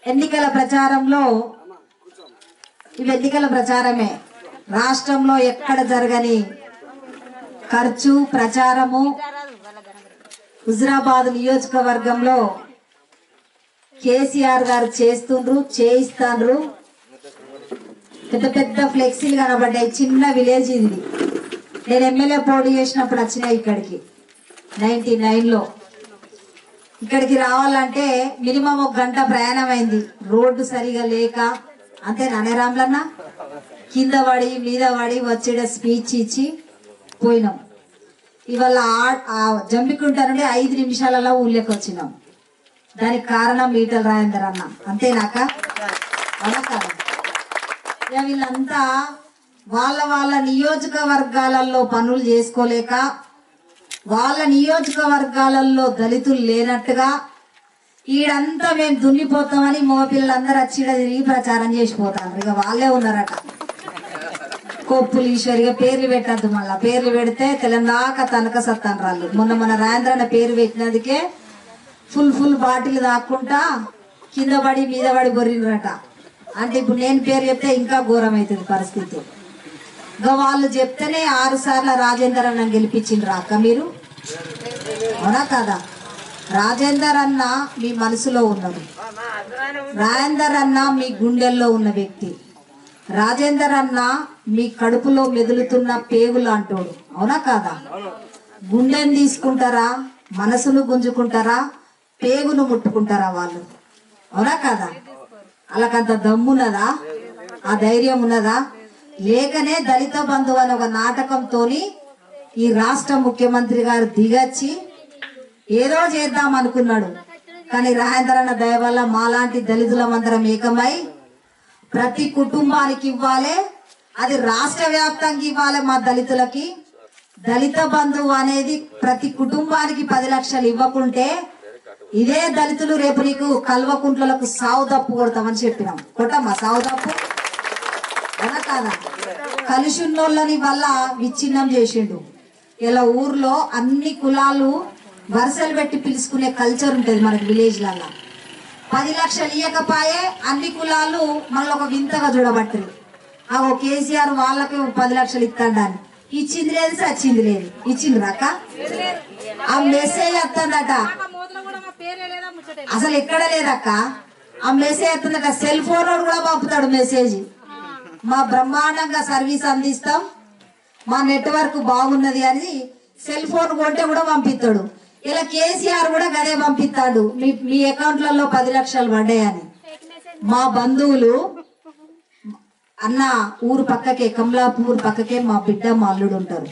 ఎన్నికల ప్రచారంలో ఇవి ఎన్నికల ప్రచారమే రాష్ట్రంలో ఎక్కడ జరగని ఖర్చు ప్రచారము హుజరాబాద్ నియోజకవర్గంలో కేసీఆర్ గారు చేస్తుండ్రు చేయిస్తాండ్రు పెద్ద పెద్ద ఫ్లెక్సీలు కనబడ్డాయి చిన్న విలేజ్ ఇది నేను ఎమ్మెల్యే పోటీ చేసినప్పుడు వచ్చినాయి ఇక్కడికి నైన్టీ లో ఇక్కడికి రావాలంటే మినిమం ఒక గంట ప్రయాణం అయింది రోడ్డు సరిగా లేక అంతే నానే రామ్లన్న కింద పడి మీద పడి వచ్చేట స్పీచ్ ఇచ్చి పోయినాం ఇవాళ ఆ- ఆ జంబికుంట నుండి ఐదు నిమిషాలలో ఊళ్ళోకి వచ్చినాం దానికి కారణం ఈటల రాజేందర్ అన్న అంతేనాక అవునా కాదా? ఇక వీళ్ళంతా వాళ్ళ వాళ్ళ నియోజకవర్గాలలో పనులు చేసుకోలేక వాళ్ళ నియోజకవర్గాలలో దళితులు లేనట్టుగా ఈడంతా మేము దున్నిపోతామని మగపిల్లలందరూ వచ్చి ఈడ తిరిగి ప్రచారం చేసిపోతారు ఇక వాళ్ళే ఉన్నారట కొప్పులు ఈశ్వరిగా పేర్లు పెట్టద్దు మళ్ళా పేర్లు పెడితే తెలంగాణ తనక సత్తాను రాళ్ళు మొన్న మన రాజేంద్రన్న పేరు పెట్టినందుకే ఫుల్ ఫుల్ బాటిల్ దాక్కుంటా కింద పడి మీద పడి బొర్రినరట అంటే ఇప్పుడు నేను పేరు చెప్తే ఇంకా ఘోరం అవుతుంది పరిస్థితి ఇంకా వాళ్ళు చెప్తేనే ఆరు సార్లు రాజేందర్ అన్న గెలిపించిండ్రు అక్క మీరు అవునా కదా రాజేందర్ అన్న మీ మనసులో ఉన్నది రాజేందర్ అన్న మీ గుండెల్లో ఉన్న వ్యక్తి రాజేందర్ అన్న మీ కడుపులో మెదులుతున్న పేగు లాంటోడు అవునా కాదా గుండెని తీసుకుంటారా మనసును గుంజుకుంటారా పేగును ముట్టుకుంటారా వాళ్ళు అవునా కాదా వాళ్ళకంత దమ్మున్నదా ఆ ధైర్యం ఉన్నదా లేకనే దళిత బంధువు అనే ఒక నాటకంతోని ఈ రాష్ట్ర ముఖ్యమంత్రి గారు దిగచ్చి ఏదో చేద్దాం అనుకున్నాడు కానీ రాజేంద్రన్న దయ వల్ల మాలాంటి దళితులమందరం ఏకమై ప్రతి కుటుంబానికి ఇవ్వాలి అది రాష్ట్ర వ్యాప్తంగా ఇవ్వాలి మా దళితులకి దళిత బంధువు అనేది ప్రతి కుటుంబానికి పది లక్షలు ఇవ్వకుంటే ఇదే దళితులు రేపు నీకు కల్వకుంట్లకు సావు తప్పు కొడతామని చెప్పినాం కొట్టమ్మా సావు తప్పు అవునా కాదా కలిసున్నోళ్ళని వల్ల విచ్ఛిన్నం చేసిండు ఇలా ఊర్లో అన్ని కులాలు వరుసలు పెట్టి పిలుచుకునే కల్చర్ ఉంటది మనకి విలేజ్ లలో పది లక్షలు ఇయ్యకపాయే అన్ని కులాలు మళ్ళీ ఒక వింతగా చూడబట్టరు ఆ ఓ కేసీఆర్ వాళ్ళకి ఓ పది లక్షలు ఇస్తాడని ఇచ్చింది లేదు సచ్చింది లేదు ఇచ్చింది రాక ఆ మెసేజ్ వస్తుందట అసలు ఎక్కడ లేదక్క ఆ మెసేజ్ వస్తుందట సెల్ ఫోన్ వాడు కూడా పంపుతాడు మెసేజ్ మా బ్రహ్మాండంగా సర్వీస్ అందిస్తాం మా నెట్వర్క్ బాగున్నది అని సెల్ ఫోన్ కొంటే కూడా పంపిస్తాడు ఇలా కేసీఆర్ కూడా గదే పంపిస్తాడు మీ మీ అకౌంట్లలో పది లక్షలు పడ్డాయని మా బంధువులు అన్న ఊరు పక్కకే కమలాపూర్ పక్కకే మా బిడ్డ మా అల్లుడు ఉంటారు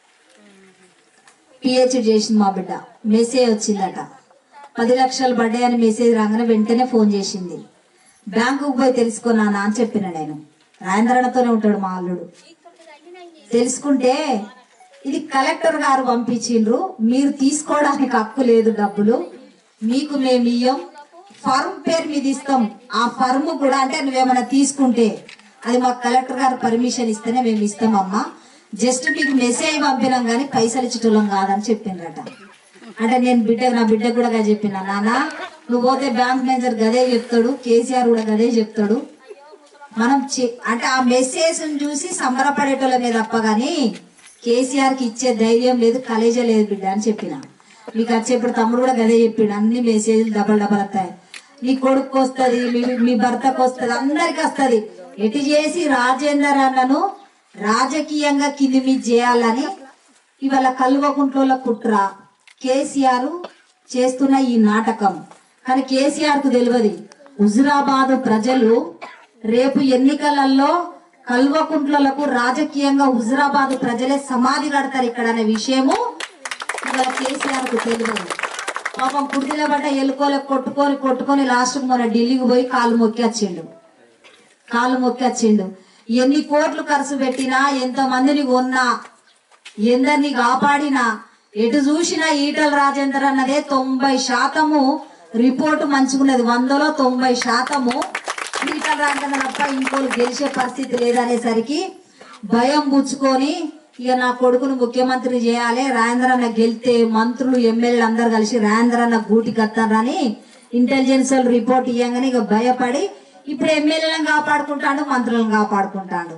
పిహెచ్డి చేసింది మా బిడ్డ మెసేజ్ వచ్చిందట పది లక్షలు పడ్డాయని మెసేజ్ రాగానే వెంటనే ఫోన్ చేసింది బ్యాంకుకు పోయి తెలుసుకున్నానా అని చెప్పిన నేను రాజేంద్రనతోనే ఉంటాడు మా అల్లుడు తెలుసుకుంటే ఇది కలెక్టర్ గారు పంపించిండ్రు మీరు తీసుకోవడానికి హక్కు లేదు డబ్బులు మీకు మేము ఇయ్యం ఫర్మ్ పేరు మీద ఇస్తాం ఆ ఫర్మ్ కూడా అంటే నువ్వేమైనా తీసుకుంటే అది మాకు కలెక్టర్ గారు పర్మిషన్ ఇస్తేనే మేము ఇస్తామమ్మా జస్ట్ మీకు మెసేజ్ పంపినాం కానీ పైసలు ఇచ్చటోళ్ళం కాదని చెప్పిండ్రట అంటే నేను బిడ్డ నా బిడ్డ కూడా అదే చెప్పిన నాన్న నువ్వు పోతే బ్యాంక్ మేనేజర్ గదే చెప్తాడు కేసీఆర్ కూడా గదే చెప్తాడు మనం చే- అంటే ఆ మెసేజ్ చూసి సంబరపడేటోళ్ళమే తప్ప గాని కేసీఆర్ కి ఇచ్చే ధైర్యం లేదు కలేజ లేదు బిడ్డ అని చెప్పిన మీకు వచ్చేప్పుడు తమ్ముడు కూడా గదే చెప్పిండు అన్ని మెసేజ్లు డబల్ డబల్ వస్తాయి నీ కొడుకు వస్తుంది మీ మీ భర్తకు వస్తుంది అందరికి వస్తుంది ఎటు చేసి రాజేందర్ అన్నను రాజకీయంగా కింది మీద చేయాలని ఇవాళ కల్వకుంట్ల కుట్ర కేసీఆర్ చేస్తున్న ఈ నాటకం కానీ కేసీఆర్ కు తెలియదు హుజురాబాద్ ప్రజలు రేపు ఎన్నికలలో కల్వకుంట్లకు రాజకీయంగా హుజురాబాద్ ప్రజలే సమాధి కడతారు ఇక్కడ అనే విషయము ఇవాళ కేసీఆర్ కు తెలియదు పాపం కుర్తిలో పడ్డ ఎలుకోలే కొట్టుకొని కొట్టుకొని లాస్ట్ మొన్న ఢిల్లీకి పోయి కాలు మొక్కి వచ్చిండు కాలు మొక్కి వచ్చిండు ఎన్ని కోట్లు ఖర్చు పెట్టినా ఎంతో మందిని కొన్నా ఎందరిని కాపాడినా ఎటు చూసినా ఈటల రాజేందర్ అన్నదే తొంభై శాతము రిపోర్టు మంచుకున్నది వందలో తొంభై శాతము ఈటల రాజేందర్ తప్ప ఇంకోళ్ళు గెలిచే పరిస్థితి లేదనేసరికి భయం పుచ్చుకొని ఇక నా కొడుకును ముఖ్యమంత్రి చేయాలి రాజేంద్ర అన్న గెలితే మంత్రులు ఎమ్మెల్యేలు అందరు కలిసి రాజేంద్ర అన్న గూటి కత్తారని ఇంటెలిజెన్స్ వాళ్ళు రిపోర్ట్ ఇవ్వగానే ఇక భయపడి ఇప్పుడు ఎమ్మెల్యేలను కాపాడుకుంటాడు మంత్రులను కాపాడుకుంటాడు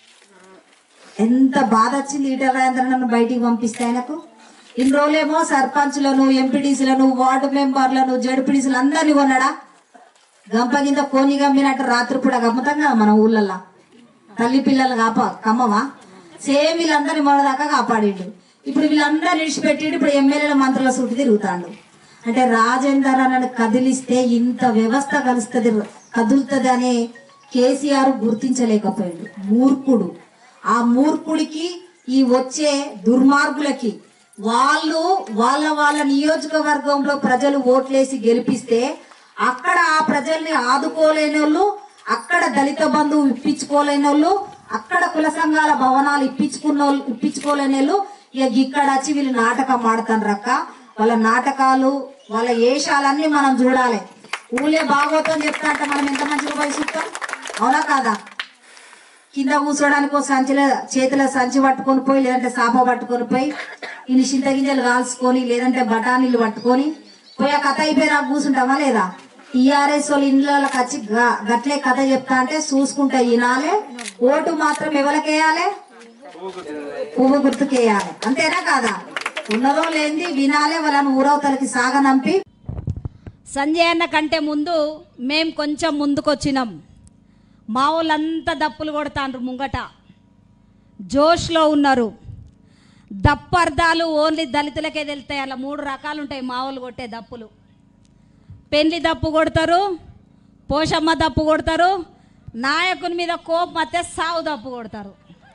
ఎంత బాధ వచ్చింది ఈటల రాజేంద్రను బయటికి పంపిస్తే ఆయనకు ఇన్ని రోజులేమో సర్పంచ్లను ఎంపీటీసీలను వార్డు మెంబర్లను జడ్పీటీసీలు అందరిని కొన్నాడా గంప కింద కోని గమ్మినట్టు రాత్రిపూట గమ్ముతాం కదా మన ఊళ్ళల్లో తల్లి పిల్లలు కాప కమ్మవా సేమ్ వీళ్ళందరినీ మొదదాకా కాపాడిండు ఇప్పుడు వీళ్ళందరిని విడిచిపెట్టిండు ఇప్పుడు ఎమ్మెల్యేల మంత్రుల చుట్టూ తిరుగుతాండు అంటే రాజేందర్ అన్నను కదిలిస్తే ఇంత వ్యవస్థ కలుస్తుంది కదులుతుంది అనే కేసీఆర్ గుర్తించలేకపోయాడు మూర్ఖుడు ఆ మూర్ఖుడికి ఈ వచ్చే దుర్మార్గులకి వాళ్ళు వాళ్ళ వాళ్ళ నియోజకవర్గంలో ప్రజలు ఓట్లేసి గెలిపిస్తే అక్కడ ఆ ప్రజల్ని ఆదుకోలేని వాళ్ళు అక్కడ దళిత బంధువు ఇప్పించుకోలేని వాళ్ళు అక్కడ కుల సంఘాల భవనాలు ఇప్పించుకున్న వాళ్ళు ఇప్పించుకోలేని వాళ్ళు ఇక ఇక్కడ వచ్చి వీళ్ళు నాటకం ఆడతాను రక్క వాళ్ళ నాటకాలు వాళ్ళ ఏషాలన్నీ మనం చూడాలి ఊళ్ళే బాగోతం చెప్తా అంటే మనం ఎంత మంచిగా పోయి చూస్తాం అవునా కాదా కింద కూర్చోడానికి ఒక సంచిలో చేతిలో సంచి పట్టుకొని పోయి లేదంటే సాప పట్టుకొని పోయి ఇన్ని చింత గింజలు కాల్చుకొని లేదంటే బఠానీలు పట్టుకొని పోయి ఆ కథ అయిపోయినా కూర్చుంటామా లేదా టీఆర్ఎస్ వాళ్ళ ఇండ్లకి వచ్చి గ- గట్లే కథ చెప్తా అంటే చూసుకుంటే వినాలే ఓటు మాత్రం ఎవరికేయాలి పువ్వు గుర్తుకేయాలి అంతేనా కాదా ఉన్నదో లేనిది వినాలే వాళ్ళని ఊరవతలకి సాగనంపి సంజయ్ అన్న కంటే ముందు మేము కొంచెం ముందుకొచ్చినాం మా వాళ్ళంతా దప్పులు కొడతాండ్రు ముంగట జోష్లో ఉన్నారు దప్పు అర్థాలు ఓన్లీ దళితులకే తెలుస్తాయి అలా మూడు రకాలు ఉంటాయి మా వాళ్ళు కొట్టే దప్పులు పెండ్లి దప్పు కొడతారు పోషమ్మ దప్పు కొడతారు నాయకుని మీద కోపం వస్తే సావు దప్పు కొడతారు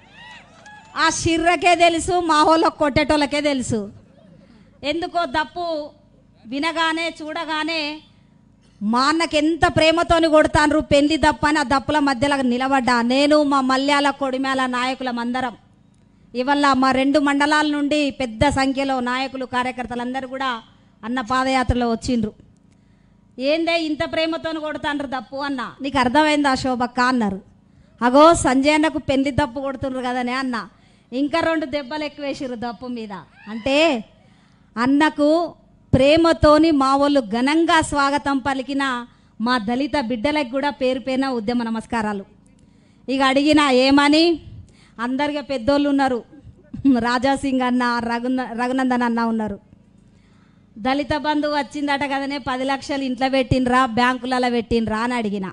ఆ షిర్రకే తెలుసు మా వాళ్ళకి కొట్టేటోళ్ళకే తెలుసు ఎందుకో దప్పు వినగానే చూడగానే మా అన్నకి ఎంత ప్రేమతోని కొడతాన్రు పెళ్లి దప్ప అని ఆ దప్పుల మధ్యలో నిలబడ్డా నేను మా మల్యాల కొడిమేల నాయకులం అందరం ఇవల్ల మా రెండు మండలాల నుండి పెద్ద సంఖ్యలో నాయకులు కార్యకర్తలందరూ కూడా అన్న పాదయాత్రలో వచ్చిండ్రు ఏందే ఇంత ప్రేమతోని కొడతాండ్రు దప్పు అన్న నీకు అర్థమైందా శోభక్క అన్నారు అగో సంజయ్ అన్నకు పెళ్లి దప్పు కొడుతుండ్రు కదనే అన్న ఇంకా రెండు దెబ్బలు ఎక్కువ వేసిర్రు దప్పు మీద అంటే అన్నకు ప్రేమతోని మా వాళ్ళు ఘనంగా స్వాగతం పలికిన మా దళిత బిడ్డలకు కూడా పేరు పేరున ఉద్యమ నమస్కారాలు ఇక అడిగిన ఏమని అందరిగా పెద్దోళ్ళు ఉన్నారు రాజాసింగ్ అన్న రఘున రఘునందన్ అన్న ఉన్నారు దళిత బంధు వచ్చిందట కదనే పది లక్షలు ఇంట్లో పెట్టినరా బ్యాంకులలో పెట్టినరా అని అడిగిన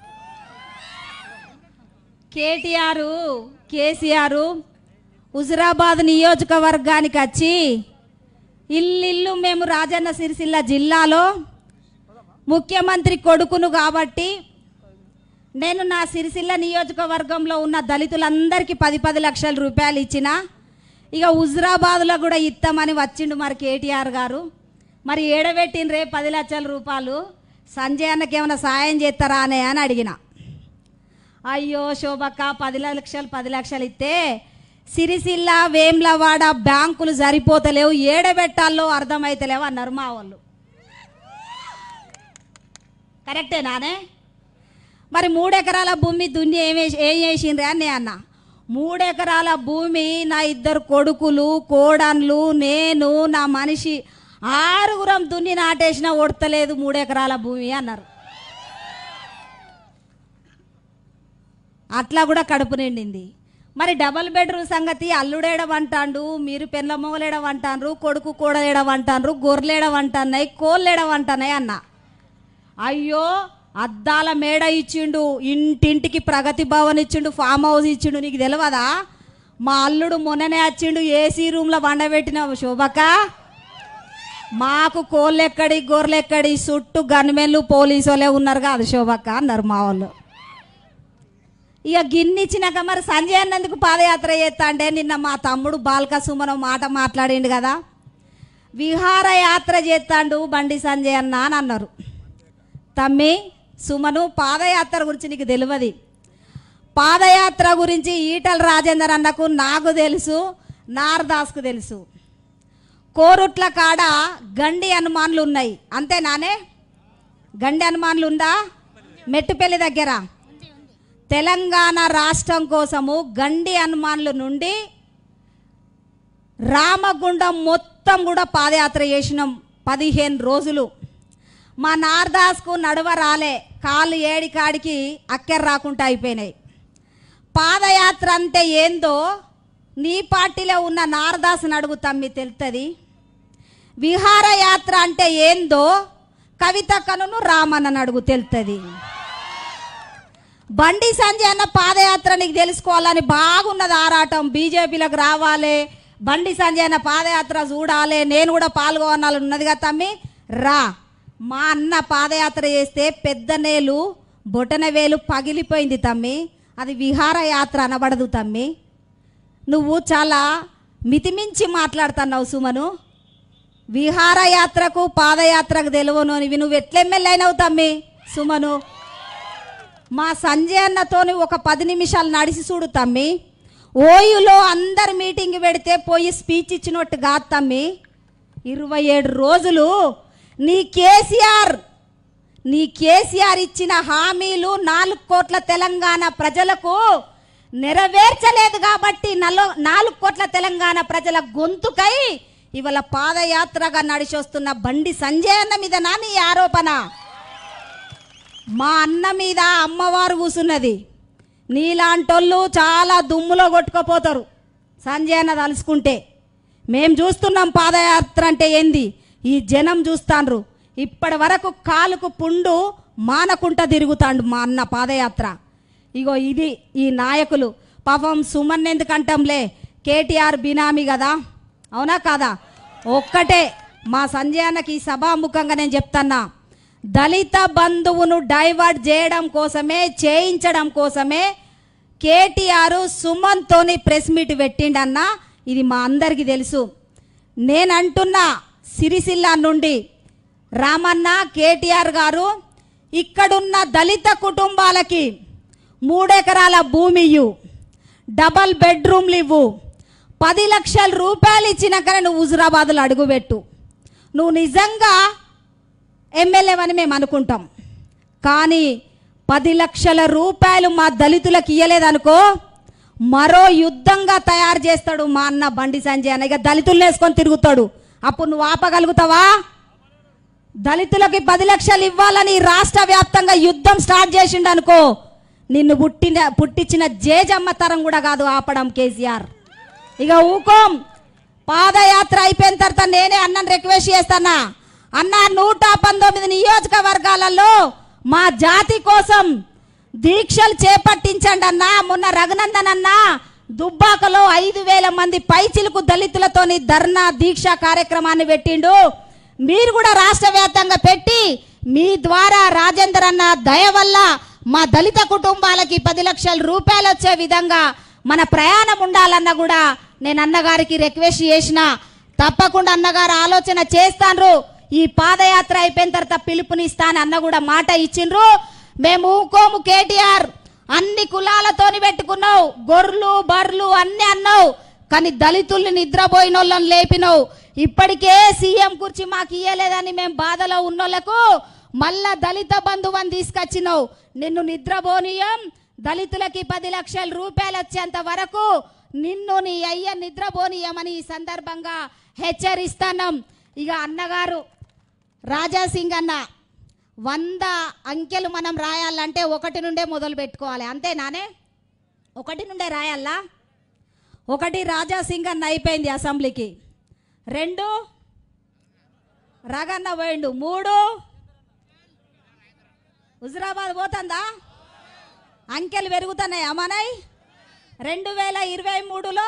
కేటీఆర్ కేసీఆర్ హుజురాబాద్ నియోజకవర్గానికి వచ్చి ఇల్లిల్లు మేము రాజన్న సిరిసిల్ల జిల్లాలో ముఖ్యమంత్రి కొడుకును కాబట్టి నేను నా సిరిసిల్ల నియోజకవర్గంలో ఉన్న దళితులందరికీ పది పది లక్షల రూపాయలు ఇచ్చిన ఇక హుజురాబాద్లో కూడా ఇస్తామని వచ్చిండు మరి కేటీఆర్ గారు మరి ఏడబెట్టిండ్రే పది లక్షల రూపాయలు సంజయ్ అన్నకి ఏమైనా సాయం చేస్తారా అనే అని అడిగిన అయ్యో శోభక్క పది లక్షలు పది లక్షలు ఇస్తే సిరిసిల్ల వేమ్లవాడ బ్యాంకులు సరిపోతలేవు ఏడబెట్టాలో అర్థమైతలేవు అన్నారు మా వాళ్ళు కరెక్టే నానే మరి మూడెకరాల భూమి దున్ని ఏం వేసి ఏం చేసిండ్రే అని నేను అన్న మూడెకరాల భూమి నా ఇద్దరు కొడుకులు కోడన్లు నేను నా మనిషి ఆరుగురం దున్ని నాటేసినా ఒడతలేదు మూడెకరాల భూమి అన్నారు అట్లా కూడా కడుపు నిండింది మరి డబల్ బెడ్రూమ్ సంగతి అల్లుడేడవంటాండు మీరు పెళ్ళ మొగలేడవంటాన్రు కొడుకు కూడలేడవంటాన్రు గొర్రెలేడవంటున్నాయి కోళ్ళేడవంటున్నాయి అన్న అయ్యో అద్దాల మేడ ఇచ్చిండు ఇంటింటికి ప్రగతి భవన్ ఇచ్చిండు ఫామ్ హౌస్ ఇచ్చిండు నీకు తెలియదా మా అల్లుడు మొన్ననే వచ్చిండు ఏసీ రూమ్లో వండబెట్టిన శోభక మాకు కోళ్ళెక్కడి గొర్రెలెక్కడి చుట్టూ గన్మెన్లు పోలీసు వాళ్ళే ఉన్నారు కాదు శోభక్క అన్నారు మా వాళ్ళు ఇక గిన్నిచ్చినాక మరి సంజయ్ అన్నందుకు పాదయాత్ర చేస్తా అంటే నిన్న మా తమ్ముడు బాల్క సుమనం మాట మాట్లాడిండు కదా విహార యాత్ర చేస్తాండు బండి సంజయ్ అన్న అని అన్నారు తమ్మి సుమను పాదయాత్ర గురించి నీకు తెలియదు పాదయాత్ర గురించి ఈటల రాజేందర్ అన్నకు నాకు తెలుసు నారదాస్కు తెలుసు కోరుట్ల కాడ గండి హనుమాన్లు ఉన్నాయి అంతే నానే గండి హనుమాన్లు ఉందా మెట్టుపల్లి దగ్గర తెలంగాణ రాష్ట్రం కోసము గండి హనుమాన్ల నుండి రామగుండం మొత్తం కూడా పాదయాత్ర చేసినాం పదిహేను రోజులు మా నార్దాస్కు నడువ రాలే కాళ్ళు ఏడి కాడికి అక్కెర రాకుండా అయిపోయినాయి పాదయాత్ర అంటే ఏందో నీ పార్టీలో ఉన్న నారదాసుని అడుగుతాం మీ తెలుస్తుంది విహారయాత్ర అంటే ఏందో కవిత కనును రామన్నని అడుగు తెలుస్తుంది బండి సంజయ్ అన్న పాదయాత్ర నీకు తెలుసుకోవాలని బాగున్నది ఆరాటం బీజేపీలకు రావాలి బండి సంజయ్ అన్న పాదయాత్ర చూడాలి నేను కూడా పాల్గొనాలని ఉన్నది కదా తమ్మి రా మా అన్న పాదయాత్ర చేస్తే పెద్ద నేలు బొటన వేలు పగిలిపోయింది తమ్మి అది విహారయాత్ర అనబడదు తమ్మి నువ్వు చాలా మితిమించి మాట్లాడుతున్నావు సుమను విహారయాత్రకు పాదయాత్రకు తెలియను ఇవి నువ్వు ఎట్ల ఎమ్మెల్యే అయినావు తమ్మి సుమను మా సంజయ్ అన్నతోని ఒక పది నిమిషాలు నడిచి చూడు తమ్మి ఓయులో అందరు మీటింగ్ పెడితే పోయి స్పీచ్ ఇచ్చినట్టు కాదు తమ్మి ఇరవై ఏడు రోజులు నీ కేసీఆర్ నీ కేసీఆర్ ఇచ్చిన హామీలు నాలుగు కోట్ల తెలంగాణ ప్రజలకు నెరవేర్చలేదు కాబట్టి నలో నాలుగు కోట్ల తెలంగాణ ప్రజల గొంతుకై ఇవాళ పాదయాత్రగా నడిచి వస్తున్న బండి సంజయ్ అన్న మీద నా నీ ఆరోపణ మా అన్న మీద అమ్మవారు కూసున్నది నీలాంటోళ్ళు చాలా దుమ్ములో కొట్టుకుపోతారు సంజయ్ అన్న తలుసుకుంటే మేం చూస్తున్నాం పాదయాత్ర అంటే ఏంది ఈ జనం చూస్తాండ్రు ఇప్పటి వరకు కాలుకు పుండు మానకుంట తిరుగుతాండు మా అన్న పాదయాత్ర ఇగో ఇది ఈ నాయకులు పాపం సుమన్ ఎందుకంటాంలే కేటీఆర్ బినామీ కదా అవునా కాదా ఒక్కటే మా సంజయ్ అన్నకి ఈ సభాముఖంగా నేను చెప్తున్నా దళిత బంధువును డైవర్ట్ చేయడం కోసమే చేయించడం కోసమే కేటీఆర్ సుమన్తోని ప్రెస్ మీట్ పెట్టిండన్న ఇది మా అందరికీ తెలుసు నేనంటున్నా సిరిసిల్ల నుండి రామన్న కేటీఆర్ గారు ఇక్కడున్న దళిత కుటుంబాలకి మూడెకరాల భూమి ఇవ్వు డబల్ బెడ్రూమ్లు ఇవ్వు పది లక్షల రూపాయలు ఇచ్చినాకనే నువ్వు హుజురాబాద్లో అడుగుపెట్టు నువ్వు నిజంగా ఎమ్మెల్యేవని మేము అనుకుంటాం కానీ పది లక్షల రూపాయలు మా దళితులకు ఇయ్యలేదనుకో మరో యుద్ధంగా తయారు చేస్తాడు మా అన్న బండి సంజయ్ అన్న ఇక దళితులను వేసుకొని తిరుగుతాడు అప్పుడు నువ్వు ఆపగలుగుతావా దళితులకి పది లక్షలు ఇవ్వాలని రాష్ట్ర వ్యాప్తంగా యుద్ధం స్టార్ట్ చేసిండు అనుకో నిన్ను పుట్టిన పుట్టించిన జేజమ్మ తరం కూడా కాదు ఆపడం కేసీఆర్ ఇక ఊకోం పాదయాత్ర అయిపోయిన తర్వాత నేనే అన్నను రిక్వెస్ట్ చేస్తానా అన్న నూట పంతొమ్మిది నియోజకవర్గాలలో మా జాతి కోసం దీక్షలు చేపట్టించండి అన్న మొన్న రఘునందన్ అన్న దుబ్బాకలో ఐదు వేల మంది పైచిలుకు దళితులతోని ధర్నా దీక్ష కార్యక్రమాన్ని పెట్టిండు మీరు కూడా రాష్ట్ర వ్యాప్తంగా పెట్టి మీ ద్వారా రాజేందర్ అన్న దయ వల్ల మా దళిత కుటుంబాలకి పది లక్షల రూపాయలు వచ్చే విధంగా మన ప్రయాణం ఉండాలన్న కూడా నేను అన్నగారికి రిక్వెస్ట్ చేసిన తప్పకుండా అన్నగారు ఆలోచన చేస్తాన్రు ఈ పాదయాత్ర అయిపోయిన తర్వాత పిలుపునిస్తాను అన్న కూడా మాట ఇచ్చిండ్రు మేము ఊకోము కేటీఆర్ అన్ని కులాలతోని పెట్టుకున్నావు గొర్రెలు బర్రెలు అన్ని అన్నావు కానీ దళితుల్ని నిద్రపోయిన వాళ్ళని లేపినావు ఇప్పటికే సీఎం కుర్చీ మాకు ఇయ్యలేదని మేము బాధలో ఉన్నోళ్లకు మళ్ళా దళిత బంధువని తీసుకొచ్చినావు నిన్ను నిద్రపోనీయం దళితులకి పది లక్షల రూపాయలు వచ్చేంత వరకు నిన్ను నీ అయ్య నిద్రపోనీయమని ఈ సందర్భంగా హెచ్చరిస్తున్నాం ఇక అన్నగారు రాజాసింగ్ అన్న వంద అంకెలు మనం రాయాలంటే ఒకటి నుండే మొదలు పెట్టుకోవాలి అంతేనానే ఒకటి నుండే రాయాలా ఒకటి రాజాసింగ్ అన్న అయిపోయింది అసెంబ్లీకి రెండు రగన్న పోయిండు మూడు హుజరాబాద్ పోతుందా అంకెలు పెరుగుతున్నాయి అమ్మనాయ్ రెండు వేల ఇరవై మూడులో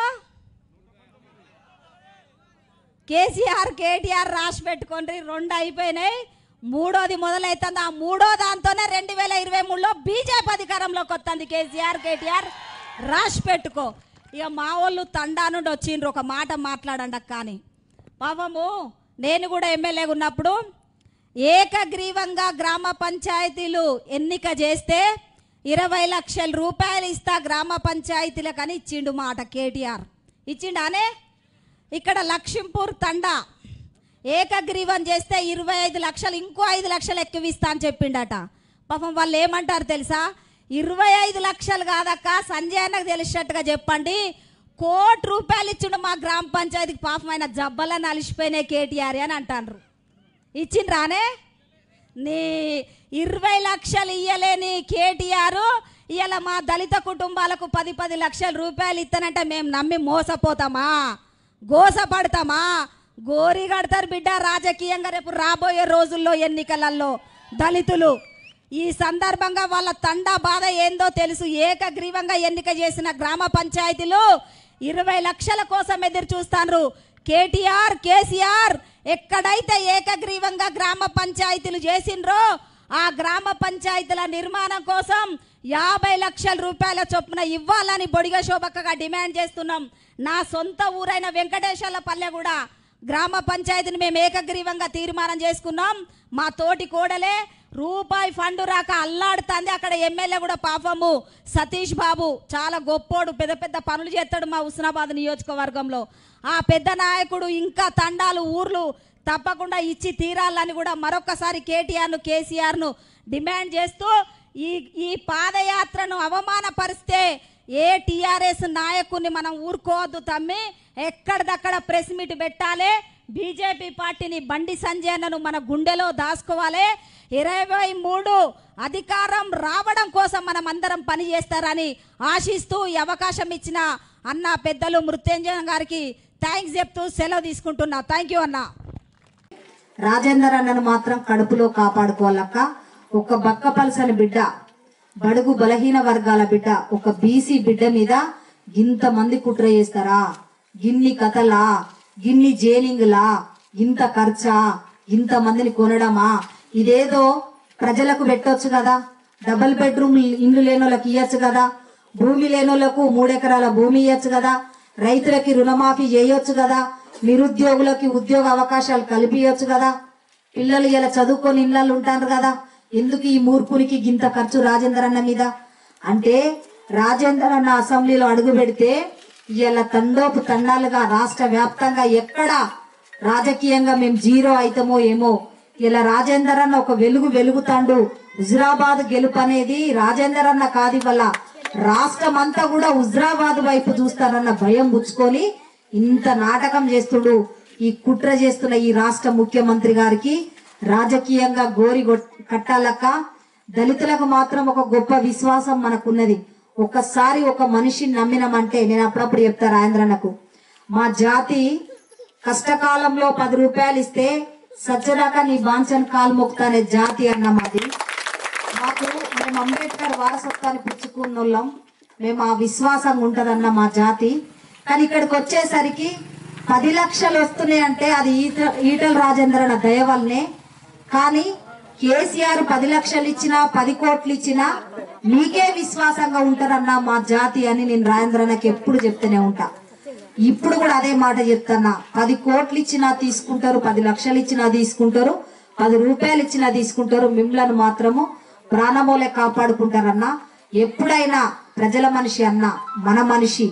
కేసీఆర్ కేటీఆర్ రాసి పెట్టుకోండి రెండు అయిపోయినాయి మూడోది మొదలవుతుంది ఆ మూడో దాంతోనే రెండు వేల ఇరవై మూడులో బీజేపీ అధికారంలోకి వస్తుంది కేసీఆర్ కేటీఆర్ రాసి పెట్టుకో ఇక మా వాళ్ళు తండా నుండి వచ్చిండ్రు ఒక మాట మాట్లాడండి కానీ పాపము నేను కూడా ఎమ్మెల్యేగా ఉన్నప్పుడు ఏకగ్రీవంగా గ్రామ పంచాయతీలు ఎన్నిక చేస్తే ఇరవై లక్షల రూపాయలు ఇస్తా గ్రామ పంచాయతీలకు అని ఇచ్చిండు మాట కేటీఆర్ ఇచ్చిండానే ఇక్కడ లక్ష్మీపూర్ తండా ఏకగ్రీవం చేస్తే ఇరవై ఐదు లక్షలు ఇంకో ఐదు లక్షలు ఎక్కువ ఇస్తా అని చెప్పిండట పాపం వాళ్ళు ఏమంటారు తెలుసా ఇరవై ఐదు లక్షలు కాదక్క సంజయ్ అన్నకు తెలిసినట్టుగా చెప్పండి కోటి రూపాయలు ఇచ్చిండు మా గ్రామ పంచాయతీకి పాపం ఆయన జబ్బల నలిసిపోయినాయి కేటీఆర్ అని అంటారు ఇచ్చిండ్రానే నీ ఇరవై లక్షలు ఇయ్యలేని కేటీఆర్ ఇవాళ మా దళిత కుటుంబాలకు పది పది లక్షల రూపాయలు ఇస్తానంటే మేము నమ్మి మోసపోతామా గోసపడతామా గోరి కడతారు బిడ్డ రాజకీయంగా రేపు రాబోయే రోజుల్లో ఎన్నికలలో దళితులు ఈ సందర్భంగా వాళ్ళ తండా బాధ ఏందో తెలుసు ఏకగ్రీవంగా ఎన్నిక చేసిన గ్రామ పంచాయతీలు ఇరవై లక్షల కోసం ఎదురు చూస్తాను కేటీఆర్ కేసీఆర్ ఎక్కడైతే ఏకగ్రీవంగా గ్రామ పంచాయతీలు చేసిండ్రో ఆ గ్రామ పంచాయతీల నిర్మాణం కోసం యాభై లక్షల రూపాయల చొప్పున ఇవ్వాలని బొడిగ శోభక్కగా డిమాండ్ చేస్తున్నాం నా సొంత ఊరైన వెంకటేశ్వర్ల పల్లె కూడా గ్రామ పంచాయతీని మేము ఏకగ్రీవంగా తీర్మానం చేసుకున్నాం మా తోటి కోడలే రూపాయి ఫండ్ రాక అల్లాడుతుంది అక్కడ ఎమ్మెల్యే కూడా పాపము సతీష్ బాబు చాలా గొప్పోడు పెద్ద పెద్ద పనులు చేస్తాడు మా హుస్నాబాద్ నియోజకవర్గంలో ఆ పెద్ద నాయకుడు ఇంకా తండాలు ఊర్లు తప్పకుండా ఇచ్చి తీరాలని కూడా మరొకసారి కేటీఆర్ను కేసీఆర్ను డిమాండ్ చేస్తూ ఈ ఈ పాదయాత్రను అవమానపరిస్తే ఏ టీఆర్ఎస్ నాయకుడిని మనం ఊరుకోవద్దు తమ్మి ఎక్కడిదక్కడ ప్రెస్ మీట్ పెట్టాలి బీజేపీ పార్టీని బండి సంజయ్ అన్నను మన గుండెలో దాచుకోవాలి ఇరవై మూడు అధికారం రావడం కోసం మనం అందరం పని చేస్తారని ఆశిస్తూ ఈ అవకాశం ఇచ్చిన అన్న పెద్దలు మృత్యుంజయ్ గారికి థ్యాంక్స్ చెప్తూ సెలవు తీసుకుంటున్నా థ్యాంక్ యూ అన్నా రాజేందర్ అన్నను మాత్రం కడుపులో కాపాడుకోవాలక్క ఒక బక్క పలసని బిడ్డ బడుగు బలహీన వర్గాల బిడ్డ ఒక బీసీ బిడ్డ మీద ఇంత మంది కుట్ర చేస్తారా గిన్ని కథలా గిన్ని జైలింగ్లా ఇంత ఖర్చా ఇంత మందిని కొనడమా ఇదేదో ప్రజలకు పెట్టొచ్చు కదా డబుల్ బెడ్రూమ్ ఇండ్లు లేని వాళ్ళకి ఇయ్యొచ్చు కదా భూమి లేని వాళ్ళకు మూడెకరాల భూమి ఇయ్యొచ్చు కదా రైతులకి రుణమాఫీ చేయొచ్చు కదా నిరుద్యోగులకి ఉద్యోగ అవకాశాలు కల్పించచ్చు కదా పిల్లలు ఇలా చదువుకొని ఇళ్ళల్లో ఉంటారు కదా ఎందుకు ఈ మూర్ఖునికి గింత ఖర్చు రాజేందర్ అన్న మీద అంటే రాజేందర్ అన్న అసెంబ్లీలో అడుగు పెడితే ఇలా తండోపు తండాలుగా రాష్ట్ర వ్యాప్తంగా ఎక్కడ రాజకీయంగా మేము జీరో అవుతామో ఏమో ఇలా రాజేందర్ అన్న ఒక వెలుగు వెలుగుతాండు హుజురాబాద్ గెలుపు అనేది రాజేందర్ అన్న కాదు వల్ల రాష్ట్రం అంతా కూడా హుజురాబాద్ వైపు చూస్తారన్న భయం పుచ్చుకొని ఇంత నాటకం చేస్తుడు ఈ కుట్ర చేస్తున్న ఈ రాష్ట్ర ముఖ్యమంత్రి గారికి రాజకీయంగా గోరి గొట్- కట్టాలక్క దళితులకు మాత్రం ఒక గొప్ప విశ్వాసం మనకున్నది ఒక్కసారి ఒక మనిషిని నమ్మినామంటే నేను అప్పుడప్పుడు చెప్తా రాజేంద్రన్నకు మా జాతి కష్టకాలంలో పది రూపాయలు ఇస్తే సచ్చదాకా నీ బాంచన్ కాలు మొక్కుతానే జాతి అన్న మాది మాకు మేము అంబేద్కర్ వారసత్వాన్ని పుచ్చుకున్నోళ్ళం మేము ఆ విశ్వాసంగా ఉంటదన్న మా జాతి కానీ ఇక్కడికి వచ్చేసరికి పది లక్షలు వస్తున్నాయి అంటే అది ఈట ఈటల రాజేంద్ర అన్న దయ వల్లనే కానీ కేసీఆర్ పది లక్షలు ఇచ్చినా పది కోట్లు ఇచ్చినా మీకే విశ్వాసంగా ఉంటారన్న మా జాతి అని నేను రాజేంద్రన్నకి ఎప్పుడు చెప్తూనే ఉంటా ఇప్పుడు కూడా అదే మాట చెప్తున్నా పది కోట్లు ఇచ్చినా తీసుకుంటారు పది లక్షలు ఇచ్చినా తీసుకుంటారు పది రూపాయలు ఇచ్చినా తీసుకుంటారు మిమ్మల్ని మాత్రము ప్రాణమోలే కాపాడుకుంటారన్నా ఎప్పుడైనా ప్రజల మనిషి అన్న మన మనిషి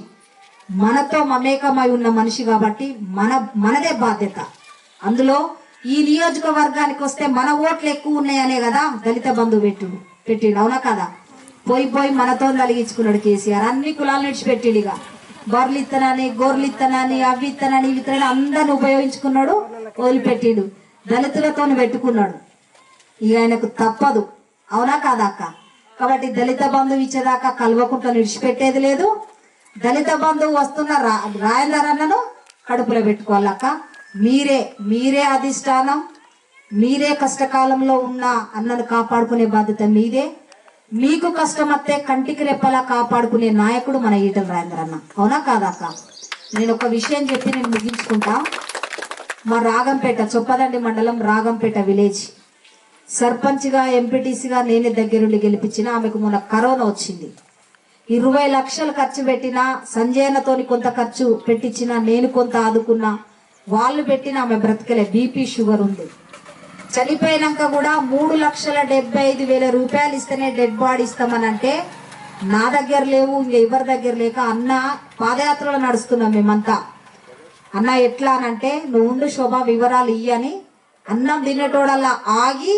మనతో మమేకమై ఉన్న మనిషి కాబట్టి మన మనదే బాధ్యత అందులో ఈ నియోజకవర్గానికి వస్తే మన ఓట్లు ఎక్కువ ఉన్నాయనే కదా దళిత బంధు పెట్టుడు పెట్టిండు అవునా కదా పోయి పోయి మనతో కలిగించుకున్నాడు కేసీఆర్ అన్ని కులాలు విడిచిపెట్టిండు ఇక బొర్రెలు ఇత్తనని గొర్రెలు ఇత్తనని అవి ఇత్తనని ఇవి ఇత్తనని అందరిని ఉపయోగించుకున్నాడు వదిలిపెట్టిండు దళితులతో పెట్టుకున్నాడు ఇక ఆయనకు తప్పదు అవునా కాదా అక్క కాబట్టి దళిత బంధువు ఇచ్చేదాకా కలవకుండా విడిచిపెట్టేది లేదు దళిత బంధువు వస్తున్న రా రాయందరన్నను కడుపులో పెట్టుకోవాలక్క మీరే మీరే అధిష్టానం మీరే కష్టకాలంలో ఉన్న అన్నను కాపాడుకునే బాధ్యత మీదే మీకు కష్టం వస్తే కంటికి రెప్పలా కాపాడుకునే నాయకుడు మన ఈటల రాజేంద్ర అన్న అవునా కాదా అక్క నేను ఒక విషయం చెప్పి నేను ముగించుకుంటా మా రాగంపేట చొప్పదండి మండలం రాగంపేట విలేజ్ సర్పంచ్గా ఎంపీటీసీగా నేనే దగ్గరుండి గెలిపించిన ఆమెకు మొన్న కరోనా వచ్చింది ఇరవై లక్షలు ఖర్చు పెట్టినా సంజయనతోని కొంత ఖర్చు పెట్టించిన నేను కొంత ఆదుకున్నా వాళ్ళు పెట్టిన ఆమె బ్రతకలే బీపీ షుగర్ ఉంది చనిపోయినాక కూడా మూడు లక్షల డెబ్బై ఐదు వేల రూపాయలు ఇస్తేనే డెడ్ బాడీ ఇస్తామని అంటే నా దగ్గర లేవు ఇంకా ఎవరి దగ్గర లేక అన్న పాదయాత్రలో నడుస్తున్నాం మేమంతా అన్న ఎట్లా అని అంటే నువ్వు ఉండు శోభ వివరాలు ఇయ్యని అన్నం తినేటోడల్లా ఆగి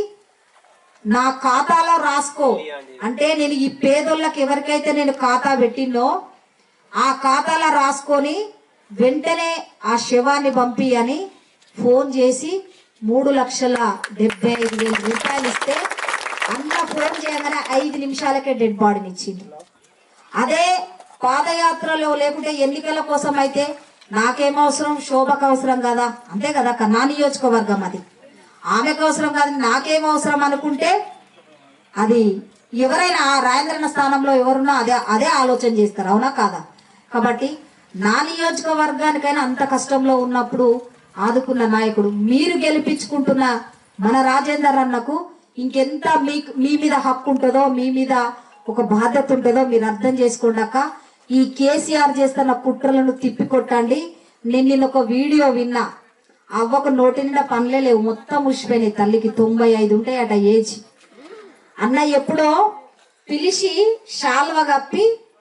నా ఖాతాలో రాసుకో అంటే నేను ఈ పేదోళ్ళకి ఎవరికైతే నేను ఖాతా పెట్టినో ఆ ఖాతాలో రాసుకొని వెంటనే ఆ శవాన్ని పంపి అని ఫోన్ చేసి మూడు లక్షల డెబ్బై ఐదు వేల రూపాయలు ఇస్తే అన్న ఫోన్ చేయగానే ఐదు నిమిషాలకే డెడ్ బాడీని ఇచ్చింది అదే పాదయాత్రలో లేకుంటే ఎన్నికల కోసం అయితే నాకేం అవసరం శోభకు అవసరం కదా అంతే కదా అక్క, నా నియోజకవర్గం అది ఆమెకు అవసరం కాదు నాకేం అవసరం అనుకుంటే అది ఎవరైనా ఆ రాజేంద్రన స్థానంలో ఎవరున్నా అదే అదే ఆలోచన చేస్తారు అవునా కాదా కాబట్టి నా నియోజకవర్గానికైనా అంత కష్టంలో ఉన్నప్పుడు ఆదుకున్న నాయకుడు మీరు గెలిపించుకుంటున్న మన రాజేందర్ అన్నకు ఇంకెంత మీ మీ మీద హక్కు ఉంటుందో మీ మీద ఒక బాధ్యత ఉంటుందో మీరు అర్థం చేసుకోండాక ఈ కేసీఆర్ చేస్తున్న కుట్రలను తిప్పికొట్టండి నేను నిన్న ఒక వీడియో విన్నా అవ్వకు నోటి నిండా పనులే లేవు మొత్తం ఉసిపోయినాయి తల్లికి తొంభై ఐదు ఉంటాయి అట ఏజ్ అన్న ఎప్పుడో పిలిచి శాల్వ కప్పి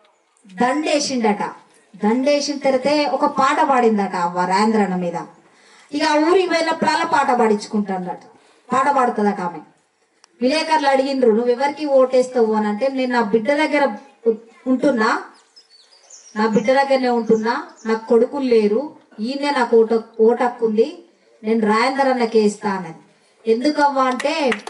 దండేసిండట దండేసిన తెరితే ఒక పాట పాడిందట అవ్వ రాంద్రన్న మీద ఇక ఆ ఊరికి పోయినప్పుడల్లా పాట పాడించుకుంటాడట పాట పాడుతుందట ఆమె విలేకరులు అడిగిండ్రు నువ్వు ఎవరికి ఓటేస్తావు అని అంటే నేను నా బిడ్డ దగ్గర ఉ- ఉంటున్నా నా బిడ్డ దగ్గరనే ఉంటున్నా నాకు కొడుకులు లేరు ఈయనే నాకు ఓట ఓటక్కుంది నేను రాయందర్ అన్నకే ఇస్తా అన్నది ఎందుకవ్వా అంటే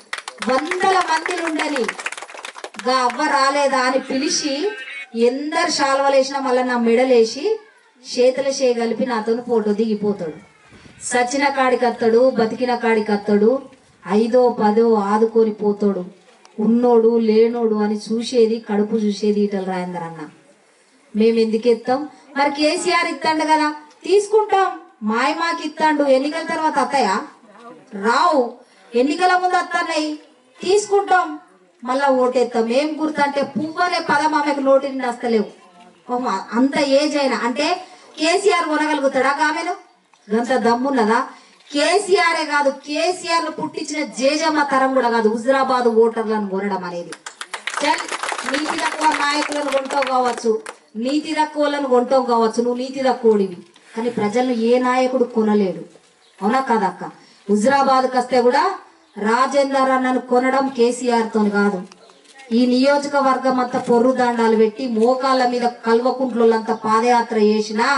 వందల మందిని ఉండని గా అవ్వ రాలేదా అని పిలిచి ఎందరు శాల్వలేసినా మళ్ళీ నా మెడలేసి చేతుల చేయి కలిపి నాతో ఫోటో దిగిపోతాడు సచిన కాడికి అత్తడు బతికిన కాడికి అత్తడు ఐదో పదో ఆదుకొని పోతాడు ఉన్నోడు లేనోడు అని చూసేది కడుపు చూసేది ఈటల రాయందర్ అన్న మేము ఎందుకు ఇస్తాం మరి కేసీఆర్ ఇస్తాండు కదా తీసుకుంటాం మాయ మాకి ఇస్తాండు ఎన్నికల తర్వాత అత్తయా రావు ఎన్నికల ముందు వస్తున్నాయి తీసుకుంటాం మళ్ళా ఓటేస్తాం ఏం గుర్తు అంటే పువ్వనే పదం ఆమెకు నోటి నిండా వస్తలేవు ఓమ్మ, అంత ఏజ్ అయినా అంటే కేసీఆర్ కొనగలుగుతాడా ఆమెను గంత దమ్మున్నదా కేసీఆరే కాదు కేసీఆర్ ను పుట్టించిన జేజమ్మ తరం కూడా కాదు హుజరాబాద్ ఓటర్లను కొనడం అనేది చల్ నీతి తక్కువ నాయకులను కొంటావు కావచ్చు నీతి తక్కువలను కొంటావు కావచ్చు నువ్వు నీతి తక్కువడివి కానీ ప్రజలను ఏ నాయకుడు కొనలేడు అవునా కాదక్క హుజరాబాద్కి వస్తే కూడా రాజేందర్ అన్నను కొనడం కేసీఆర్ తోని కాదు ఈ నియోజకవర్గం అంతా పొర్రు దండాలు పెట్టి మోకాళ్ళ మీద కల్వకుంట్లంతా పాదయాత్ర చేసినా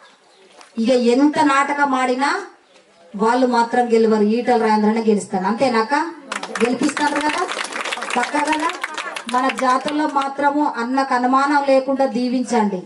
ఇక ఎంత నాటకం ఆడినా వాళ్ళు మాత్రం గెలవరు ఈటల రాజేంద్రనే గెలుస్తాను అంతేనాక గెలిపిస్తారు కదా పక్క కదా మన జాతుల్లో మాత్రము అన్నకు అనుమానం లేకుండా దీవించండి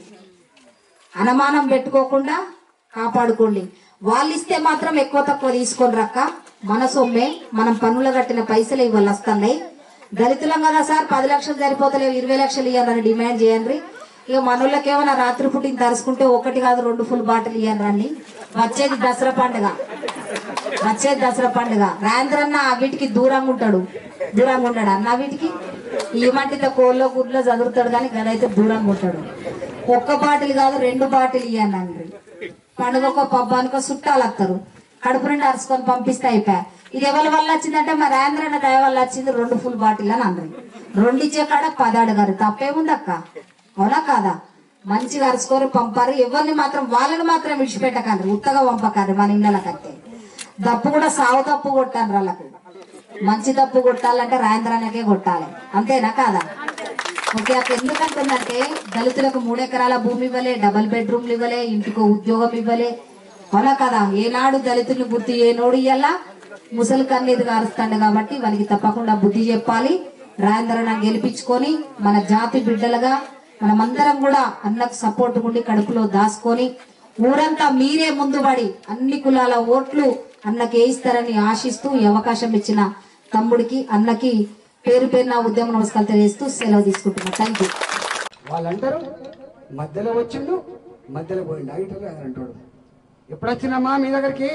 అనుమానం పెట్టుకోకుండా కాపాడుకోండి వాళ్ళు ఇస్తే మాత్రం ఎక్కువ తక్కువ తీసుకొని రక్క మన సొమ్మే మనం పన్నులు కట్టిన పైసలు ఇవాళ వస్తున్నాయి దళితులం కదా సార్ పది లక్షలు సరిపోతలేవు ఇరవై లక్షలు ఇవ్వాలని డిమాండ్ చేయండి ఇక మనోళ్ళకి ఏమైనా రాత్రి పుట్టిన తరుచుకుంటే ఒకటి కాదు రెండు ఫుల్ బాటిల్ ఇవ్వండి వచ్చేది దసరా పండుగ వచ్చేది దసరా పండుగ రాయంద్రన్న ఆ వీటికి దూరంగా ఉంటాడు దూరంగా ఉంటాడు అన్న వీటికి ఈ మట్టితో కోళ్ళో గుడ్లో చదువుతాడు కానీ గదైతే దూరంగా ఉంటాడు ఒక్క బాటిల్ కాదు రెండు బాటిల్ ఇవ్వనండి పండుగకో పబ్బానికో చుట్టాలు వస్తారు కడుపు నుండి అరుచుకొని పంపిస్తే అయిపోయా ఇది ఎవరి వల్ల వచ్చిందంటే మా రాయంద్రన్న దయ వల్ల వచ్చింది రెండు ఫుల్ బాటిల్ అని అన్నారు రెండు ఇచ్చే కాడ పది అడగారు తప్పేముంది అక్క అవునా కాదా మంచిగా అరుచుకొని పంపారు ఎవరిని మాత్రం వాళ్ళని మాత్రం విడిచిపెట్టకండి ఉత్తగా పంపకండి మన ఇళ్ళకైతే దప్పు కూడా సావు తప్పు కొట్టాను వాళ్ళకు మంచి తప్పు కొట్టాలంటే రాయంద్రానికే కొట్టాలి అంతేనా కాదా ఓకే అక్కడ ఎందుకంటుందంటే దళితులకు మూడెకరాల భూమి ఇవ్వలే డబల్ బెడ్రూమ్లు ఇవ్వలే ఇంటికో ఉద్యోగం ఇవ్వలే అవునా కదా ఏనాడు దళితుల్ని గుర్తు ఏనోడు ఇయ్యాల ముసలి కన్నీరు గారుస్తాడు కాబట్టి వానికి తప్పకుండా బుద్ధి చెప్పాలి రాయంద్రన గెలిపించుకొని మన జాతి బిడ్డలుగా మనమందరం కూడా అన్నకు సపోర్ట్ ఉండి కడుపులో దాచుకొని ఊరంతా మీరే ముందు పడి అన్ని కులాల ఓట్లు అన్నకి వేయిస్తారని ఆశిస్తూ ఈ అవకాశం ఇచ్చిన తమ్ముడికి అన్నకి పేరు పేరు నా ఉద్యమ నమస్కారం తెలియజేస్తూ సెలవు తీసుకుంటున్నా థ్యాంక్ యూ వాళ్ళు అంటారు మధ్యలో వచ్చిండు మధ్యలో పోయిండు ఐటర్ అని అంటాడు ఎప్పుడు వచ్చినమ్మా మీ దగ్గరికి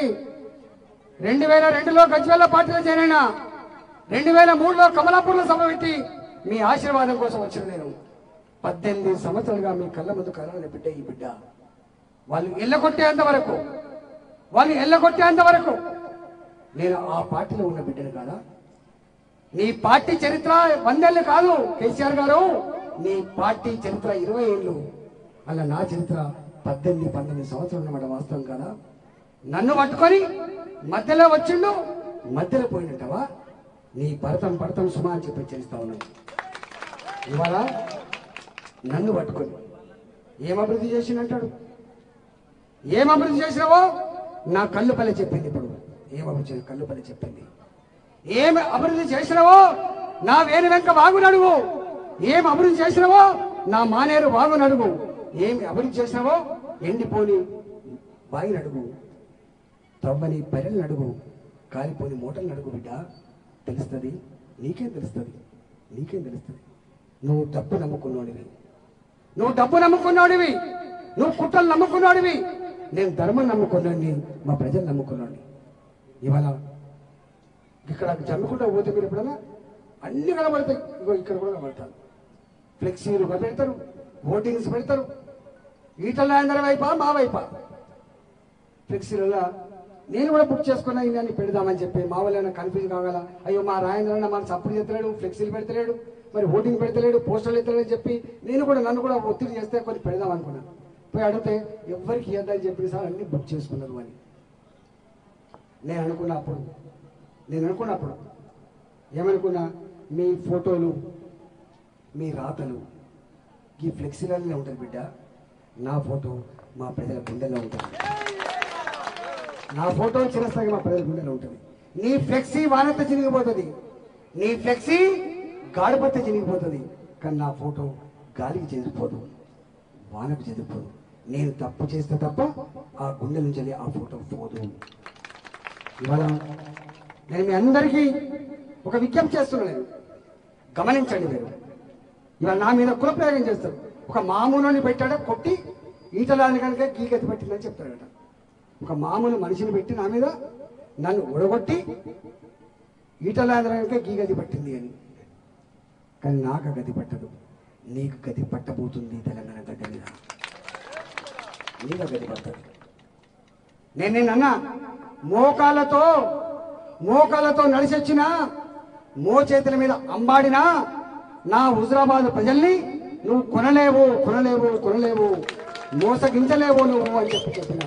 రెండు వేల రెండులో గజ్వేల పార్టీలో చేరైనా రెండు వేల మూడులో కమలాపూర్లో సభ పెట్టి మీ ఆశీర్వాదం కోసం వచ్చిన నేను పద్దెనిమిది సంవత్సరాలుగా మీ కళ్ళ ముందు కలవని బిడ్డ ఈ బిడ్డ వాళ్ళు ఎల్లగొట్టేంత వరకు వాళ్ళు ఎల్లగొట్టేంత వరకు నేను ఆ పార్టీలో ఉన్న బిడ్డను కాదా నీ పార్టీ చరిత్ర వందేళ్ళు కాదు కేసీఆర్ గారు నీ పార్టీ చరిత్ర ఇరవై ఏళ్ళు అలా నా చరిత్ర పద్దెనిమిది పంతొమ్మిది సంవత్సరాలు అన్నమాట వాస్తవం కదా నన్ను పట్టుకొని మధ్యలో వచ్చిండు మధ్యలో పోయినట్టవా నీ భరతం భరతం సుమా అని చెప్పి హెచ్చరిస్తా ఉన్నాను ఇవాళ నన్ను పట్టుకొని ఏం అభివృద్ధి చేసిందంటాడు ఏం అభివృద్ధి చేసినావో నా కళ్ళు పల్లె చెప్పింది ఇప్పుడు ఏం అభివృద్ధి చేయ- కల్లుపల్లి చెప్పింది ఏం అభివృద్ధి చేసినావో నా వేణు వెంక వాగు నడువు ఏం అభివృద్ధి చేసినావో నా మానేరు వాగు నడువు ఏమి అభివృద్ధి చేసినావో ఎండిపోని బాయి నడుగు తవ్వని పర్యలు నడుగు కాలిపోని మూటలు నడుగు బిడ్డ తెలుస్తుంది నీకేం తెలుస్తుంది నీకేం తెలుస్తుంది నువ్వు డబ్బు నమ్ముకున్నోడివి నువ్వు డబ్బు నమ్ముకున్నాడివి నువ్వు కుట్రలు నమ్ముకున్నాడివి నేను ధర్మం నమ్ముకున్నాడిని మా ప్రజలు నమ్ముకున్నాడిని ఇవాళ ఇక్కడ జమ్మికుంటా పోతే మీరు ఎప్పుడైనా అన్ని కనబడతాయి ఇగో ఇక్కడ కూడా కనబడతారు ఫ్లెక్సీలు పెడతారు ఓటింగ్స్ పెడతారు ఈటల అందరి వైపా మా వైపా ఫ్లెక్సీలలో నేను కూడా బుక్ చేసుకున్నా ఇండియాని పెడదామని చెప్పి మా వాళ్ళు కన్ఫ్యూజ్ కాగల అయ్యో మా రాయంద్ర అన్న మన సపోర్ట్ చేస్తలేడు ఫ్లెక్సీలు పెడతలేడు మరి ఓటింగ్ పెడతలేడు పోస్టర్లు ఎత్తలేడు అని చెప్పి నేను కూడా నన్ను కూడా ఒత్తిడి చేస్తే కొన్ని పెడదాం అనుకున్నాను పోయి అడిగితే ఎవరికి ఇవ్వద్దని చెప్పిన సార్ అన్ని బుక్ చేసుకున్నారు అని నేను అనుకున్నప్పుడు నేను అనుకున్నప్పుడు ఏమనుకున్నా మీ ఫోటోలు మీ రాతలు ఈ ఫ్లెక్సీలనే ఉంటుంది బిడ్డ నా ఫోటో మా ప్రజల గుండెల్లో ఉంటుంది నా ఫోటో చిరస్థాయి మా ప్రజల గుండెలో ఉంటుంది నీ ఫ్లెక్సీ వానత చినిగిపోతుంది నీ ఫ్లెక్సీ గాడిపత్త చినిగిపోతుంది కానీ నా ఫోటో గాలికి చెదిరిపోదు వానకు చెదిరిపోదు నేను తప్పు చేస్తే తప్ప ఆ గుండె నుంచి వెళ్ళి ఆ ఫోటో పోదు ఇవాళ నేను మీ అందరికీ ఒక విజ్ఞప్తి చేస్తున్నాను గమనించండి మీరు ఇవాళ నా మీద కులప్రయోగం చేస్తారు ఒక మామూలుని పెట్టాడ కొట్టి ఈటలాని కనుక గీగతి పెట్టిందని చెప్తాడట ఒక మామూలు మనిషిని పెట్టి నా మీద నన్ను ఉడగొట్టి ఈటలాంధ్ర కనుక గీగతి పట్టింది అని కానీ నాకు ఆ గతి పట్టదు నీకు గతి పట్టబోతుంది తెలంగాణ గడ్డ మీద నీకు ఆ గతి పట్టదు నేను నిన్న మోకాలతో మోకాలతో నడిచొచ్చిన మో చేతుల మీద అంబాడినా నా హుజరాబాద్ ప్రజల్ని నువ్వు కొనలేవు కొనలేవు కొనలేవు మోసగించలేవు నువ్వు అని చెప్పి చెప్పిన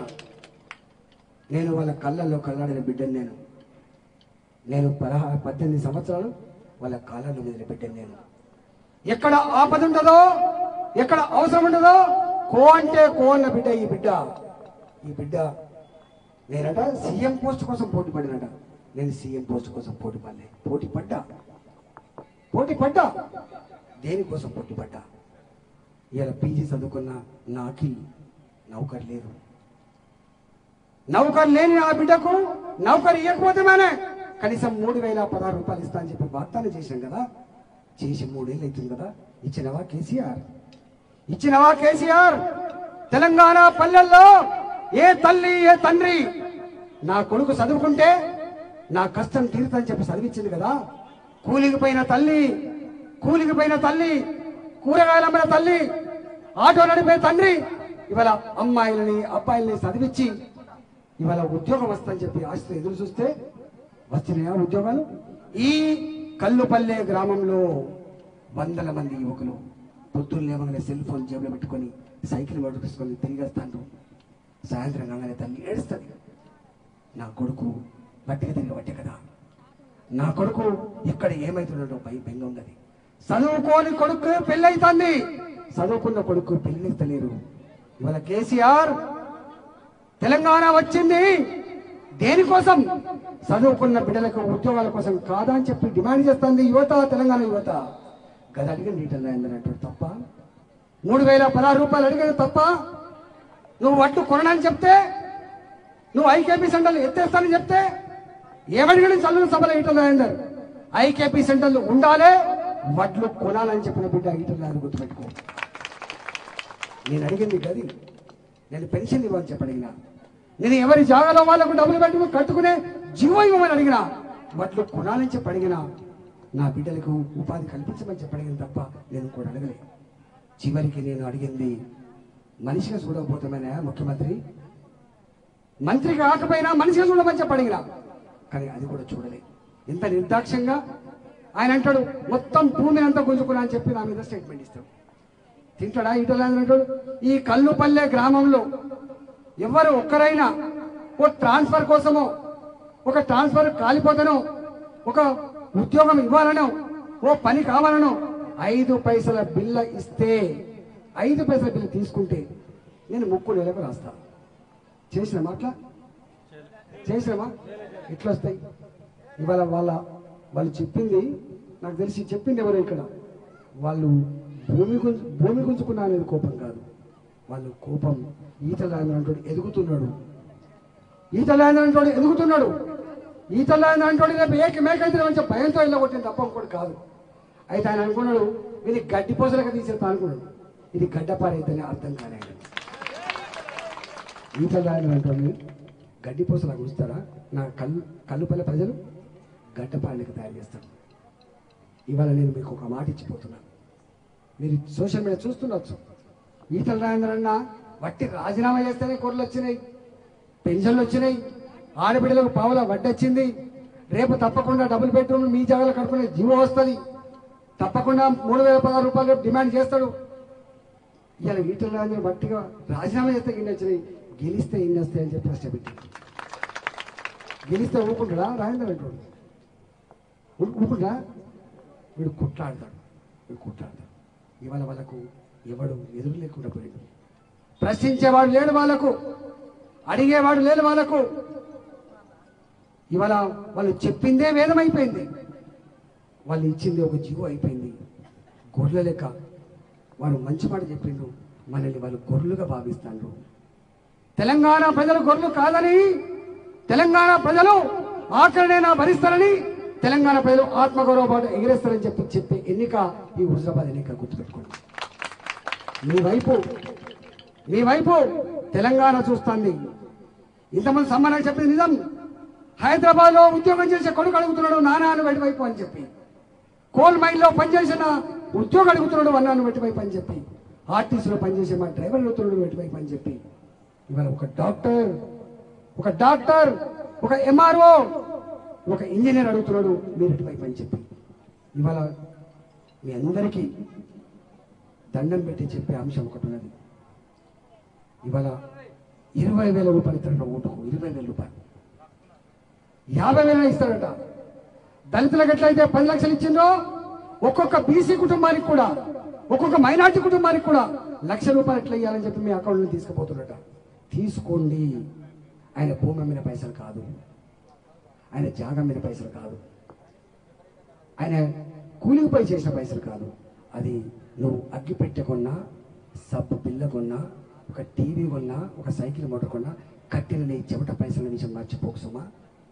నేను వాళ్ళ కళ్ళల్లో కళ్ళాడిన బిడ్డను నేను నేను పదహా పద్దెనిమిది సంవత్సరాలు వాళ్ళ కాళ్ళలో మీద బిడ్డను నేను ఎక్కడ ఆపద ఉంటుందో ఎక్కడ అవసరం ఉంటుందో కో అంటే కో అన్న బిడ్డ ఈ బిడ్డ ఈ బిడ్డ నేనట సీఎం పోస్ట్ కోసం పోటీ పడినట నేను సీఎం పోస్ట్ కోసం పోటీ పడలే పోటీ పడ్డా పోటీ పడ్డా దేనికోసం పోటీ పడ్డా ఇలా పీజీ చదువుకున్న నాకి నౌకర్ లేదు నౌకర్ లేని ఆ బిడ్డకు నౌకర్ ఇవ్వకపోతే మానే కనీసం మూడు వేల పదహారు రూపాయలు ఇస్తా అని చెప్పి వాగ్దానం చేశాం కదా చేసి మూడేళ్ళు అవుతుంది కదా ఇచ్చినవా కేసీఆర్ ఇచ్చినవా కేసీఆర్ తెలంగాణ పల్లెల్లో ఏ తల్లి ఏ తండ్రి నా కొడుకు చదువుకుంటే నా కష్టం తీరుతుందని చెప్పి చదివించింది కదా కూలికి పోయిన తల్లి కూలికి పోయిన తల్లి కూరగాయలు అమ్మిన తల్లి ఆటో నడిపే తండ్రి ఇవాళ అమ్మాయిలని అబ్బాయిలని చదివించి ఇవాళ ఉద్యోగం వస్తుందని చెప్పి ఆశతో ఎదురు చూస్తే వచ్చినాయా ఉద్యోగాలు ఈ కల్లుపల్లె గ్రామంలో వందల మంది యువకులు పొద్దున్న లేవగానే సెల్ ఫోన్ జేబులో పెట్టుకొని సైకిల్ పట్టుకొని తిరిగేస్తాను సాయంత్రం కాగానే తల్లి ఏడుస్తుంది నా కొడుకు బట్టిగా తిరగబట్టే కదా నా కొడుకు ఇక్కడ ఏమైతున్నాడో భయ బెంగ ఉన్నది చదువుకోని కొడుకు పెళ్ళైతుంది చదువుకున్న కొడుకు పెళ్ళిస్తలేరు ఇవాళ కేసీఆర్ తెలంగాణ వచ్చింది దేనికోసం చదువుకున్న బిడ్డలకు ఉద్యోగాల కోసం కాదా అని చెప్పి డిమాండ్ చేస్తుంది యువత తెలంగాణ యువత గది అడిగిన నీటల్ రాయందని తప్ప మూడు వేల పదహారు రూపాయలు అడిగేది తప్ప నువ్వు వడ్డు కొనడానికి చెప్తే నువ్వు ఐకేపీ సెంటర్లు ఎత్తేస్తానని చెప్తే ఏమడిగిన చల్లని సభలో ఈటల రాజేందర్ ఐకేపీ సెంటర్లు ఉండాలి వడ్లు కొనాలని చెప్పిన బిడ్డ ఈటల రాజేందర్ గుర్తుపెట్టుకో నేను అడిగింది గది నేను పెన్షన్ ఇవ్వని చెప్పి అడిగినా నేను ఎవరి జాగాలో వాళ్ళకు డబ్బులు పెట్టుకుని కట్టుకునే జీవో ఇవ్వమని అడిగినా వడ్లు కొనాలని చెప్పి అడిగినా నా బిడ్డలకు ఉపాధి కల్పించమని చెప్పి అడిగిన తప్ప నేను కూడా అడగలే చివరికి నేను అడిగింది మనిషిగా చూడకపోతామనే ముఖ్యమంత్రి మంత్రి కాకపోయినా మనిషిగా చూడమని చెప్పి అడిగినా కానీ అది కూడా చూడలే ఇంత నిర్దాక్ష్యంగా ఆయన అంటాడు మొత్తం భూమిని అంతా గుంజుకున్నా అని చెప్పి నా మీద స్టేట్మెంట్ ఇస్తాడు తింటాడా ఇటలా అంటాడు ఈ కల్లుపల్లె గ్రామంలో ఎవరు ఒక్కరైనా ఓ ట్రాన్స్ఫర్ కోసమో ఒక ట్రాన్స్ఫర్ కాలిపోతానో ఒక ఉద్యోగం ఇవ్వాలనో ఓ పని కావాలనో ఐదు పైసల బిల్ల ఇస్తే ఐదు పైసల బిల్లు తీసుకుంటే నేను ముక్కు నెలకు రాస్తా చేసిన మాట్లా చేసినామా ఎట్లా వస్తాయి ఇవాళ వాళ్ళ వాళ్ళు చెప్పింది నాకు తెలిసి చెప్పింది ఎవరు ఇక్కడ వాళ్ళు భూమి గుంజు భూమి గుంజుకున్నా అనేది కోపం కాదు వాళ్ళు కోపం ఈతలాంటి ఎదుగుతున్నాడు ఈతలాంటి ఎదుగుతున్నాడు ఈతలాంటి రేపు ఏక మేకైతే మంచి భయంతో ఇళ్ళ కొట్టింది తప్ప ఇంకోటి కాదు అయితే ఆయన అనుకున్నాడు ఇది గడ్డి పోసలకు తీసేస్తా అనుకున్నాడు ఇది గడ్డపారైతేనే అర్థం కాలేదు ఈతలాంటి గడ్డి పోసలకు ఉంచుతారా నా కళ్ళు కళ్ళుపల్లె ప్రజలు గడ్డపాలకి తయారు చేస్తారు ఇవాళ నేను మీకు ఒక మాట ఇచ్చిపోతున్నాను మీరు సోషల్ మీడియా చూస్తుండొచ్చు ఈతల రాజేంద్రన్న వట్టి రాజీనామా చేస్తేనే కూరలు వచ్చినాయి పెన్షన్లు వచ్చినాయి ఆడబిడ్డలకు పావుల వడ్డొచ్చింది రేపు తప్పకుండా డబుల్ బెడ్రూమ్ మీ జాగాలో కడుపునే జీవో వస్తుంది తప్పకుండా మూడు వేల పదహారు రూపాయలు రేపు డిమాండ్ చేస్తాడు ఇవాళ ఈటల రాజేంద్ర వట్టిగా రాజీనామా చేస్తే ఇన్ని వచ్చినాయి గెలిస్తే ఇన్ని వస్తాయి అని చెప్పి ప్రశ్న పెట్టి గెలిస్తే ఊపుకుంటాడా రాజేంద్ర అంటాడు ఊపుకుంటా వీడు కుట్లాడతాడు వీడు కుట్లాడతాడు ఇవాళ వాళ్ళకు ఎవడు ఎదురు లేకుండా పోయాడు ప్రశ్నించేవాడు లేడు వాళ్ళకు అడిగేవాడు లేడు వాళ్ళకు ఇవాళ వాళ్ళు చెప్పిందే వేదం అయిపోయింది వాళ్ళు ఇచ్చింది ఒక జీవో అయిపోయింది గొర్రెల లెక్క వాడు మంచి మాట చెప్పిండు మనల్ని వాళ్ళు గొర్రెలుగా భావిస్తాండ్రు తెలంగాణ ప్రజలు గొర్రెలు కాదని తెలంగాణ ప్రజలు ఆఖరినైనా భరిస్తారని తెలంగాణ ప్రజలు ఆత్మగౌరవ పాటు ఎగిరేస్తారని చెప్పి చెప్పే ఎన్నిక ఈ హుజరాబాద్ ఎన్నిక గుర్తుపెట్టుకోండి మీ వైపు మీ వైపు తెలంగాణ చూస్తుంది ఇంతమంది సమ్మానాలు చెప్పింది నిజం హైదరాబాద్ లో ఉద్యోగం చేసే కొడుకు అడుగుతున్నాడు నానాను వెటివైపు అని చెప్పి కోల్ మైన్ లో పనిచేసిన ఉద్యోగం అడుగుతున్నాడు అన్నాను వెటివైపు అని చెప్పి ఆర్టీసీలో పనిచేసే మా డ్రైవర్ అడుగుతున్నాడు వెటివైపు అని చెప్పి ఇవాళ ఒక డాక్టర్ ఒక డాక్టర్ ఒక ఎంఆర్ఓ ఒక ఇంజనీర్ అడుగుతున్నాడు మీరు ఎటువైపు అని చెప్పి ఇవాళ మీ అందరికీ దండం పెట్టి చెప్పే అంశం ఒకటి ఉన్నది ఇవాళ ఇరవై వేల రూపాయలు ఇస్తారట ఓటుకు ఇరవై వేల రూపాయలు యాభై వేల ఇస్తారట దళితులకు ఎట్లయితే పది లక్షలు ఇచ్చిందో ఒక్కొక్క బీసీ కుటుంబానికి కూడా ఒక్కొక్క మైనార్టీ కుటుంబానికి కూడా లక్ష రూపాయలు ఎట్లా ఇవ్వాలని చెప్పి మీ అకౌంట్లో తీసుకుపోతున్నట తీసుకోండి ఆయన భూమి మీద పైసలు కాదు ఆయన జాగం మీద పైసలు కాదు ఆయన కూలికి పై చేసిన పైసలు కాదు అది నువ్వు అగ్గి పెట్టె కొన్నా సబ్బు బిల్ల కొన్నా ఒక టీవీ కొన్నా ఒక సైకిల్ మోటార్ కొన్నా కట్టిన నీ చెమట పైసల విషయం మర్చిపోకు సుమా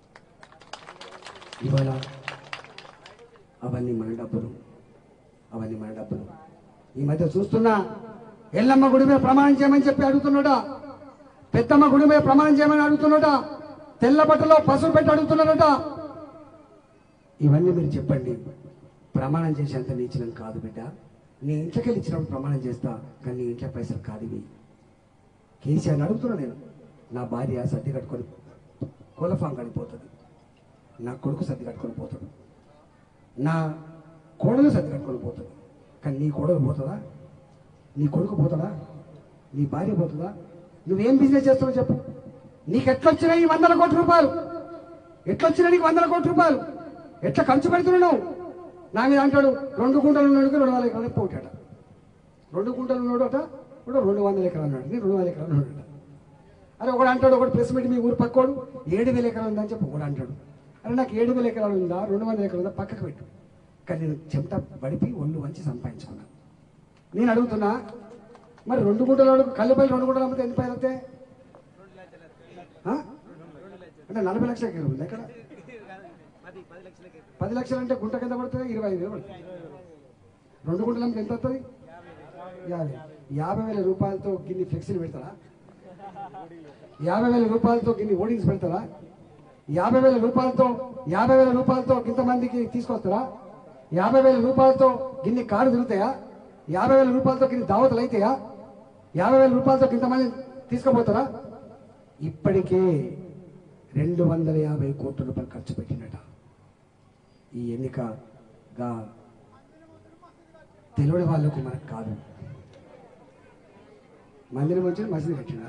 ఇవాళ అవన్నీ మన డబ్బులు అవన్నీ మన డబ్బులు ఈ మధ్య చూస్తున్నా ఎల్లమ్మ గుడి మీద ప్రమాణం చేయమని చెప్పి అడుగుతున్నాడా పెద్దమ్మ గుడి మీద ప్రమాణం చేయమని అడుగుతున్నాడా తెల్ల బట్టలో పసుపు పెట్టి అడుగుతున్నాడట ఇవన్నీ మీరు చెప్పండి ప్రమాణం చేసేంత నీచినం కాదు బిడ్డ నీ ఇంట్లోకి వెళ్ళి ఇచ్చినప్పుడు ప్రమాణం చేస్తా కానీ నీ ఇంట్లో పైసలు కాదు ఇవి కేసీఆర్ని అడుగుతున్నా నేను నా భార్య సర్ది కట్టుకొని కోలఫామ్ కడిపోతుంది నా కొడుకు సర్ది కట్టుకొని పోతాడు నా కోడలు సర్ది కట్టుకొని పోతుంది కానీ నీ కోడలు పోతుందా నీ కొడుకు పోతాడా నీ భార్య పోతుందా నువ్వేం బిజినెస్ చేస్తున్నావు చెప్పు నీకు ఎట్లొచ్చినాయి ఈ వందల కోట్ల రూపాయలు ఎట్లొచ్చినాయి నీకు వందల కోట్ల రూపాయలు ఎట్లా ఖర్చు పెడుతున్నావు నా మీద అంటాడు రెండు గుంటలు ఉన్నాడు రెండు వందల ఎకరాలు పోటాట రెండు గుంటలు ఉన్నాడట కూడా రెండు వందల ఎకరాలు ఉన్నాడు నేను రెండు వందల ఎకరాలు ఉన్నాడట అరే ఒకడు అంటాడు ఒకటి ప్రెస్ మీట్ మీ ఊరు పక్కోడు ఏడు వేల ఎకరాలు ఉందని చెప్పి ఒకడు అంటాడు అరే నాకు ఏడు వేల ఎకరాలు ఉందా రెండు వందల ఎకరాలు ఉందా పక్కకు పెట్టు కానీ నేను చెమట బడిపి ఒళ్ళు వంచి సంపాదించుకున్నా నేను అడుగుతున్నా మరి రెండు గుంటలు కళ్ళుపల్లి రెండు గుంటలు అమ్మితే ఎన్ని పైలు వస్తాయి ఆ? అంటే నలభై లక్షల ఎకరం ఉంది ఎక్కడ పది లక్షలు అంటే గుంట కింద పడుతుంది ఇరవై ఐదు వేలు పడుతుంది రెండు గుంటలు అమ్మితే ఎంత వస్తుంది యాభై యాభై వేల రూపాయలతో గిన్ని ఫ్లెక్సీలు పెడతారా యాభై వేల రూపాయలతో గిన్ని ఓడింగ్స్ పెడతారా యాభై వేల రూపాయలతో యాభై వేల రూపాయలతో ఇంతమందికి తీసుకొస్తారా యాభై వేల రూపాయలతో గిన్ని కారు తిరుగుతాయా యాభై వేల రూపాయలతో గిన్ని దావతలు అయితాయా యాభై వేల రూపాయలతో ఇంతమంది తీసుకుపోతారా ఇప్పటికే రెండు వందల యాభై కోట్ల రూపాయలు ఖర్చు పెట్టినట ఈ ఎన్నికగా తెలియని వాళ్ళకు మనకు కాదు మందిరం వచ్చి మసీదు కట్టిన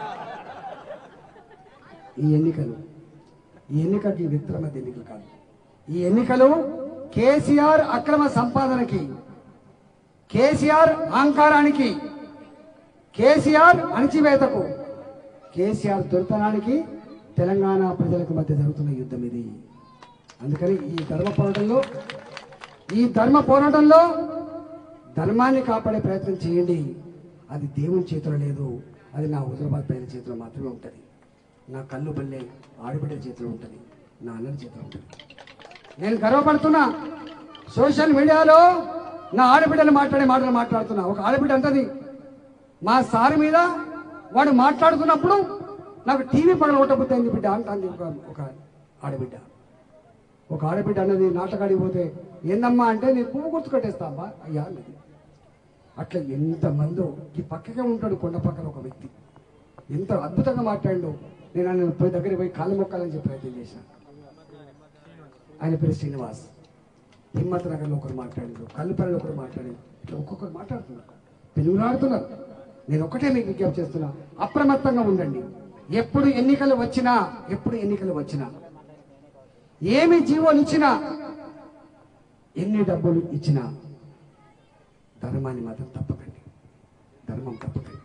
ఈ ఎన్నికలు ఈ ఎన్నికకి వ్యక్తుల మధ్య ఎన్నికలు కాదు ఈ ఎన్నికలు కేసీఆర్ అక్రమ సంపాదనకి కేసీఆర్ అహంకారానికి కేసీఆర్ అణచివేతకు కేసీఆర్ దొరితనానికి తెలంగాణ ప్రజలకు మధ్య జరుగుతున్న యుద్ధం ఇది అందుకని ఈ ధర్మ పోరాటంలో ఈ ధర్మ పోరాటంలో ధర్మాన్ని కాపాడే ప్రయత్నం చేయండి అది దేవుని చేతిలో లేదు అది నా హుజరాబాద్ ప్రజల చేతిలో మాత్రమే ఉంటుంది నా కళ్ళు బల్లే ఆడబిడ్డ చేతిలో ఉంటుంది నా అన్నల చేతిలో ఉంటుంది నేను గర్వపడుతున్నా సోషల్ మీడియాలో నా ఆడబిడ్డలు మాట్లాడే మాటలు మాట్లాడుతున్నా ఒక ఆడబిడ్డ అంటది మా సార్ మీద వాడు మాట్లాడుతున్నప్పుడు నాకు టీవీ పగల కొట్టబుద్ది బిడ్డ అంటుంది ఒక ఒక ఆడబిడ్డ ఒక ఆడబిడ్డ అన్నది నాటకాడికి పోతే ఏందమ్మా అంటే నేను పువ్వు గుర్తు కట్టేస్తా అమ్మా అయ్యా అన్నది అట్లా ఎంతమందో ఈ పక్కకే ఉంటాడు కొండ పక్కన ఒక వ్యక్తి ఎంత అద్భుతంగా మాట్లాడు నేను ఆయన పోయి దగ్గరికి పోయి కాళ్ళు మొక్కాలని చెప్పి ప్రయత్నం చేశాను ఆయన పేరు శ్రీనివాస్ హిమ్మత్ నగర్లో ఒకరు మాట్లాడారు కల్లుపల్లిలో ఒకరు మాట్లాడారు ఇట్లా ఒక్కొక్కరు మాట్లాడుతున్నారు పెనుగులాడుతున్నారు నేను ఒకటే మీకు విజ్ఞప్తి చేస్తున్నా అప్రమత్తంగా ఉండండి ఎప్పుడు ఎన్నికలు వచ్చినా ఎప్పుడు ఎన్నికలు వచ్చినా ఏమి జీవోలు ఇచ్చినా ఎన్ని డబ్బులు ఇచ్చినా ధర్మాన్ని మాత్రం తప్పకండి ధర్మం తప్పకండి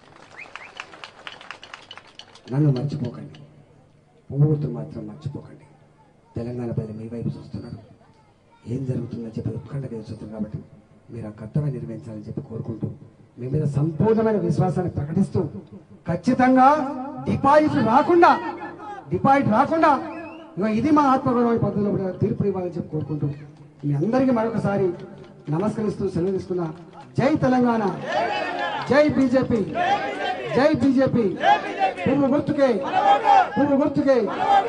నన్ను మర్చిపోకండి పువ్వుతులు మాత్రం మర్చిపోకండి తెలంగాణ ప్రజలు మీ వైపు చూస్తున్నారు ఏం జరుగుతుందని చెప్పి ఉత్కంఠగా చూస్తున్నారు కాబట్టి మీరు ఆ కర్తవ్యం నిర్వహించాలని చెప్పి కోరుకుంటూ మీ మీద సంపూర్ణమైన విశ్వాసాన్ని ప్రకటిస్తూ ఖచ్చితంగా డిపాజిట్ రాకుండా డిపాజిట్ రాకుండా ఇగో ఇది మా ఆత్మగౌరవ పద్ధతిలో కూడా తీర్పు ఇవ్వాలని చెప్పి కోరుకుంటూ మీ అందరికీ మరొకసారి నమస్కరిస్తూ సెలవు తీసుకున్నా జై తెలంగాణ జై బీజేపీ జై బీజేపీ పువ్వు గుర్తుకే పువ్వు గుర్తుకే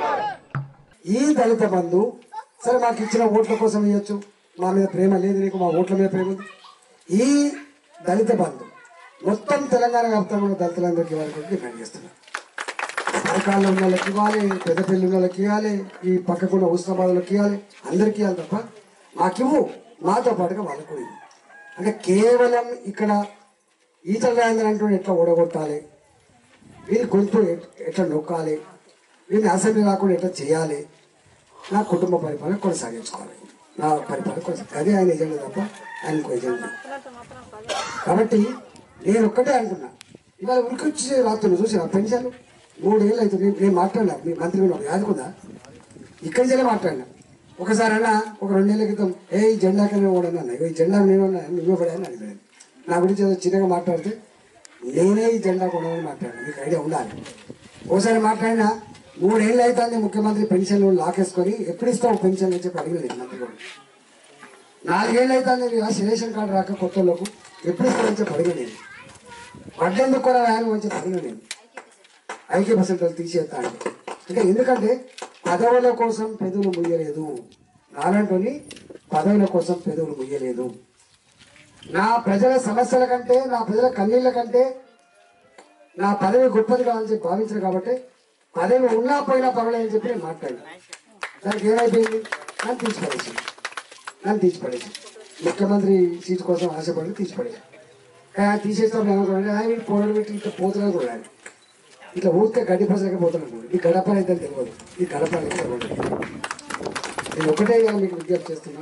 ఈ దళిత బంధు సరే మాకు ఇచ్చిన ఓట్ల కోసం ఇవ్వచ్చు మా మీద ప్రేమ లేదు నీకు మా ఓట్ల మీద ప్రేమ ఉంది ఈ దళిత బంధు మొత్తం తెలంగాణ వ్యాప్తంగా ఉన్న దళితులందరికీ ఇవ్వాలని డిమాండ్ చేస్తున్నారు పథకాల్లో ఉన్న వాళ్ళకి ఇవ్వాలి పెద్దపల్లి ఉన్న వాళ్ళకి ఇవ్వాలి ఈ పక్కకున్న ఉస్మాబాద్లోకి ఇవ్వాలి అందరికీ ఇవ్వాలి తప్ప మాకివ్వు మాతో పాటుగా వాళ్ళకు కూడా ఇవ్వు. అంటే కేవలం ఇక్కడ ఈతల రాయందర్ అంటూ ఎట్లా ఓడగొట్టాలి వీరి గొంతు ఎట్- ఎట్లా నొక్కాలి వీరిని అసెంబ్లీ రాకుండా ఎట్లా చేయాలి నా కుటుంబ పరిపాలన కొనసాగించుకోవాలి నా పరిపాలన కొనసాగి అదే ఆయన ఎజెండా తప్ప ఆయన ఇంకో ఎజెండా కాబట్టి నేను ఒక్కటే అంటున్నా ఇవాళ ఉరికొచ్చి రాత్రులు చూసిన పెన్షన్ మూడేళ్ళు అవుతుంది నేను- నేను మాట్లాడినా మీ మంత్రి మీద యాదుకుందా ఇక్కడి నుంచే మాట్లాడినా ఒకసారి అన్న ఒక రెండేళ్ల క్రితం ఏ ఈ జెండాకనే ఓడన్నా అన్న. ఇగో ఈ జెండా నేను నువ్వే పడాయని అడిగాను నా గురించి ఏదో చిన్నగా మాట్లాడితే నేనే ఈ జెండా కొనని మాట్లాడాను మీకు ఐడియా ఉండాలి ఓసారి మాట్లాడినా మూడేళ్ళు అవుతుంది ముఖ్యమంత్రి పెన్షన్ లాకేసుకొని ఎప్పుడు ఇస్తావు పెన్షన్ అని చెప్పి అడిగలేదు మంత్రి కూడా నాలుగేళ్ళు అవుతుంది ఆ రేషన్ కార్డు రాక కొత్త వాళ్ళకు ఎప్పుడు ఇస్తామని చెప్పి అడిగా నేను వడ్డెందుకు కూడా రాను అని చెప్పి అడిగా నేను ఐక్య పర్సెంట్ తీసేస్తా అంటే అంటే ఎందుకంటే పదవుల కోసం పెదవులు ముయ్యలేదు నాలంటోని పదవుల కోసం పెదవులు ముయ్యలేదు నా ప్రజల సమస్యల కంటే నా ప్రజల కన్నీళ్ళ కంటే నా పదవి గొప్పది కావాలని చెప్పి భావించారు కాబట్టి పదవి ఉన్నా పోయినా పర్వాలేదని చెప్పి నేను మాట్లాడాను దానికి ఏమైపోయింది నన్ను తీసిపడేసి నన్ను తీసిపడేసి ముఖ్యమంత్రి సీటు కోసం ఆశపడి తీసిపడేసి కానీ తీసేస్తాం ఏమనుకున్నాను ఆయన పోరాడు పెట్టి ఇట్లా పోతున్నా కూడా ఆయన. ఇట్లా ఊరికే గడ్డి పసలకే పోతున్నాను ఈ గడప అయితే తెలియదు ఈ గడప అయితే తెలియదు నేను ఒకటే ఇక మీకు విజ్ఞప్తి చేస్తున్నా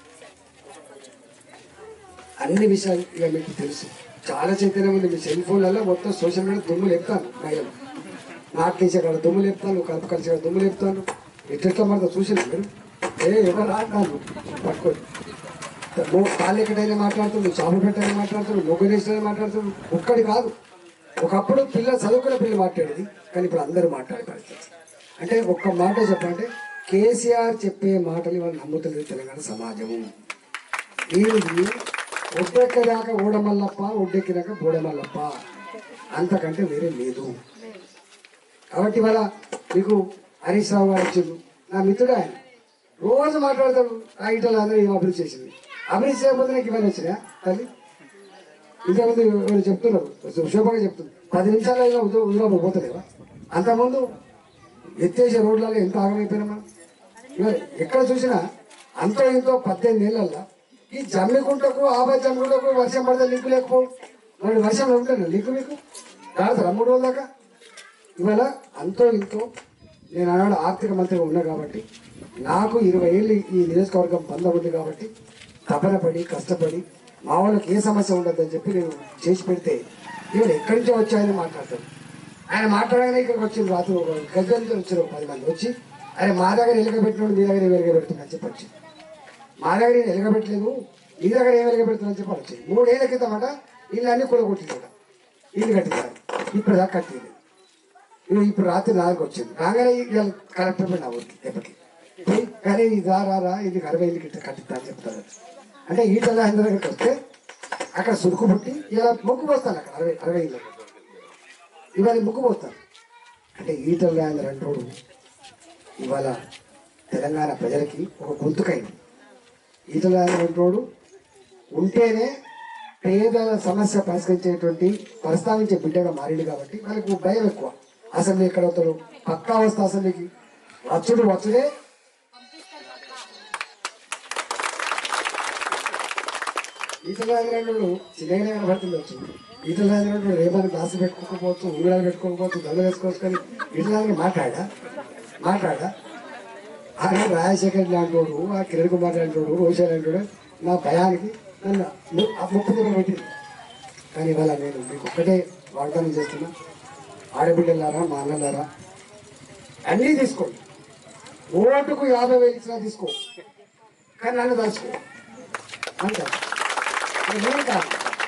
అన్ని విషయాలు ఇక మీకు తెలుసు చాలా చైతన్యం ఉంది మీ సెల్ ఫోన్లలో మొత్తం సోషల్ మీడియా దుమ్ము లేపుతాను మహిళలు నాట్లు వేసే కాడ దుమ్ము లేపుతాను కలుపు కలిసే కాడ దుమ్ము లేపుతాను ఎట్లా పడతా చూసిన మీరు ఏ ఎవరు ఆడినాను పట్టుకోండి మో- కాళ్ళు ఎక్కడైనా మాట్లాడుతుంది చేపలు పెట్టైనా మాట్లాడుతుంది మొగ్గులేసిన మాట్లాడుతుంది ఒక్కడి కాదు ఒకప్పుడు పిల్లలు చదువుకున్న పిల్లలు మాట్లాడేది కానీ ఇప్పుడు అందరూ మాట్లాడే పరిస్థితి అంటే ఒక్క మాట చెప్పాలంటే కేసీఆర్ చెప్పే మాటలు వాళ్ళు నమ్ముతలేదు తెలంగాణ సమాజము దీనికి ఒడ్డెక్కదాకా ఓడమల్లప్ప ఒడ్డెక్కినాక బోడమల్లప్ప అంతకంటే వేరే లేదు కాబట్టి ఇవాళ మీకు హరీష్ రావు గారు వచ్చిండు నా మిత్రుడు ఆయన రోజు మాట్లాడతాడు ఆ ఇటలు అందరూ ఏం అభివృద్ధి చేసింది అభివృద్ధి చేయకపోతే నాకు ఇవన్నీ వచ్చినా తల్లి ఇంతకుముందు ఎవరు చెప్తున్నారు శుభంగా చెప్తున్నారు పది నిమిషాలు అయినా ఉద్యోగం ఉద్యోగం పోతలేవా అంతకుముందు ఎత్తేసే రోడ్లలో ఎంత ఆగమైపోయినా మనం ఇవాళ ఎక్కడ చూసినా అంతో ఇంతో పద్దెనిమిది నెలల్లో ఈ జమ్మికుంటకు ఆబా జమ్మికుంటకు వర్షం పడితే లింకు లేకపోవు మరి వర్షం ఉంటుంది లింకు మీకు కాదు మూడు రోజుల దాకా ఇవాళ అంతో ఇంతో నేను ఆనాడు ఆర్థిక మంత్రిగా ఉన్నా కాబట్టి నాకు ఇరవై ఏళ్ళు ఈ నియోజకవర్గం బంధం ఉంది కాబట్టి తపన పడి కష్టపడి మా వాళ్ళకి ఏ సమస్య ఉండదని చెప్పి నేను చేసి పెడితే ఇవాళ ఎక్కడి నుంచో వచ్చాయని మాట్లాడతాను ఆయన మాట్లాడగానే ఇక్కడికి వచ్చింది రాత్రి ఒక గద్దె నుంచి వచ్చారు ఒక పది మంది వచ్చి అరే మా దగ్గర ఎలుగబెట్టినోడు మీ దగ్గర వెలుగబెడుతుందని చెప్పి వచ్చింది మా దగ్గర నేను ఎలుగబెట్టలేదు మీ దగ్గర ఏం వెలుగబెడుతుందని చెప్పి వచ్చింది మూడేళ్ల క్రితం అట ఇల్లు అన్ని కొలగొట్టిందట ఇల్లు కట్టించారు ఇప్పుడు దాకా కట్టింది ఇవి ఇప్పుడు రాత్రి నాలుగు వచ్చింది రాగానే ఇవాళ కలెక్టర్ పోయిన ఊరికి దెబ్బకి పోయి కానీ ఇది రా రా రా ఇది అరవై ఇల్లు గిట్ట కట్టిద్దా అని చెప్తారు అంటే ఈటల రాజేంద్ర దగ్గరికి వస్తే అక్కడ సురుకు పుట్టి ఇలా ముగ్గు పోస్తాను అక్కడ అరవై అరవై ఇల్లు ఇవాళ ముగ్గు పోస్తాను అంటే ఈటల రాజేంద్ర అంటోడు ఇవాళ తెలంగాణ ప్రజలకి ఒక గొంతుకైంది ఈటల రాజేంద్ర అంటోడు ఉంటేనే పేదల సమస్య పరిష్కరించేటువంటి ప్రస్తావించే బిడ్డగా మారింది కాబట్టి వాళ్ళకు భయం ఎక్కువ అసెంబ్లీ ఎక్కడ అవుతారు పక్కా వస్తా అసెంబ్లీకి వచ్చుడు వచ్చుడే ఈతల రాజరాజుడు చిన్నగానే కనబడుతుంది వచ్చు ఈతల రాజరాజుడు రేపటి గ్లాసు పెట్టుకోకపోవచ్చు ఉంగరాలు పెట్టుకోకపోవచ్చు దండ వేసుకోవచ్చు కానీ ఈతల రాజు మాట్లాడా మాట్లాడా ఆయన రాజశేఖర్ లాంటోడు ఆ కిరణ్ కుమార్ లాంటోడు రోషా లాంటోడు నా భయానికి నన్ను ము- ఆ ముప్పు దగ్గర పెట్టింది కానీ ఇవాళ నేను మీకు ఒక్కటే వాగ్దానం చేస్తున్నా ఆడబిడ్డలారా మా అన్నలారా అన్నీ తీసుకోండి ఓటుకు యాభై వేలు ఇచ్చినా తీసుకో కానీ నన్ను దాచుకో అంతే ఇది నేను కాదు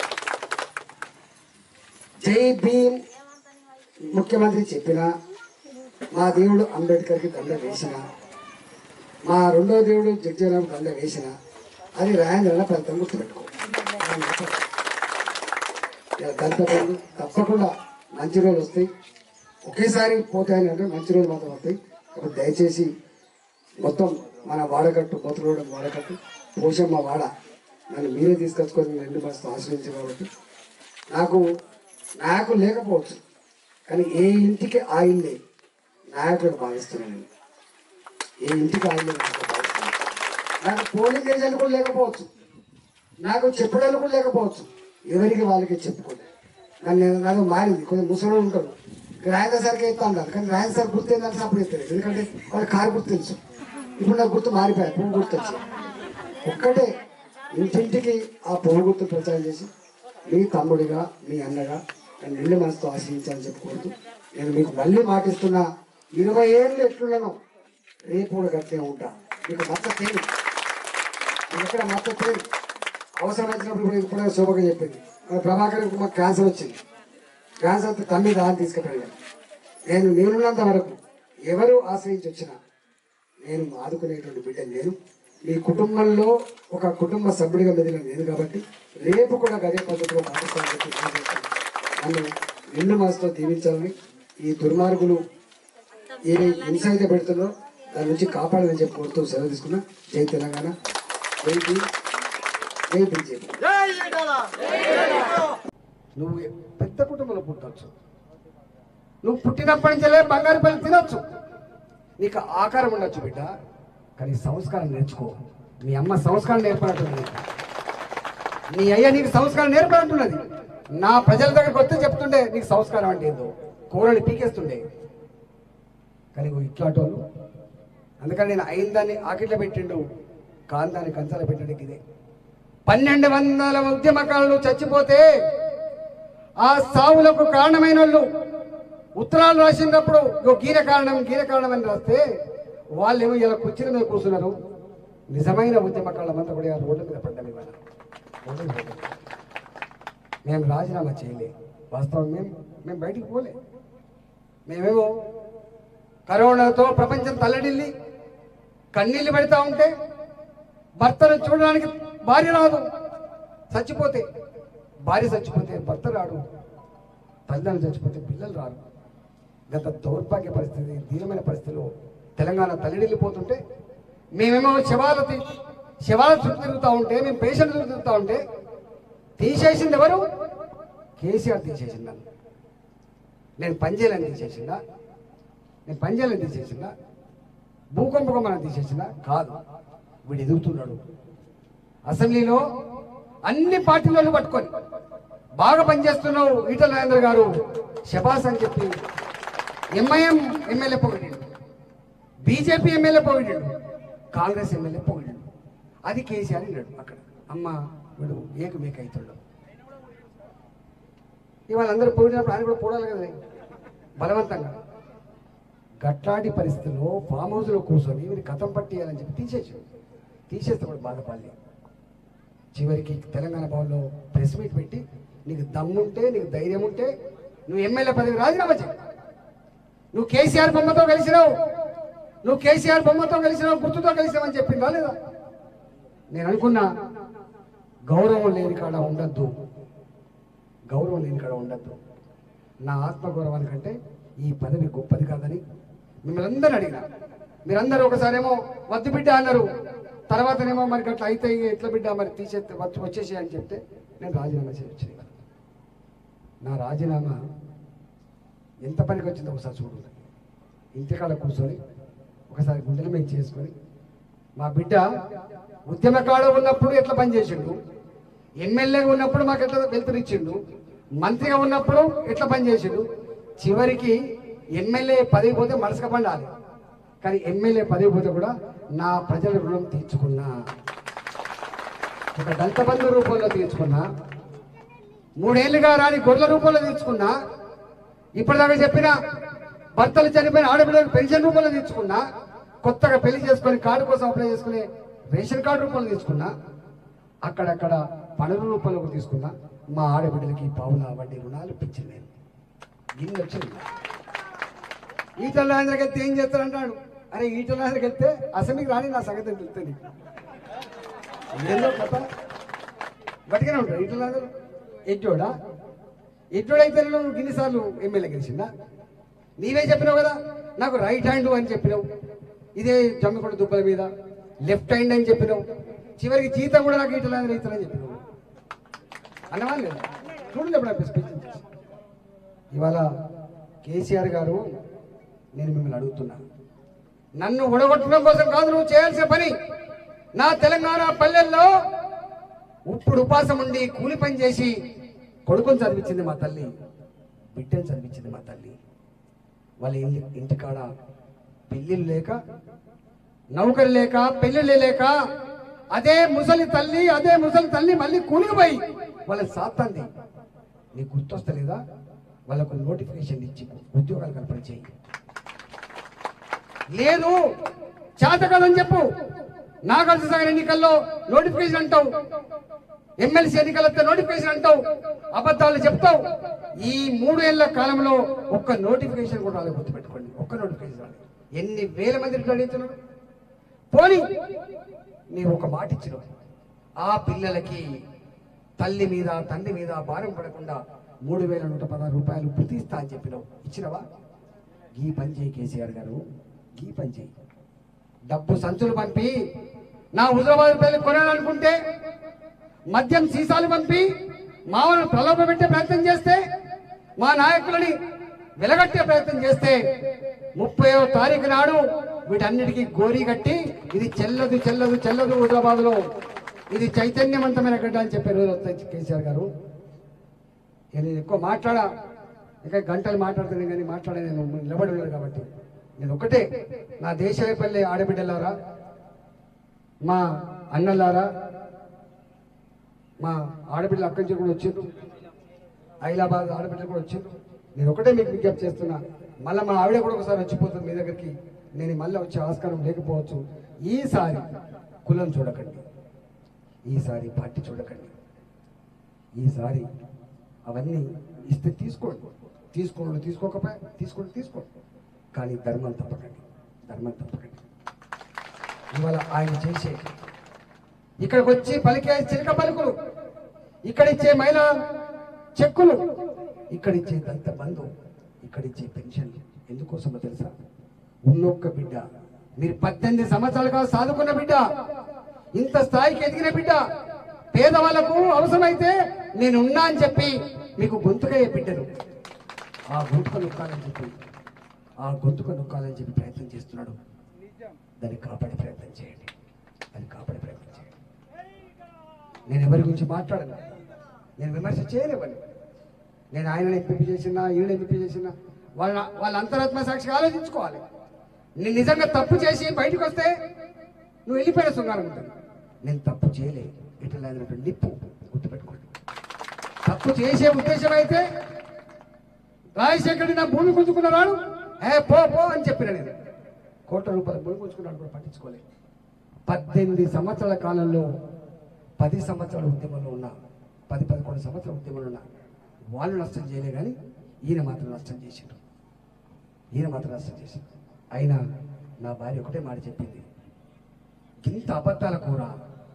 జై భీమ్ ముఖ్యమంత్రి చెప్పిన మా దేవుడు అంబేద్కర్కి దండ వేసిన మా రెండో దేవుడు జగ్జీవన్ దండ వేసిన అది రాయంద్రన ఫలితం గుర్తుపెట్టుకో ఇలా దళిత బంధు తప్పకుండా మంచి రోజులు వస్తాయి ఒకేసారి పోతాయని అంటే మంచి రోజులు మాత్రం వస్తాయి కాబట్టి దయచేసి మొత్తం మన వాడకట్టు పోతురోడ వాడకట్టు పోషమ్మ వాడ నన్ను మీరే తీసుకొచ్చుకొని నేను రెండు మనసు ఆశ్రయించాను కాబట్టి నాకు నాకు లేకపోవచ్చు కానీ ఏ ఇంటికి ఆ ఇల్లే నాయకుడు భావిస్తున్నాను నేను ఏ ఇంటికి ఆ ఇల్లే నాయకుడు భావిస్తున్నాను నాకు పోలింగ్ ఏజెంట్ కూడా లేకపోవచ్చు నాకు చెప్పడానికి కూడా లేకపోవచ్చు ఎవరికి వాళ్ళకి చెప్పుకోండి నన్ను నాకు మారింది కొంచెం ముసలు ఉంటారు రాయంద్ర సార్కి ఎత్తా ఉంటారు కానీ రాయంద్ర సార్ గుర్తు ఏంటంటే అప్పుడు ఎత్తారు ఎందుకంటే వాళ్ళ కారు గుర్తు తెలుసు ఇప్పుడు నాకు గుర్తు మారిపోయాయి పువ్వు గుర్తు వచ్చి ఒక్కటే ఇంటింటికి ఆ పువ్వు గుర్తు ప్రచారం చేసి మీ తమ్ముడిగా మీ అన్నగా నన్ను నిండు మనసుతో ఆశ్రయించాలని చెప్పుకోవద్దు నేను మీకు మళ్ళీ మాటిస్తున్నా ఇరవై ఏళ్ళు ఎట్లున్నాను రేపు కూడా గట్టే ఉంటా మీకు మచ్చ తెలియదు నేను ఎక్కడ మచ్చ తెలియదు అవసరం వచ్చినప్పుడు ఇప్పుడు ఇప్పుడే శోభగా చెప్పింది మన ప్రభాకర్ మాకు క్యాన్సర్ వచ్చింది క్యాన్సర్ వస్తే తల్లి దాన్ని తీసుకుపోయాను నేను నేనున్నంత వరకు ఎవరు ఆశ్రయించి వచ్చినా నేను ఆదుకునేటువంటి బిడ్డను నేను మీ కుటుంబంలో ఒక కుటుంబ సభ్యుడిగా మెదిలిన నేను కాబట్టి రేపు కూడా గదే పద్ధతిలో పాటిస్తానని చెప్పి తెలియజేస్తున్నాను. నన్ను నిండు మనసుతో దీవించాలని ఈ దుర్మార్గులు ఏమి హింస అయితే పెడుతుందో దాని నుంచి కాపాడని చెప్పి కోరుతూ సెలవు తీసుకున్నా జై తెలంగాణ జై బీ జై బీజేపీ నువ్వు పెద్ద కుటుంబంలో పుట్టవచ్చు నువ్వు పుట్టినప్పటి నుంచే బంగారు పల్లి తినొచ్చు నీకు ఆకారం ఉండొచ్చు బిడ్డ కానీ సంస్కారం నేర్చుకో మీ అమ్మ సంస్కారం నేర్పనట్టుంది నీకు. నీ అయ్య నీకు సంస్కారం నేర్పనట్టున్నది నా ప్రజల దగ్గరకు వస్తే చెప్తుండే నీకు సంస్కారం అంటే ఏందో కూరని పీకేస్తుండే కానీ నువ్వు ఇట్లాటోళ్ళు అందుకని నేను అయిన దాన్ని ఆకిట్లో పెట్టిండు కాని దాన్ని కంచాల పెట్టడానికి ఇదే పన్నెండు వందల ఉద్యమకారులు చచ్చిపోతే ఆ సావులకు కారణమైన వాళ్ళు ఉత్తరాలు రాసినప్పుడు ఇగో గీర కారణం గీర కారణం అని రాస్తే వాళ్ళేమో ఇలా కుర్చీల మీద కూర్చున్నారు నిజమైన ఉద్యమకారులమంతా కూడా ఇలా రోడ్ల మీద పడ్డాం ఇవాళ రోడ్ల మీద పడ్డాం. మేము రాజీనామా చేయలే వాస్తవం మేము మేము బయటికి పోలే మేమేమో కరోనాతో ప్రపంచం తల్లడిల్లి కన్నీళ్ళు పెడతా ఉంటే భర్తను చూడడానికి భార్య రాదు చచ్చిపోతే భార్య చచ్చిపోతే భర్త రాడు తల్లిదండ్రులు చచ్చిపోతే పిల్లలు రారు గత దౌర్భాగ్య పరిస్థితి దీనమైన పరిస్థితిలో తెలంగాణ తల్లిడిల్లిపోతుంటే మేమేమో శవాల తి- శవాల చుట్టూ తిరుగుతూ ఉంటే మేము పేషెంట్ చుట్టూ తిరుగుతూ ఉంటే తీసేసింది ఎవరు కేసీఆర్ తీసేసింది నన్ను నేను పనిచేయాలని తీసేసిందా నేను పనిచేయాలని తీసేసిందా భూకంపకం తీసేసిందా కాదు వీడు ఎదుగుతున్నాడు అసెంబ్లీలో అన్ని పార్టీలను పట్టుకొని బాగా పనిచేస్తున్నావు ఈటల రాజేంద్ర గారు శబాస్ అని చెప్పి ఎంఐఎం ఎమ్మెల్యే పొగిడాడు బీజేపీ ఎమ్మెల్యే పొగిడాడు కాంగ్రెస్ ఎమ్మెల్యే పొగిడాడు అది కేసీఆర్ అన్నాడు అక్కడ అమ్మ వీడు ఏకమేక అవుతాడు ఇవాళ అందరూ పొగిడినప్పుడు ఆయన కూడా పోడాలి కదా బలవంతంగా గట్లాంటి పరిస్థితుల్లో ఫామ్ హౌస్లో కూర్చొని మీరు కథం పట్టేయాలని చెప్పి తీసేసాడు తీసేస్తే కూడా బాధపడలేదు చివరికి తెలంగాణ భవన్లో ప్రెస్ మీట్ పెట్టి నీకు దమ్ముంటే నీకు ధైర్యం ఉంటే నువ్వు ఎమ్మెల్యే పదవి రాజీనామా చేయి నువ్వు కేసీఆర్ బొమ్మతో కలిసినావు నువ్వు కేసీఆర్ బొమ్మతో కలిసినావు గుర్తుతో కలిసినావు అని చెప్పిందా లేదా నేను అనుకున్నా గౌరవం లేని కాడ ఉండద్దు గౌరవం లేని కాడ ఉండద్దు నా ఆత్మగౌరవానికంటే ఈ పదవి గొప్పది కాదని మిమ్మల్ని అందరూ అడిగిన మీరందరూ ఒకసారేమో వద్దు బిడ్డ అన్నారు తర్వాతనేమో మరి అట్లా అయితే ఎట్లా బిడ్డ మరి తీసే వచ్చి వచ్చేసి అని చెప్తే నేను రాజీనామా చేయొచ్చు నా రాజీనామా ఎంత పనికి వచ్చిందో ఒకసారి చూడు ఇంటికాడ కూర్చొని ఒకసారి గుండెల మీద చేసుకొని మా బిడ్డ ఉద్యమకాడ ఉన్నప్పుడు ఎట్లా పనిచేసిండు ఎమ్మెల్యేగా ఉన్నప్పుడు మాకు ఎట్లా వెళ్తురిచ్చిండు మంత్రిగా ఉన్నప్పుడు ఎట్లా పనిచేసిండు చివరికి ఎమ్మెల్యే పదవి పోతే మనసుక పండాలి కానీ ఎమ్మెల్యే పదవి పోతే కూడా నా ప్రజల రుణం తీర్చుకున్నా ఒక దళిత బంధు రూపంలో తీర్చుకున్నా మూడేళ్లుగా రాని గొర్రెల రూపంలో తీర్చుకున్నా ఇప్పటిదాకా చెప్పిన భర్తలు చనిపోయిన ఆడపిల్లలకు పెన్షన్ రూపంలో తీసుకున్నా కొత్తగా పెళ్లి చేసుకొని కార్డు కోసం అప్లై చేసుకునే రేషన్ కార్డు రూపంలో తీసుకున్నా అక్కడక్కడ పనుల రూపంలో కూడా తీసుకున్నా మా ఆడబిడ్డలకి పావుల వడ్డీ రుణాలు ఇప్పించింది నేను గిన్నె వచ్చింది ఈటల రాజేంద్రకి వెళ్తే ఏం చేస్తారంటాడు అరే ఈటల రాజేంద్రకి వెళ్తే అసెంబ్లీకి రాని నా సంగతి తెలుస్తుంది నీకు ఏందో కథ బతికనే ఉంటాడు ఈటల రాజేంద్ర ఎడ్డోడా ఎడ్డోడైతే నువ్వు గిన్నిసార్లు ఎమ్మెల్యే గెలిచిందా నీవే చెప్పినావు కదా నాకు రైట్ హ్యాండ్ అని చెప్పినావు ఇదే జమ్మికొండ దుబ్బల మీద లెఫ్ట్ హ్యాండ్ అని చెప్పినావు చివరికి జీతం కూడా నాకు ఈటల రాజేంద్ర ఇస్తానని చెప్పినావు అన్నవా లేదా చూడండి ఎప్పుడు స్పీచ్ ఇవాళ కేసీఆర్ గారు నేను మిమ్మల్ని అడుగుతున్నా నన్ను ఉడగొట్టడం కోసం కాదు నువ్వు చేయాల్సిన పని నా తెలంగాణ పల్లెల్లో ఇప్పుడు ఉపాసం ఉండి కూలి పని చేసి కొడుకుని చదివించింది మా తల్లి బిడ్డను చదివించింది మా తల్లి వాళ్ళ ఇల్లు ఇంటికాడ పెళ్ళిళ్ళు లేక నౌకరు లేక పెళ్ళిళ్ళు లేక అదే ముసలి తల్లి అదే ముసలి తల్లి మళ్ళీ కూలికి పోయి వాళ్ళ సాత్తంది నీకు గుర్తొస్తలేదా వాళ్ళకు నోటిఫికేషన్ ఇచ్చి ఉద్యోగాలు కల్పన చేయి లేదు చేత కాదని చెప్పు నాగార్జున సాగర్ ఎన్నికల్లో నోటిఫికేషన్ అంటావు ఎమ్మెల్సీ ఎన్నికలతో నోటిఫికేషన్ అంటావు అబద్ధాలు చెప్తావు ఈ మూడు ఏళ్ల కాలంలో ఒక్క నోటిఫికేషన్ కూడా రాలేదు గుర్తుపెట్టుకోండి ఒక్క నోటిఫికేషన్ రాలేదు ఎన్ని వేల మంది రిటర్న్ అడుగుతున్నారు పోనీ నీవు ఒక మాట ఇచ్చినావు ఆ పిల్లలకి తల్లి మీద తండ్రి మీద భారం పడకుండా మూడు వేల నూట పదహారు రూపాయలు ప్రతి ఇస్తా అని చెప్పినావు ఇచ్చినవా గీ పని చేయి కేసీఆర్ గారు గీ పని చేయి డబ్బు సంచులు పంపి నా హుజరాబాద్ పిల్లలు కొనాలనుకుంటే మద్యం సీసాలు పంపి మామూలు ప్రలోభ పెట్టే ప్రయత్నం చేస్తే మా నాయకులని వెలగట్టే ప్రయత్నం చేస్తే ముప్పైవ తారీఖు నాడు వీటన్నిటికీ గోరీ కట్టి ఇది చెల్లదు చెల్లదు చెల్లదు హుజరాబాద్ లో ఇది చైతన్యవంతమైన గడ్డ అని చెప్పే రోజు వస్తాయి కేసీఆర్ గారు ఇక నేను ఎక్కువ మాట్లాడా ఇంకా గంటలు మాట్లాడుతున్నాను కానీ మాట్లాడే నేను నిలబడి ఉన్నాను కాబట్టి నేను ఒకటే నా దేశపల్లి ఆడబిడ్డలారా మా అన్నలారా మా ఆడబిడ్డలు అక్కడి నుంచి కూడా వచ్చిండ్రు హైదరాబాద్ ఆడబిడ్డలు కూడా వచ్చిండ్రు నేను ఒకటే మీకు విజ్ఞప్తి చేస్తున్నా మళ్ళీ మా ఆవిడ కూడా ఒకసారి వచ్చిపోతుంది మీ దగ్గరికి నేను మళ్ళీ వచ్చే ఆస్కారం లేకపోవచ్చు ఈసారి కులం చూడకండి ఈసారి పార్టీ చూడకండి ఈసారి అవన్నీ ఇస్తే తీసుకోండి తీసుకోండి తీసుకోకపోయా తీసుకోండి తీసుకోండి కానీ ధర్మం తప్పకండి ధర్మం తప్పకండి ఇవాళ ఆయన చేసే ఇక్కడికి వచ్చి పలికే చిలక పలుకులు ఇక్కడిచ్చే మహిళా చెక్కులు ఇక్కడిచ్చే దళిత బంధు ఇక్కడిచ్చే పెన్షన్ ఎందుకోసమో తెలుసా ఉన్నొక్క బిడ్డ మీరు పద్దెనిమిది సంవత్సరాలుగా సాదుకున్న బిడ్డ ఇంత స్థాయికి ఎదిగిన బిడ్డ పేదవాళ్లకు అవసరమైతే నేను ఉన్నా అని చెప్పి మీకు గొంతుకయ్యే బిడ్డను ఆ గొంతుక నొక్కాలని చెప్పి ఆ గొంతుక నొక్కాలని చెప్పి ప్రయత్నం చేస్తున్నాడు దాన్ని కాపాడే ప్రయత్నం చేయండి దాన్ని కాపాడే ప్రయత్నం చేయండి నేను ఎవరి గురించి మాట్లాడను నేను విమర్శ చేయలేవని నేను ఆయనని ఎంపిక చేసినా ఈయన ఎంపిక చేసినా వాళ్ళ వాళ్ళ అంతరాత్మ సాక్షిగా ఆలోచించుకోవాలి నేను నిజంగా తప్పు చేసి బయటకు వస్తే నువ్వు వెళ్ళిపోయిన శృంగారం ఉంటుంది నేను తప్పు చేయలే ఇట్లా నిప్పు గుర్తుపెట్టుకోండి తప్పు చేసే ఉద్దేశం అయితే రాజశేఖర్ నా భూమి గుంజుకున్నాడు ఏ పో పో అని చెప్పిన నేను కోట్ల రూపాయల భూమి గుంజుకున్నాడు కూడా పట్టించుకోలేదు పద్దెనిమిది సంవత్సరాల కాలంలో పది సంవత్సరాల ఉద్యమంలో ఉన్నా పది పదకొండు సంవత్సరాల ఉద్యమంలో ఉన్నా వాళ్ళు నష్టం చేయలే కానీ ఈయన మాత్రం నష్టం చేసిండు ఈయన మాత్రం నష్టం చేసిండు అయినా నా భార్య ఒకటే మాట చెప్పింది ఇంత అబద్ధాల కూర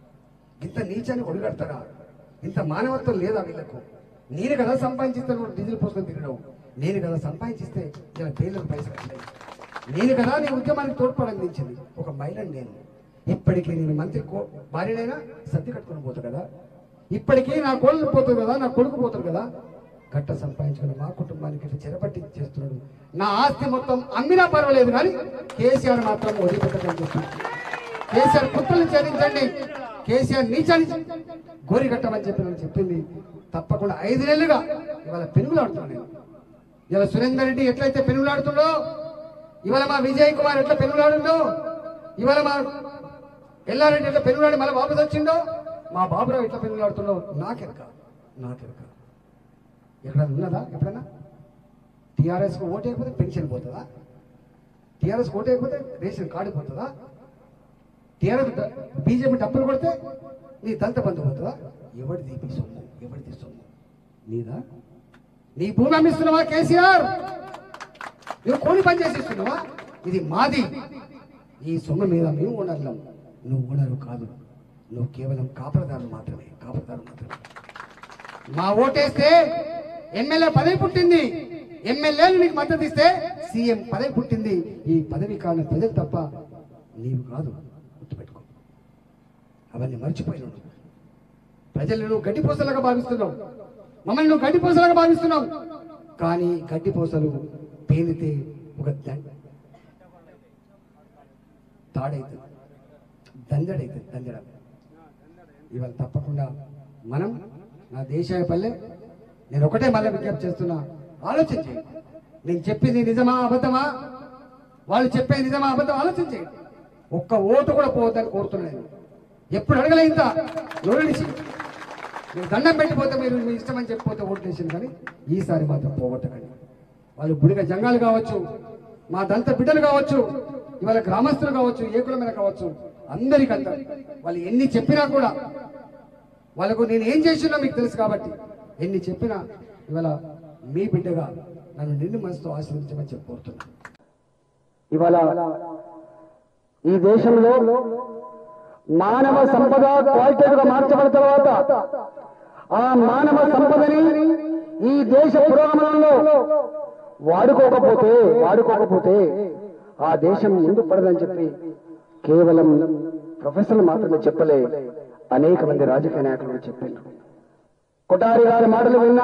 ఇంత నీచాన్ని ఒడిగడతారా ఇంత మానవత్వం లేదా వీళ్ళకు నేను కదా సంపాదించిస్తాను డీజిల్ పోసుకొని తినడం నేను కదా సంపాదించిస్తే ఇలా పేర్లకు పైసలు వస్తాయి. నేను కదా నీ ఉద్యమానికి తోడ్పడి అందించింది ఒక మహిళని నేను ఇప్పటికీ నేను మంత్రి కో భార్యనైనా సర్ది కట్టుకుని పోతా కదా ఇప్పటికీ నా కోళ్ళు పోతుంది కదా నా కొడుకు పోతుంది కదా గట్ట సంపాదించుకుని మా కుటుంబానికి ఇట్లా చెరపట్టి చేస్తున్నాడు నా ఆస్తి మొత్తం అమ్మినా పర్వాలేదు కానీ కేసీఆర్ మాత్రం వదిలిపెట్టదని చెప్తున్నాడు కేసీఆర్ కుట్రలు ఛేదించండి కేసీఆర్ నీచాన్ని గోరి కట్టమని చెప్పి నన్ను చెప్పింది తప్పకుండా ఐదు నెలలుగా ఇవాళ పెనుగులాడుతున్నాను నేను ఇవాళ సురేందర్ రెడ్డి ఎట్లయితే పెనుగులాడుతుండో ఇవాళ మా విజయ్ కుమార్ ఎట్లా పెనుగులాడుండో ఇవాళ మా ఎల్లారెడ్డి ఎట్లా పెనుగులాడి మళ్ళీ వాపసు వచ్చిండో మా బాబురావు ఎట్లా పెనుగులాడుతుండో నాకెరక నాకెరక ఎక్కడ ఉన్నదా ఎప్పుడైనా టీఆర్ఎస్కి ఓటు వేయకపోతే పెన్షన్ పోతుందా టీఆర్ఎస్ ఓటు వేయకపోతే రేషన్ కార్డు పోతుందా టీఆర్ఎస్ బీజేపీ డబ్బులు కొడితే నీ దంత బంధు పోతుందా ఎవరిది ఈ సొమ్ము ఎవరిది సొమ్ము నీదా నీ భూమి అమ్మిస్తున్నావా కేసీఆర్ నువ్వు కూలి పని చేసి ఇస్తున్నావా ఇది మాది ఈ సొమ్ము మీద మేము ఓనర్లం నువ్వు ఓనరు కాదు నువ్వు కేవలం కాపరదారు మాత్రమే కాపరదారు మాత్రమే మా ఓటేస్తే ఎమ్మెల్యే పదవి పుట్టింది ఎమ్మెల్యేలు నీకు మద్దతు ఇస్తే సీఎం పదవి పుట్టింది ఈ పదవి కాని ప్రజలు తప్ప నీవు కాదు గుర్తుపెట్టుకో అవన్నీ మర్చిపోయినాడు ప్రజలు నువ్వు గడ్డిపోసలాగా భావిస్తున్నావు మమ్మల్ని నువ్వు గడ్డిపోసలాగా భావిస్తున్నావు కానీ గడ్డిపోసలు పేలితే ఒక దండ తాడైతుంది దందడైతుంది దందడ ఇవాళ తప్పకుండా మనం నా దేశాయ పల్లె నేను ఒకటే మళ్ళీ విజ్ఞప్తి చేస్తున్నా ఆలోచన చేయండి నేను చెప్పింది నిజమా అబద్ధమా వాళ్ళు చెప్పేది నిజమా అబద్ధం ఆలోచన చేయండి ఒక్క ఓటు కూడా పోవద్దని కోరుతున్నాను ఎప్పుడు అడగలే ఇంత నోరడిసి మీరు దండం పెట్టిపోతే మీరు మీ ఇష్టం అని చెప్పిపోతే ఓట్లు వేసింది కానీ ఈసారి మాత్రం పోగొట్టకండి వాళ్ళు బుడిగ జంగాలు కావచ్చు మా దంత బిడ్డలు కావచ్చు ఇవాళ గ్రామస్తులు కావచ్చు ఏ కులమైన కావచ్చు అందరికంతా వాళ్ళు ఎన్ని చెప్పినా కూడా వాళ్ళకు నేను ఏం చేసినా మీకు తెలుసు కాబట్టి ఎన్ని చెప్పినా ఇవాళ మీ బిడ్డగా నన్ను నిండు మనసుతో ఆశీర్వదించమని చెప్పి కోరుతున్నాను ఇవాళ ఈ దేశంలో మానవ సంపద క్వాలిటేటివ్ గా మార్చబడిన తర్వాత ఆ మానవ సంపదని ఈ దేశ పురోగమనంలో వాడుకోకపోతే వాడుకోకపోతే ఆ దేశం ముందు పడదని చెప్పి కేవలం ప్రొఫెసర్లు మాత్రమే చెప్పలే అనేక మంది రాజకీయ నాయకులు చెప్పారు కొటారి గారి మాటలు విన్నా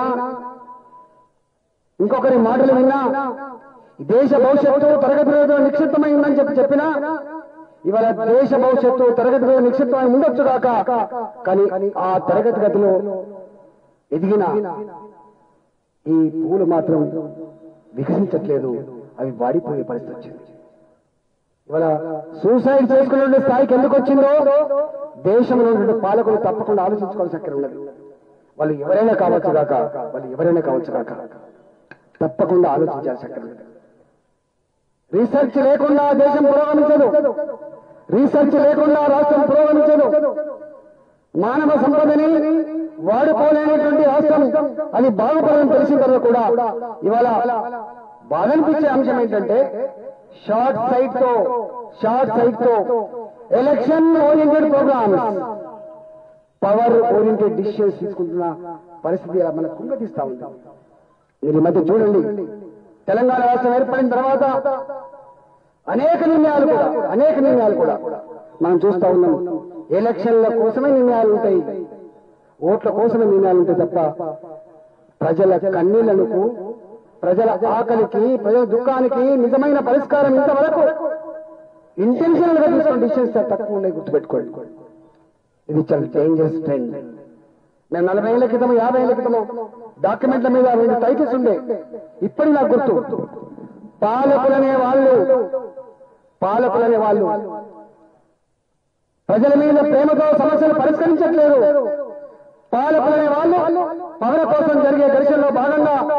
ఇంకొకరి మాటలు విన్నా దేశ భవిష్యత్తు తరగతి గదిలో నిక్షిప్తమై ఉందని చెప్పి చెప్పినా ఇవాళ దేశ భవిష్యత్తు తరగతి గదిలో నిక్షిప్తమై ఉండొచ్చు కాక కానీ ఆ తరగతి గదిలో ఎదిగిన ఈ పువ్వులు మాత్రం వికసించట్లేదు అవి వాడిపోయే పరిస్థితి వచ్చింది ఇవాళ సూసైడ్ చేసుకునే స్థాయికి ఎందుకు వచ్చిందో దేశంలో ఉండే పాలకులు తప్పకుండా ఆలోచించుకోవాల్సి అక్కడ ఉన్నది వాళ్ళు ఎవరైనా కావచ్చు కాక వాళ్ళు ఎవరైనా కావచ్చు కాక తప్పకుండా ఆలోచించాల్సి అక్కడ ఉన్నది రీసెర్చ్ లేకుండా దేశం పురోగమించదు రీసెర్చ్ లేకుండా రాష్ట్రం పురోగమించదు మానవ సంపదని వాడుకోలేనటువంటి రాష్ట్రం అది బాగుపడని తెలిసిన తర్వాత కూడా ఇవాళ బాధ అనిపించే అంశం ఏంటంటే షార్ట్ సైట్ తో షార్ట్ సైట్ తో election oriented programmes power oriented decisions తీసుకుంటున్న పరిస్థితి ఇలా మనకు కుంగతీస్తా ఉంది మీరు ఈ మధ్య చూడండి తెలంగాణ రాష్ట్రం ఏర్పడిన తర్వాత అనేక నిర్ణయాలు కూడా అనేక నిర్ణయాలు కూడా మనం చూస్తా ఉన్నాం ఎలక్షన్ల కోసమే నిర్ణయాలు ఉంటాయి ఓట్ల కోసమే నిర్ణయాలు ఉంటాయి తప్ప ప్రజల కన్నీళ్లకు ప్రజల ఆకలికి ప్రజల దుఃఖానికి నిజమైన పరిష్కారం ఇంతవరకు ఇంటెన్షనల్ గా తీసుకున్న డిసిషన్స్ తక్కువ ఉన్నాయి గుర్తుపెట్టుకోండి ఇది చాలా డేంజరస్ ట్రెండ్ నేను నలభై ఏళ్ల క్రితం యాభై ఏళ్ల క్రితం డాక్యుమెంట్ల మీద రెండు టైటిల్స్ ఉండే ఇప్పటి నాకు గుర్తు పాలకులనే వాళ్ళు పాలకులనే వాళ్ళు ప్రజల మీద ప్రేమతో సమస్యలు పరిష్కరించట్లేదు పాలకులనే వాళ్ళు పవన కోసం జరిగే ఘర్షణలో భాగంగా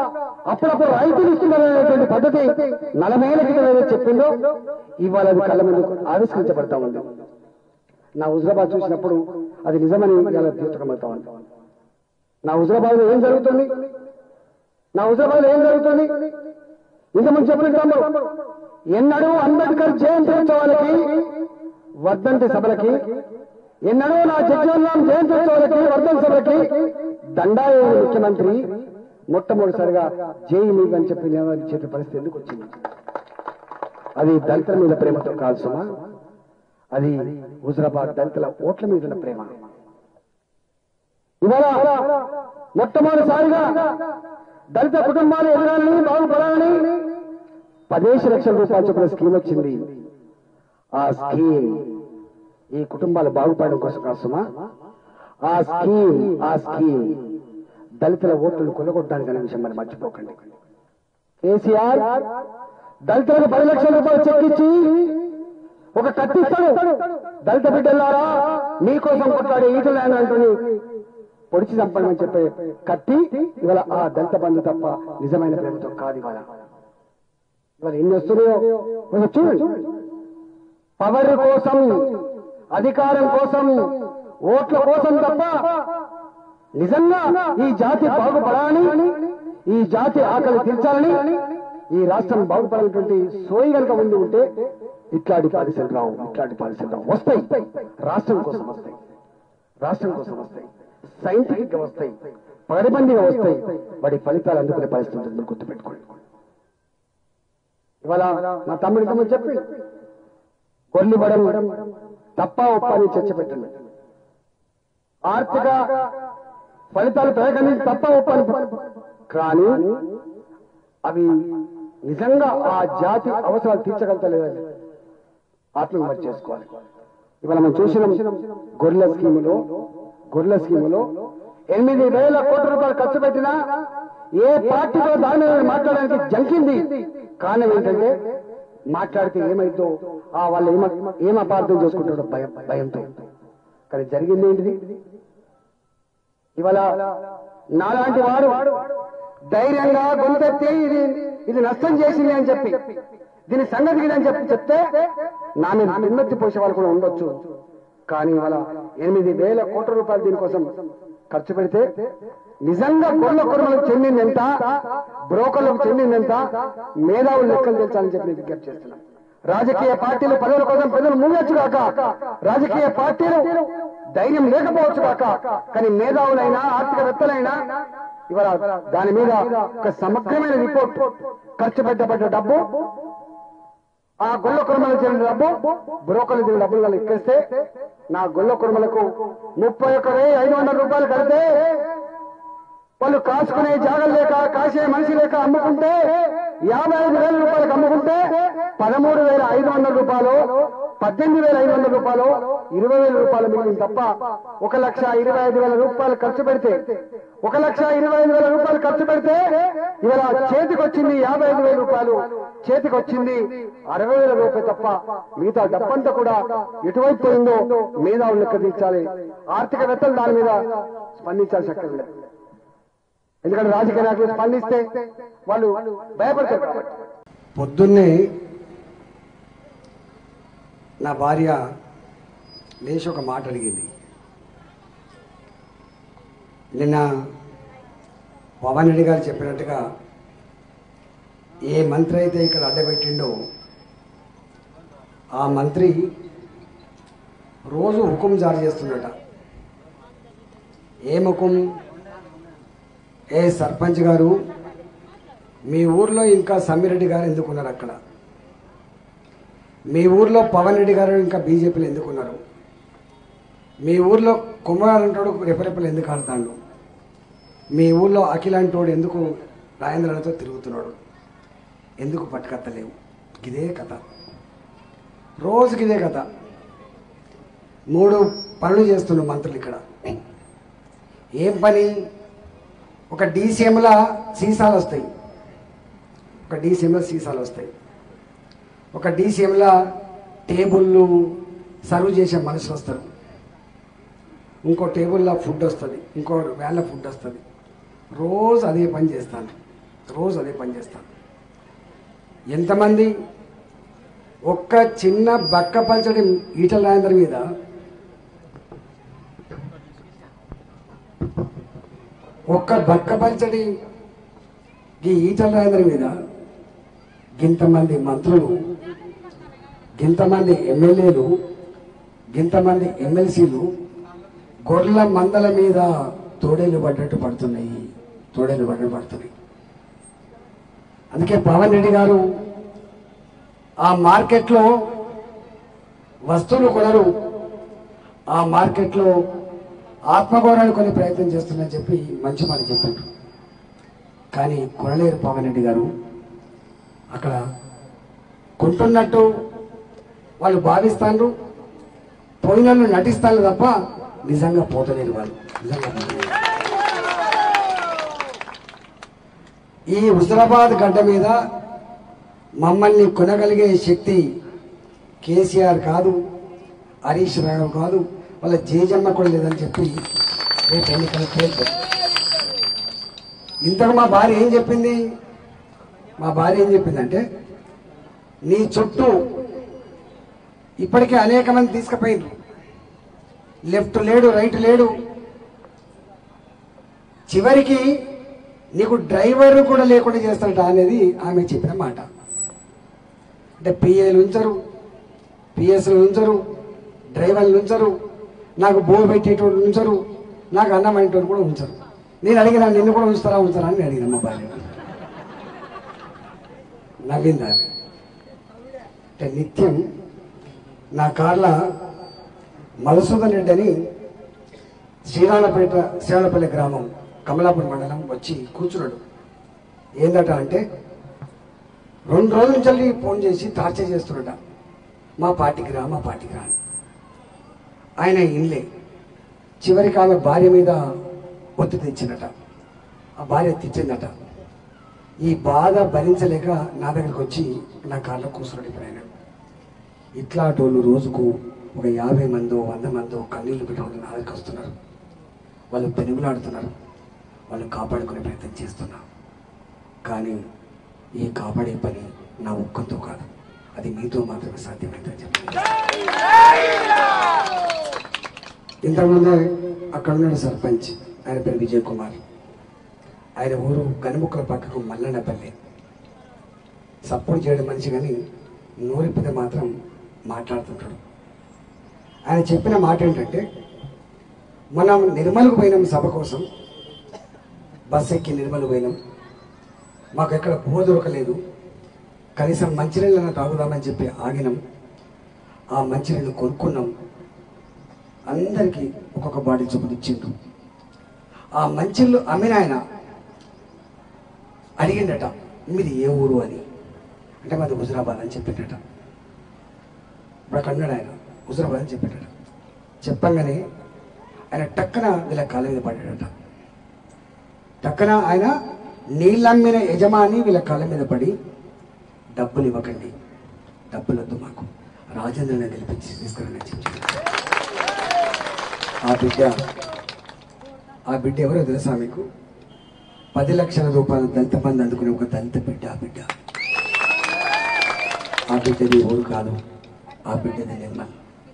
అప్పుడప్పుడు రైతులు ఇస్తున్నారనేటువంటి పద్ధతి నలభైల క్రితం ఏదో చెప్పిందో ఇవాళ అది కళ్ళ ముందు ఆవిష్కరించబడతా ఉంది నా హుజరాబాద్ చూసినప్పుడు అది నిజమని ఇలా ద్యోతకమవుతా ఉంది నా హుజరాబాద్ లో ఏం జరుగుతుంది నా హుజరాబాద్ లో ఏం జరుగుతుంది ఇంతకుముందు చెప్పిన తమ్ముడు ఎన్నడూ అంబేద్కర్ జయంతి ఉత్సవాలకి వర్ధంతి సభలకి ఎన్నడూ నా జగ్జీవన్ జయంతి ఉత్సవాలకి వర్ధంతి సభలకి దండాయ ముఖ్యమంత్రి మొట్టమొదటిసారిగా జై మీకు అని చెప్పి నినాదాలు చేసే పరిస్థితి ఎందుకు వచ్చింది అది దళితుల మీద ప్రేమతో కాదు సుమా అది హుజరాబాద్ దళితుల ఓట్ల మీద ఉన్న ప్రేమ ఇవాళ మొట్టమొదటిసారిగా దళిత కుటుంబాలు ఎదగాలని బాగుపడాలని పదిహేను లక్షల రూపాయలు చొప్పున స్కీమ్ వచ్చింది ఆ స్కీమ్ ఈ కుటుంబాలు బాగుపడడం కోసం కాసుమా ఆ స్కీమ్ ఆ స్కీమ్ దళితుల ఓట్లను కొలగొట్టడానికి అనే విషయం మరి మర్చిపోకండి కేసీఆర్ దళితులకు పది లక్షల రూపాయలు చెక్కిచ్చి ఒక కత్తిస్తాడు దళిత బిడ్డలారా మీకోసం కొట్లాడే ఈటలు ఆయన అంటుని పొడిచి చంపడమని చెప్పే కత్తి ఇవాళ ఆ దళిత బంధు తప్ప నిజమైన ప్రేమతో కాదు ఇవాళ ఇవాళ ఎన్ని వస్తున్నాయో ఒకసారి చూడండి పవర్ కోసం అధికారం కోసం ఓట్ల కోసం తప్ప నిజంగా ఈ జాతి బాగుపడాలని ఈ జాతి ఆకలి తీర్చాలని ఈ రాష్ట్రం బాగుపడాలన్నటువంటి సోయి కనుక ఉండి ఉంటే ఇట్లాంటి పాలసీలు రావు ఇట్లాంటి పాలసీలు రావు వస్తాయి రాష్ట్రం కోసం వస్తాయి రాష్ట్రం కోసం వస్తాయి సైంటిఫిక్ గా వస్తాయి పగడిబందిగా వస్తాయి వాటి ఫలితాలు అందుకునే పరిస్థితి ఉంటుంది మీరు గుర్తుపెట్టుకోండి ఇవాళ మా తమ్ముడి తమ్ముడు చెప్పి గొల్లి పడం తప్ప ఒప్ప అని చర్చ పెట్టండి ఆర్థిక ఫలితాలు ప్రయోగానికి తప్ప ఒప్ప అని కానీ అవి నిజంగా ఆ జాతి అవసరాలు తీర్చగలుగుతలేదని ఆత్మవిమర్శ చేసుకోవాలి ఇవాళ మనం చూసిన గొర్రెల స్కీములో గొర్రెల స్కీములో ఎనిమిది వేల కోట్ల రూపాయలు ఖర్చు పెట్టినా ఏ పార్టీ కూడా దాని మీద మాట్లాడడానికి జంకింది కారణం ఏంటంటే మాట్లాడితే ఏమైందో ఆ వాళ్ళు ఏమ ఏం అపార్థం చేసుకుంటాడో భయం భయంతో కానీ జరిగింది ఏంటిది ఇవాళ నాలాంటి వాడు ధైర్యంగా గొంతెత్తి ఇది ఇది నష్టం చేసింది అని చెప్పి దీని సంగతి ఇది అని చెప్పి చెప్తే నా మీద నిమ్మెత్తి పోసే వాళ్ళు కూడా ఉండొచ్చు కానీ ఇవాళ ఎనిమిది వేల కోట్ల రూపాయలు దీనికోసం ఖర్చు పెడితే నిజంగా గొర్రెల కొర్రలకు చెందింది ఎంత బ్రోకర్లకు చెందింది ఎంత మేధావులు లెక్కలు తెలుసాలని చెప్పి నేను విజ్ఞప్తి చేస్తున్నాను రాజకీయ పార్టీలు పదవుల కోసం ప్రజలు మూగొచ్చు కాక రాజకీయ పార్టీలు ధైర్యం లేకపోవచ్చు కాక కానీ మేధావులైనా ఆర్థికవేత్తలైనా ఇవాళ దాని మీద ఒక సమగ్రమైన రిపోర్ట్ ఖర్చు పెట్టబడ్డ డబ్బు ఆ గొల్ల కుర్మలకు చెందిన డబ్బు బ్రోకర్లు చెందిన డబ్బులు వాళ్ళు ఎక్కేస్తే నా గొల్ల కుర్మలకు ముప్పై ఒక్క వెయ్యి ఐదు వందల రూపాయలు కడితే వాళ్ళు కాసుకునే జాగలు లేక కాసే మనిషి లేక అమ్ముకుంటే యాభై ఐదు వేల రూపాయలకు అమ్ముకుంటే పదమూడు వేల ఐదు వందల రూపాయలు పద్దెనిమిది వేల ఐదు వందల రూపాయలు ఇరవై వేల రూపాయలు మిగిలింది తప్ప ఒక లక్ష ఇరవై ఐదు వేల రూపాయలు ఖర్చు పెడితే ఒక లక్ష ఇరవై ఐదు వేల రూపాయలు ఖర్చు పెడితే ఇవాళ చేతికి వచ్చింది యాభై ఐదు వేల రూపాయలు చేతికి వచ్చింది అరవై వేల రూపాయలు తప్ప మిగతా డబ్బంతా కూడా ఎటువైపు పోయిందో మేధావులు లెక్క తీర్చాలి ఆర్థికవేత్తలు దాని మీద స్పందించాల్సి అక్కడ లేదు ఎందుకంటే రాజకీయ నాయకులు స్పందిస్తే వాళ్ళు భయపడతారు కాబట్టి పొద్దున్నే నా భార్య లేచి ఒక మాట అడిగింది నిన్న పవన్ రెడ్డి గారు చెప్పినట్టుగా ఏ మంత్రి అయితే ఇక్కడ అడ్డబెట్టిండో ఆ మంత్రి రోజు హుకుం జారీ చేస్తుండట ఏ హుకుం ఏ సర్పంచ్ గారు మీ ఊర్లో ఇంకా సమ్మిరెడ్డి గారు ఎందుకున్నారు అక్కడ మీ ఊర్లో పవన్ రెడ్డి గారు ఇంకా బీజేపీలో ఎందుకున్నారు మీ ఊర్లో కుమార్ అంటాడు రెపరెపలు ఎందుకు ఆడతాడు మీ ఊర్లో అఖిల్ అంటోడు ఎందుకు రాజేంద్రతో తిరుగుతున్నాడు ఎందుకు పట్టుకత్తలేవు ఇదే కథ రోజుకి ఇదే కథ మూడు పనులు చేస్తున్నారు మంత్రులు ఇక్కడ ఏం పని ఒక డీసీఎంల సీసాలు వస్తాయి ఒక డీసీఎంలో సీసాలు వస్తాయి ఒక డీసీఎంల టేబుల్లు సర్వ్ చేసే మనుషులు వస్తారు ఇంకో టేబుల్లో ఫుడ్ వస్తుంది ఇంకో వ్యాన్లో ఫుడ్ వస్తుంది రోజు అదే పని చేస్తాను రోజు అదే పని చేస్తాను ఎంతమంది ఒక్క చిన్న బక్క పల్చడి ఈటల రాజేంద్ర మీద ఒక్క బక్క పల్చడి ఈ ఈటల రాజేంద్ర మీద గింతమంది మంత్రులు గింతమంది ఎమ్మెల్యేలు గింతమంది ఎమ్మెల్సీలు గొర్రెల మందల మీద తోడేలు పడ్డట్టు పడుతున్నాయి తోడేలు పడ్డట్టు పడుతున్నాయి అందుకే పవన్ రెడ్డి గారు ఆ మార్కెట్లో వస్తువులు కొనరు ఆ మార్కెట్లో ఆత్మగౌరవాన్ని కొని ప్రయత్నం చేస్తున్నా చెప్పి మంచి మాట చెప్పారు కానీ కొనలేరు పవన్ రెడ్డి గారు అక్కడ కొంటున్నట్టు వాళ్ళు భావిస్తాను పోయిన వాళ్ళు నటిస్తారు తప్ప నిజంగా పోతలేరు వాళ్ళు నిజంగా పోతలేరు. ఈ హుజరాబాద్ గడ్డ మీద మమ్మల్ని కొనగలిగే శక్తి కేసీఆర్ కాదు హరీష్ రావు కాదు వాళ్ళ జేజమ్మ కూడా లేదని చెప్పి రేపు ఎన్నికలు తేల్చారు ఇంతకు మా భార్య ఏం చెప్పింది మా భార్య ఏం చెప్పిందంటే నీ చుట్టూ ఇప్పటికే అనేక మంది తీసుకుపోయినారు లెఫ్ట్ లేడు రైట్ లేడు చివరికి నీకు డ్రైవర్ కూడా లేకుండా చేస్తాడట అనేది ఆమె చెప్పిన మాట అంటే పిఏలు ఉంచరు పిఎస్లు ఉంచరు డ్రైవర్లు ఉంచరు నాకు బో పెట్టేటోడు ఉంచరు నాకు అన్నం అనేటోడు కూడా ఉంచరు నేను అడిగిన నిన్ను కూడా ఉంచుతారా ఉంచారా అని అడిగిన మా భార్య నవ్వింది ఆమె అంటే నిత్యం నా కార్ల మధుసూదన్ రెడ్డి అని శ్రీరాణపేట శ్రీరాణపల్లి గ్రామం కమలాపురం మండలం వచ్చి కూర్చున్నాడు ఏందట అంటే రెండు రోజుల నుంచి ఫోన్ చేసి టార్చర్ చేస్తున్నాడ మా పార్టీకి రా మా పార్టీకి రా అని. ఆయన ఇన్లే చివరికి ఆమె భార్య మీద ఒత్తిడి తెచ్చిందట ఆ భార్య తెచ్చిందట ఈ బాధ భరించలేక నా దగ్గరికి వచ్చి నా కార్లో కూర్చున్నాడు ఇప్పుడు ఆయన ఇట్లాంటోళ్ళు రోజుకు ఒక యాభై మందో వంద మందో కన్నీళ్లు పెట్టుకుని నా దగ్గరికి వస్తున్నారు వాళ్ళు పెనుగులాడుతున్నారు వాళ్ళు కాపాడుకునే ప్రయత్నం చేస్తున్నా కానీ ఈ కాపాడే పని నా ఒక్కతో కాదు అది మీతో మాత్రమే సాధ్యమైందని చెప్పి ఇంతకుముందే అక్కడ ఉన్నాడు సర్పంచ్ ఆయన పేరు విజయ్ కుమార్ ఆయన ఊరు గనుముక్కల పక్కకు మల్లన్నపల్లి సపోర్ట్ చేయడం మనిషి కానీ నోరిపితే మాత్రం మాట్లాడుతుంటాడు ఆయన చెప్పిన మాట ఏంటంటే మనం నిర్మల్కు పోయినాం సభ కోసం బస్ ఎక్కి నిర్మల్ పోయినాం మాకు ఎక్కడ బువ దొరకలేదు కనీసం మంచినీళ్ళని తాగుదామని చెప్పి ఆగినాం ఆ మంచినీళ్ళు కొనుక్కున్నాం అందరికీ ఒక్కొక్క బాటిల్ చొప్పున ఇచ్చిండు ఆ మంచిళ్ళు అమ్మిన ఆయన అడిగిండట మీది ఏ ఊరు అని అంటే మాది హుజరాబాద్ అని చెప్పిండట ఇప్పుడు అక్కడ ఉన్నాడు ఆయన హుజరాబాద్ అని చెప్పిండట చెప్పంగానే ఆయన టక్కన వీళ్ళ కాళ్ళ మీద పడ్డాడట టక్కన ఆయన నీళ్ళమ్మిన యజమాని వీళ్ళ కాళ్ళ మీద పడి డబ్బులు ఇవ్వకండి డబ్బులు వద్దు మాకు రాజేంద్రని గెలిపించి తీసుకురండి అని చెప్పి ఆ బిడ్డ ఆ బిడ్డ ఎవరో తెలుసా మీకు పది లక్షల రూపాయలు దళిత బంధు అందుకునే ఒక దళిత బిడ్డ ఆ బిడ్డ ఆ బిడ్డది ఊరు కాదు ఆ బిడ్డది నిర్మల్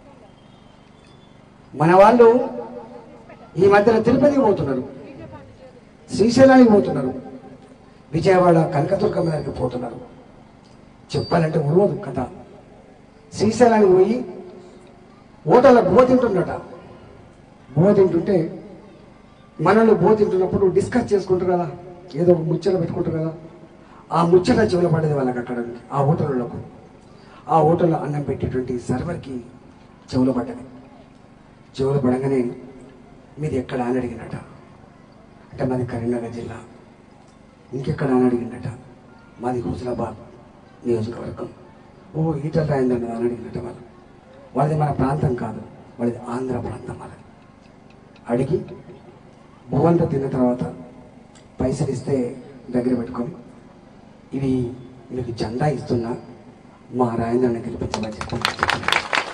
మన వాళ్ళు ఈ మధ్యన తిరుపతికి పోతున్నారు శ్రీశైలానికి పోతున్నారు విజయవాడ కనకదుర్గమ్మ దగ్గరికి పోతున్నారు చెప్పాలంటే ఉరవదు కథ శ్రీశైలానికి పోయి ఓటల బువ తింటున్నట బువ తింటుంటే మనల్ని బువ తింటున్నప్పుడు డిస్కస్ చేసుకుంటారు కదా ఏదో ఒక ముచ్చట పెట్టుకుంటారు కదా ఆ ముచ్చట చెవుల పడేది వాళ్ళకి అక్కడ ఆ హోటళ్ళకు ఆ హోటల్లో అన్నం పెట్టేటువంటి సర్వర్కి చెవులు పడ్డది చెవులు పడగానే మీది ఎక్కడ అని అడిగినట అంటే మాది కరీంనగర్ జిల్లా ఇంకెక్కడ అని అడిగిండట మాది హుజరాబాద్ నియోజకవర్గం ఓ ఈటల రాయిందండి అని అడిగినట్ట వాళ్ళు వాళ్ళది మన ప్రాంతం కాదు వాళ్ళది ఆంధ్ర ప్రాంతం వాళ్ళది అడిగి భువంతా తిన్న తర్వాత పైసలు ఇస్తే దగ్గర పెట్టుకొని ఇవి మీకు జెండా ఇస్తున్నా మా రాయంద్రాన్ని గెలిపించమని చెప్పి చెప్పాను.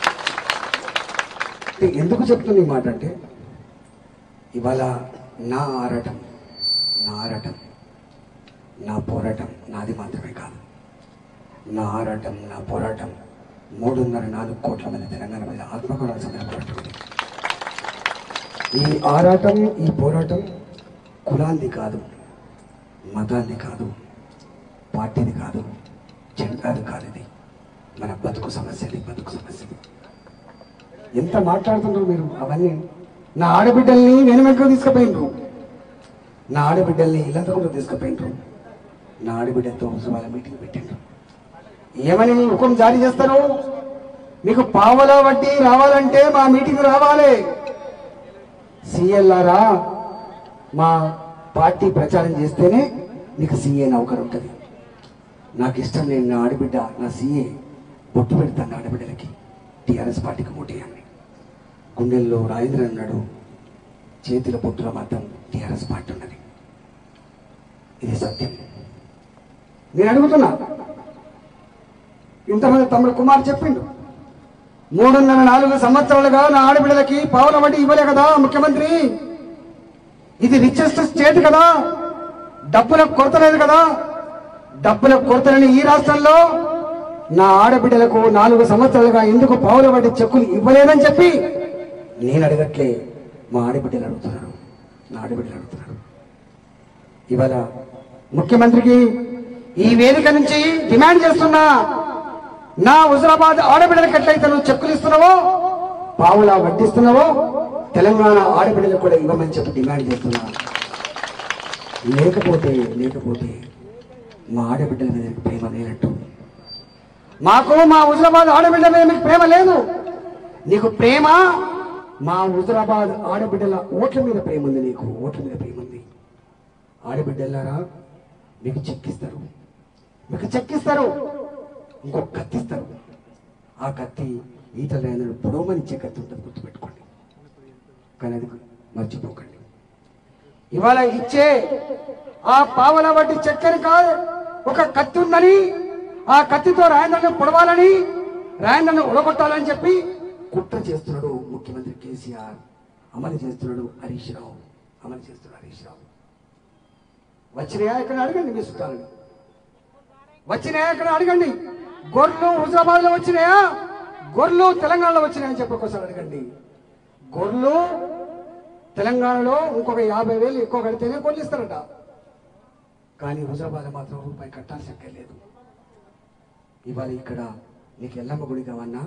అంటే ఎందుకు చెప్తున్నా ఈ మాట అంటే ఇవాళ నా ఆరాటం నా ఆరాటం నా పోరాటం నాది మాత్రమే కాదు నా ఆరాటం నా పోరాటం మూడున్నర నాలుగు కోట్ల మంది తెలంగాణ మీద ఆత్మగౌరవ సమయ పోరాటం ఇది. ఈ ఆరాటం ఈ పోరాటం కులాంది కాదు మతాన్ని కాదు పార్టీది కాదు జెండాది కాదు ఇది మన బతుకు సమస్యలు బతుకు సమస్యలు ఎంత మాట్లాడుతుండ్రు మీరు అవన్నీ నా ఆడబిడ్డల్ని నేను వెనుక తీసుకుపోయినరు నా ఆడబిడ్డల్ని ఇల్లంతకుండా తీసుకుపోయినరు నా ఆడబిడ్డలతో వాళ్ళ మీటింగ్ పెట్టిండ్రు ఏమని మీ హుకం జారీ చేస్తారు మీకు పావలా వడ్డీ రావాలంటే మా మీటింగ్ రావాలి సీఎల్ఆరా మా పార్టీ ప్రచారం చేస్తేనే నీకు సీఏ నౌకరు ఉంటుంది నాకు ఇష్టం నేను నా ఆడబిడ్డ నా సీఏ బొట్టు పెడతాను ఆడబిడ్డలకి టీఆర్ఎస్ పార్టీకి ఓటేయండి గుండెల్లో రాజేంద్ర అన్నాడు చేతుల బొట్టులో మాత్రం టీఆర్ఎస్ పార్టీ ఉన్నది ఇది సత్యం నేను అడుగుతున్నా ఇంతమంది తమ్ముడు కుమార్ చెప్పిండు మూడున్నర నాలుగు సంవత్సరాలుగా నా ఆడబిడ్డలకి పావుల వడ్డీ ఇవ్వలే కదా ముఖ్యమంత్రి ఇది రిచెస్ట్ స్టేట్ కదా డబ్బులకు కొరత లేదు కదా డబ్బులకు కొరత లేని ఈ రాష్ట్రంలో నా ఆడబిడ్డలకు నాలుగు సంవత్సరాలుగా ఎందుకు పావుల వడ్డీ చెక్కులు ఇవ్వలేదని చెప్పి నేను అడగట్లే మా ఆడబిడ్డలు అడుగుతున్నారు నా ఆడబిడ్డలు అడుగుతున్నారు ఇవాళ ముఖ్యమంత్రికి ఈ వేదిక నుంచి డిమాండ్ చేస్తున్నా నా హుజరాబాద్ ఆడబిడ్డలకు ఎట్లయితే నువ్వు చెక్కులు ఇస్తున్నావో పావులా వడ్డిస్తున్నావో తెలంగాణ ఆడబిడ్డలకు కూడా ఇవ్వమని చెప్పి డిమాండ్ చేస్తున్నా లేకపోతే లేకపోతే మా ఆడబిడ్డల మీద నీకు ప్రేమ లేనట్టు మాకు మా హుజరాబాద్ ఆడబిడ్డ మీద మీకు ప్రేమ లేదు నీకు ప్రేమ మా హుజరాబాద్ ఆడబిడ్డల ఓట్ల మీద ప్రేమ ఉంది నీకు ఓట్ల మీద ప్రేమ ఉంది ఆడబిడ్డలారా మీకు చెక్కిస్తారు మీకు చెక్కిస్తారు ఇంకొక కత్తి ఇస్తారు ఆ కత్తి ఈతల రైతులు పొడవమనిచ్చే కత్తి ఉంటుంది గుర్తుపెట్టుకోండి కానీ అది మర్చిపోకండి ఇవాళ ఇచ్చే ఆ పావల వడ్డీ చెక్కని కాదు ఒక కత్తి ఉందని ఆ కత్తితో రాయంద్రను పొడవాలని రాయంద్రను ఉడగొట్టాలని చెప్పి కుట్ర చేస్తున్నాడు ముఖ్యమంత్రి కేసీఆర్ అమలు చేస్తున్నాడు హరీష్ రావు అమలు చేస్తున్నాడు హరీష్ రావు వచ్చినాయా ఇక్కడ అడగండి మీ చుట్టాలని వచ్చినాయా ఇక్కడ అడగండి గొర్రెలు హుజరాబాద్ లో వచ్చినాయా గొర్రెలు తెలంగాణలో వచ్చినాయని చెప్పి ఒకసారి అడగండి గొర్రెలు తెలంగాణలో ఇంకొక యాభై వేలు ఎక్కువ కడితేనే గొర్రెలు ఇస్తారట కానీ హుజరాబాద్ మాత్రం రూపాయి కట్టాల్సి అక్కర్లేదు ఇవాళ ఇక్కడ నీకు ఎల్లమ్మ గుడి కావన్నా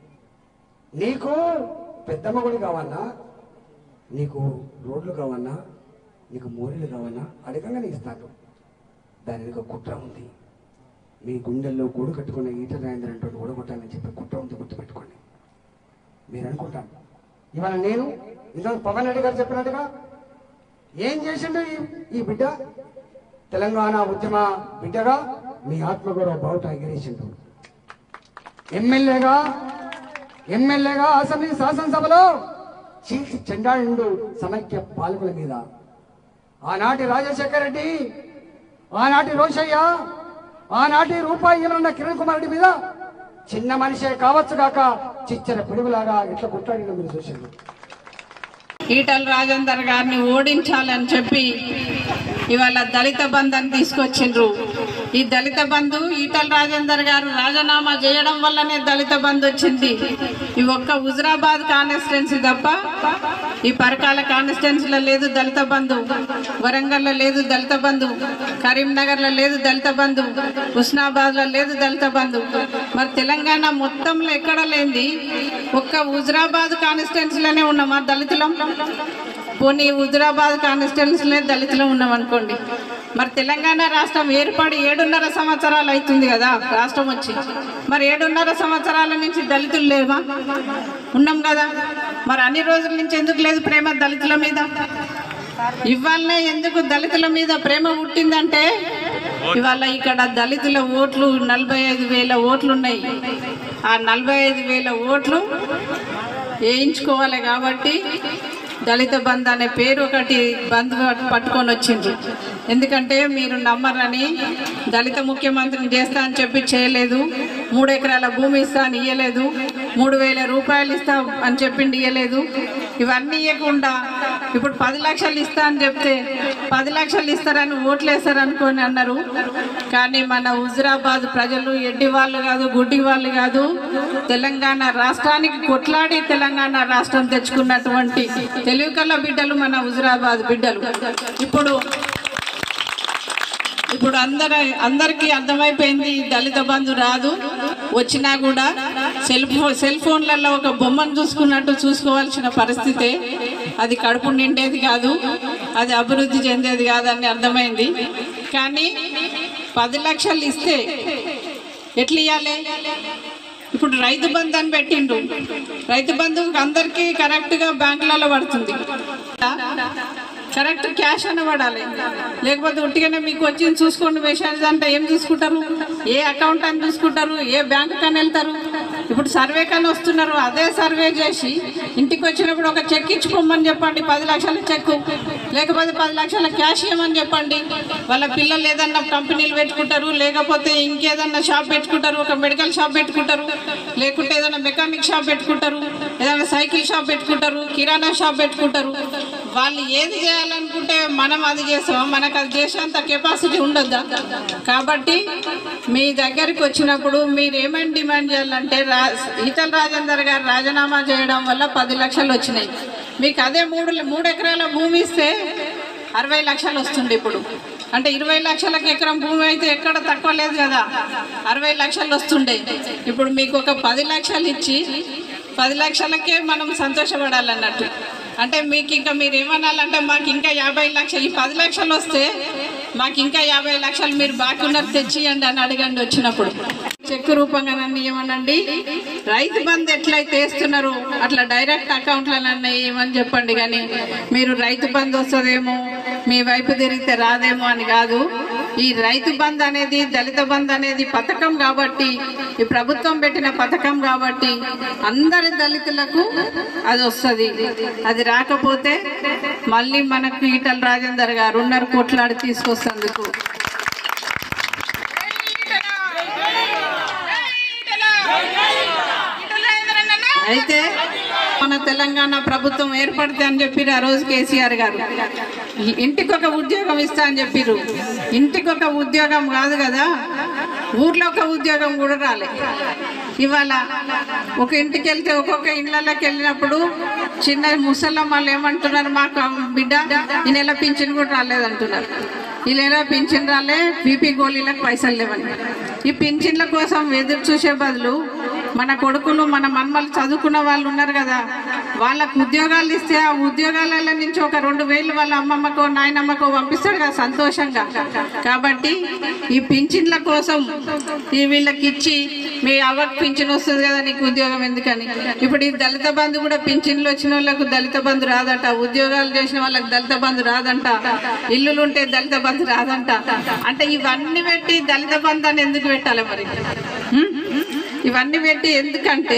నీకు పెద్దమ్మ గుడి కావన్నా నీకు రోడ్లు కావన్నా నీకు మోరీలు కావన్నా అడగంగానే ఇస్తాను దాని ఒక కుట్ర ఉంది మీ గుండెల్లో గూడు కట్టుకున్న ఈట రాయందర్ అంటే ఓడగొట్టాలని చెప్పి కుట్ర ఉంది గుర్తుపెట్టుకోండి మీరు అనుకుంటాను ఇవాళ నేను ఇందులో పవన్ రెడ్డి గారు చెప్పినట్టుగా ఏం చేసిండు ఈ- ఈ బిడ్డ తెలంగాణ ఉద్యమ బిడ్డగా మీ ఆత్మగౌరవ బావుట ఎగిరేసిండు ఎమ్మెల్యేగా ఎమ్మెల్యేగా అసెంబ్లీ శాసనసభలో చీల్చి చెండాడిండు సమైక్య పాలకుల మీద ఆనాటి రాజశేఖర రెడ్డి ఆనాటి రోషయ్య ఆనాటి రూపాయి ఇవ్వనున్న కిరణ్ కుమార్ రెడ్డి మీద చిన్న మనిషే కావచ్చు కాక చిచ్చర పిడుగులాగా ఇట్లా కొట్లాడిన మీరు చూసారు ఈటల రాజేందర్ గారిని ఓడించాలని చెప్పి ఇవాళ దళిత బంధుని తీసుకొచ్చిండ్రు ఈ దళిత బంధు ఈటల రాజేందర్ గారు రాజీనామా చేయడం వల్లనే దళిత బంధు వచ్చింది ఈ ఒక్క హుజరాబాద్ కాన్స్టిట్యున్సీ తప్ప ఈ పరకాల కాన్స్టిట్యున్సీలో లేదు దళిత బంధు వరంగల్లో లేదు దళిత బంధు కరీంనగర్లో లేదు దళిత బంధు హుస్నాబాద్లో లేదు దళిత బంధు మరి తెలంగాణ మొత్తంలో ఎక్కడ లేనిది ఒక్క హుజరాబాద్ కాన్స్టిట్యున్సీలోనే ఉన్నామా దళితులం పోనీ హుజరాబాద్ కాన్స్టిట్యున్సీలో దళితులం ఉన్నాం అనుకోండి మరి తెలంగాణ రాష్ట్రం ఏర్పడి ఏడున్నర సంవత్సరాలు అవుతుంది కదా రాష్ట్రం వచ్చి మరి ఏడున్నర సంవత్సరాల నుంచి దళితులు లేవా ఉన్నాం కదా మరి అన్ని రోజుల నుంచి ఎందుకు లేదు ప్రేమ దళితుల మీద ఇవాళనే ఎందుకు దళితుల మీద ప్రేమ పుట్టిందంటే ఇవాళ ఇక్కడ దళితుల ఓట్లు నలభై ఐదు వేల ఓట్లు ఉన్నాయి ఆ నలభై ఐదు వేల ఓట్లు వేయించుకోవాలి కాబట్టి దళిత బంధు అనే పేరు ఒకటి బంధు పట్టుకొని వచ్చిండ్రు ఎందుకంటే మీరు నమ్మరని దళిత ముఖ్యమంత్రిని చేస్తా అని చెప్పి చేయలేదు మూడు ఎకరాల భూమి ఇస్తా అని ఇయ్యలేదు మూడు వేల రూపాయలు ఇస్తా అని చెప్పిండి ఇవ్వలేదు ఇవన్నీ ఇవ్వకుండా ఇప్పుడు పది లక్షలు ఇస్తా అని చెప్తే పది లక్షలు ఇస్తారని ఓట్లు వేస్తారనుకొని అన్నారు కానీ మన హుజురాబాద్ ప్రజలు ఎడ్డి వాళ్ళు కాదు గుడ్డి వాళ్ళు కాదు తెలంగాణ రాష్ట్రానికి కొట్లాడి తెలంగాణ రాష్ట్రం తెచ్చుకున్నటువంటి తెలివికల్ల బిడ్డలు మన హుజురాబాద్ బిడ్డలు ఇప్పుడు ఇప్పుడు అందర అందరికీ అర్థమైపోయింది దళిత బంధు రాదు వచ్చినా కూడా సెల్ ఫోన్ సెల్ ఫోన్లలో ఒక బొమ్మను చూసుకున్నట్టు చూసుకోవాల్సిన పరిస్థితే అది కడుపు నిండేది కాదు అది అభివృద్ధి చెందేది కాదని అర్థమైంది కానీ పది లక్షలు ఇస్తే ఎట్లా ఇవ్వాలి ఇప్పుడు రైతు బంధు అని పెట్టిండు రైతు బంధు అందరికీ కరెక్ట్గా బ్యాంకులలో పడుతుంది కరెక్ట్ క్యాష్ అన్న పడాలి లేకపోతే ఉట్టిగానే మీకు వచ్చింది చూసుకోండి మెసేజ్ అంటే ఏం చూసుకుంటారు ఏ అకౌంట్ అని చూసుకుంటారు ఏ బ్యాంక్ కని వెళ్తారు ఇప్పుడు సర్వే కని వస్తున్నారు అదే సర్వే చేసి ఇంటికి వచ్చినప్పుడు ఒక చెక్ ఇచ్చుకోమని చెప్పండి పది లక్షల చెక్ లేకపోతే పది లక్షల క్యాష్ ఇవ్వమని చెప్పండి వాళ్ళ పిల్లలు ఏదన్నా కంపెనీలు పెట్టుకుంటారు లేకపోతే ఇంకేదన్నా షాప్ పెట్టుకుంటారు ఒక మెడికల్ షాప్ పెట్టుకుంటారు లేకుంటే ఏదైనా మెకానిక్ షాప్ పెట్టుకుంటారు ఏదైనా సైకిల్ షాప్ పెట్టుకుంటారు కిరాణా షాప్ పెట్టుకుంటారు వాళ్ళు ఏది చేయాలనుకుంటే మనం అది చేస్తాం మనకు అది చేసేంత కెపాసిటీ ఉండొద్దా కాబట్టి మీ దగ్గరికి వచ్చినప్పుడు మీరు ఏమేమి డిమాండ్ చేయాలంటే రా ఈటల రాజేందర్ గారు రాజీనామా చేయడం వల్ల పది లక్షలు వచ్చినాయి మీకు అదే మూడు మూడు ఎకరాల భూమి ఇస్తే అరవై లక్షలు వస్తుంది ఇప్పుడు అంటే ఇరవై లక్షలకు ఎకరం భూమి అయితే ఎక్కడ తక్కువ లేదు కదా అరవై లక్షలు వస్తుండే ఇప్పుడు మీకు ఒక పది లక్షలు ఇచ్చి పది లక్షలకే మనం సంతోషపడాలన్నట్టు అంటే మీకు ఇంకా మీరు ఏమనాలంటే మాకు ఇంకా యాభై లక్షలు ఈ పది లక్షలు వస్తే మాకు ఇంకా యాభై లక్షలు మీరు బాకీ ఉన్నారు తెచ్చియండి అని అడగండి వచ్చినప్పుడు చెక్ రూపంగా నన్ను ఏమనండి రైతు బంధు ఎట్లయితే వేస్తున్నారో అట్లా డైరెక్ట్ అకౌంట్లనన్నా ఏమని చెప్పండి కానీ మీరు రైతు బంధు వస్తుందేమో మీ వైపు తిరిగితే రాదేమో అని కాదు ఈ రైతు బంధు అనేది దళిత బంధు అనేది పథకం కాబట్టి ఈ ప్రభుత్వం పెట్టిన పథకం కాబట్టి అందరి దళితులకు అది వస్తుంది అది రాకపోతే మళ్ళీ మనకు ఈటల రాజేందర్ గారు ఉన్నారు కొట్లాడి తీసుకొస్తందుకు అయితే మన తెలంగాణ ప్రభుత్వం ఏర్పడితే అని చెప్పిరు ఆ రోజు కేసీఆర్ గారు ఇంటికి ఒక ఉద్యోగం ఇస్తా అని చెప్పిరు ఇంటికి ఒక ఉద్యోగం కాదు కదా ఊర్లో ఒక ఉద్యోగం కూడా రాలే ఇవాళ ఒక ఇంటికి వెళ్తే ఒక్కొక్క ఇళ్ళలోకి వెళ్ళినప్పుడు చిన్న ముసలమ్మలు ఏమంటున్నారు మాకు బిడ్డ ఈ నెల పింఛన్ కూడా రాలేదంటున్నారు ఈ నెల పింఛన్ రాలే బీపీ గోళీలకు పైసలు లేవని ఈ పింఛన్ల కోసం ఎదురు చూసే బదులు మన కొడుకులు మన మన్మలు చదువుకున్న వాళ్ళు ఉన్నారు కదా వాళ్ళకు ఉద్యోగాలు ఇస్తే ఆ ఉద్యోగాల నుంచి ఒక రెండు వేలు వాళ్ళ అమ్మమ్మకో నాయనమ్మకో పంపిస్తాడు కదా సంతోషంగా కాబట్టి ఈ పింఛన్ల కోసం ఈ వీళ్ళకి ఇచ్చి మీ అవ్వకు పింఛన్ వస్తుంది కదా నీకు ఉద్యోగం ఎందుకని ఇప్పుడు ఈ దళిత బంధు కూడా పింఛన్లు వచ్చిన వాళ్ళకు దళిత బంధు రాదట ఉద్యోగాలు చేసిన వాళ్ళకి దళిత బంధు రాదంట ఇల్లులు ఉంటే దళిత బంధు రాదంట అంటే ఇవన్నీ పెట్టి దళిత బంధు అని ఎందుకు పెట్టాలి మరి హ్మ్? ఇవన్నీ పెట్టి ఎందుకంటే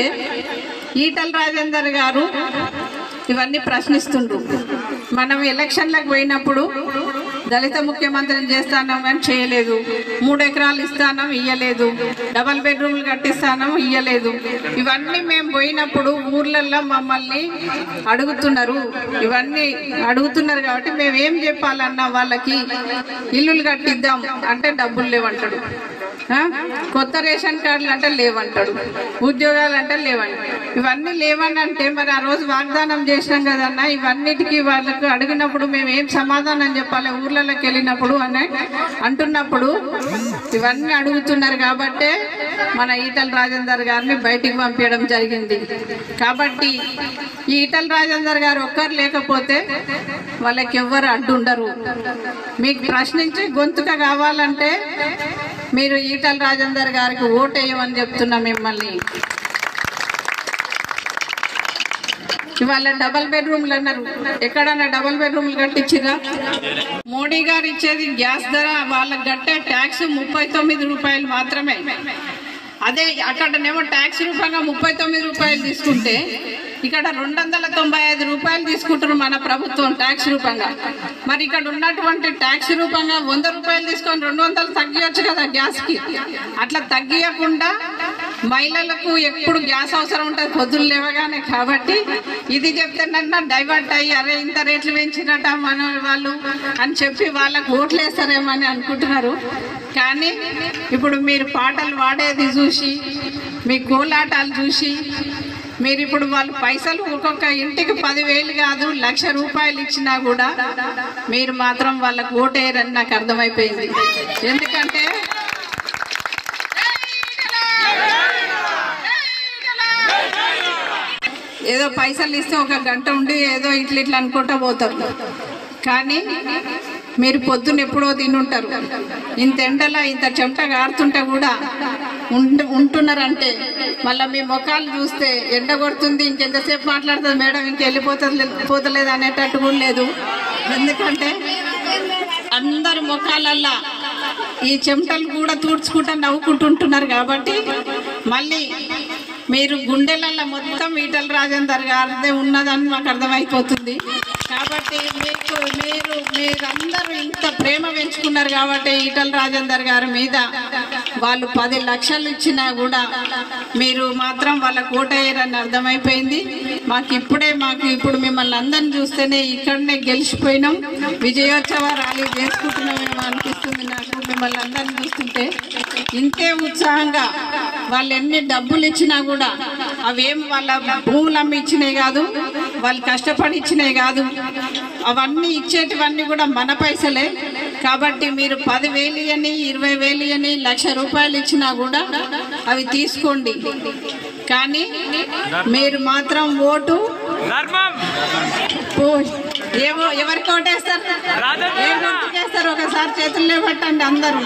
ఈటల రాజేందర్ గారు ఇవన్నీ ప్రశ్నిస్తుండ్రు మనం ఎలక్షన్లకు పోయినప్పుడు దళిత ముఖ్యమంత్రిని చేస్తానం కానీ చేయలేదు మూడు ఎకరాలు ఇస్తానం ఇయ్యలేదు డబల్ బెడ్రూమ్లు కట్టిస్తానం ఇయ్యలేదు ఇవన్నీ మేము పోయినప్పుడు ఊర్లల్లో మమ్మల్ని అడుగుతున్నారు ఇవన్నీ అడుగుతున్నారు కాబట్టి మేము ఏం చెప్పాలన్నా వాళ్ళకి ఇల్లులు కట్టిద్దాం అంటే డబ్బులు లేవంటాడు ఆ? కొత్త రేషన్ కార్డులు అంటే లేవంటాడు ఉద్యోగాలు అంటే లేవండి ఇవన్నీ లేవని అంటే మరి ఆ రోజు వాగ్దానం చేసినాం కదన్నా ఇవన్నిటికీ వాళ్ళకు అడిగినప్పుడు మేము ఏం సమాధానం చెప్పాలి ఊర్లలోకి వెళ్ళినప్పుడు అని అంటున్నప్పుడు ఇవన్నీ అడుగుతున్నారు కాబట్టే మన ఈటల రాజేందర్ గారిని బయటికి పంపించడం జరిగింది కాబట్టి ఈ ఈటల రాజేందర్ గారు ఒక్కరు లేకపోతే వాళ్ళకి ఎవ్వరు అడ్డు ఉండరు మీకు ప్రశ్నించి గొంతుక కావాలంటే మీరు ఈటల రాజేందర్ గారికి ఓటేయమని చెప్తున్నా మిమ్మల్ని ఇవాళ డబల్ బెడ్రూమ్లు అన్నారు ఎక్కడన్నా డబల్ బెడ్రూమ్లు కట్టించిరా మోడీ గారు ఇచ్చేది గ్యాస్ ధర వాళ్ళకి కట్టే ట్యాక్స్ ముప్పై తొమ్మిది రూపాయలు మాత్రమే అదే అక్కడనేమో ట్యాక్స్ రూపంగా ముప్పై తొమ్మిది రూపాయలు తీసుకుంటే ఇక్కడ రెండు వందల తొంభై ఐదు రూపాయలు తీసుకుంటారు మన ప్రభుత్వం ట్యాక్స్ రూపంగా మరి ఇక్కడ ఉన్నటువంటి ట్యాక్స్ రూపంగా వంద రూపాయలు తీసుకొని రెండు వందలు తగ్గియొచ్చు కదా గ్యాస్కి అట్లా తగ్గియకుండా మహిళలకు ఎప్పుడు గ్యాస్ అవసరం ఉంటుంది పొద్దున్న లేవగానే కాబట్టి ఇది చెప్తానన్నా డైవర్ట్ అయ్యి అరే ఇంత రేట్లు పెంచినట మన వాళ్ళు అని చెప్పి వాళ్ళకు ఓట్లు వేస్తారేమో అని అనుకుంటున్నారు కానీ ఇప్పుడు మీరు పాటలు పాడేది చూసి మీ కోలాటాలు చూసి మీరు ఇప్పుడు వాళ్ళు పైసలు ఒక్కొక్క ఇంటికి పదివేలు కాదు లక్ష రూపాయలు ఇచ్చినా కూడా మీరు మాత్రం వాళ్ళకు ఓటేయరని నాకు అర్థమైపోయింది ఎందుకంటే ఏదో పైసలు ఇస్తే ఒక గంట ఉండి ఏదో ఇట్లా ఇట్లా అనుకుంటా పోతారు కానీ మీరు పొద్దున్న ఎప్పుడో తినుంటారు ఇంత ఎండలా ఇంత చెమట గారుతుంటే కూడా ఉంట ఉంటున్నారంటే మళ్ళీ మీ ముఖాలు చూస్తే ఎండ కొడుతుంది ఇంకెంతసేపు మాట్లాడుతుంది మేడం ఇంక వెళ్ళిపోతుంది పోతలేదు అనేటట్టు కూడా లేదు ఎందుకంటే అందరి ముఖాలల్లా ఈ చెమటలు కూడా తూడ్చుకుంటా నవ్వుకుంటుంటున్నారు కాబట్టి మళ్ళీ మీరు గుండెలల్లో మొత్తం ఈటల రాజేందర్ గారిదే ఉన్నదని మాకు అర్థమైపోతుంది కాబట్టి మీకు మీరు మీరందరూ ఇంత ప్రేమ పెంచుకున్నారు కాబట్టి ఈటల రాజేందర్ గారి మీద వాళ్ళు పది లక్షలు ఇచ్చినా కూడా మీరు మాత్రం వాళ్ళ కోటయ్యారని అర్థమైపోయింది మాకు ఇప్పుడే మాకు ఇప్పుడు మిమ్మల్ని అందరిని చూస్తేనే ఇక్కడనే గెలిచిపోయినాం విజయోత్సవ ర్యాలీ చేసుకుంటున్నామేమో అనిపిస్తుంది నాకు మిమ్మల్ని అందరిని చూస్తుంటే ఇంతే ఉత్సాహంగా వాళ్ళు ఎన్ని డబ్బులు ఇచ్చినా కూడా అవేం వాళ్ళ భూములు అమ్మి ఇచ్చినాయి కాదు వాళ్ళు కష్టపడి ఇచ్చినాయి కాదు అవన్నీ ఇచ్చేటివన్నీ కూడా మన పైసలే కాబట్టి మీరు పదివేలు అని ఇరవై వేలు అని లక్ష రూపాయలు ఇచ్చినా కూడా అవి తీసుకోండి కానీ మీరు మాత్రం ఓటు ఓ, ఏమో ఎవరికి ఓటేస్తారు ఏ గుర్తుకేస్తారు ఒకసారి చేతులు లేవట్టండి అందరూ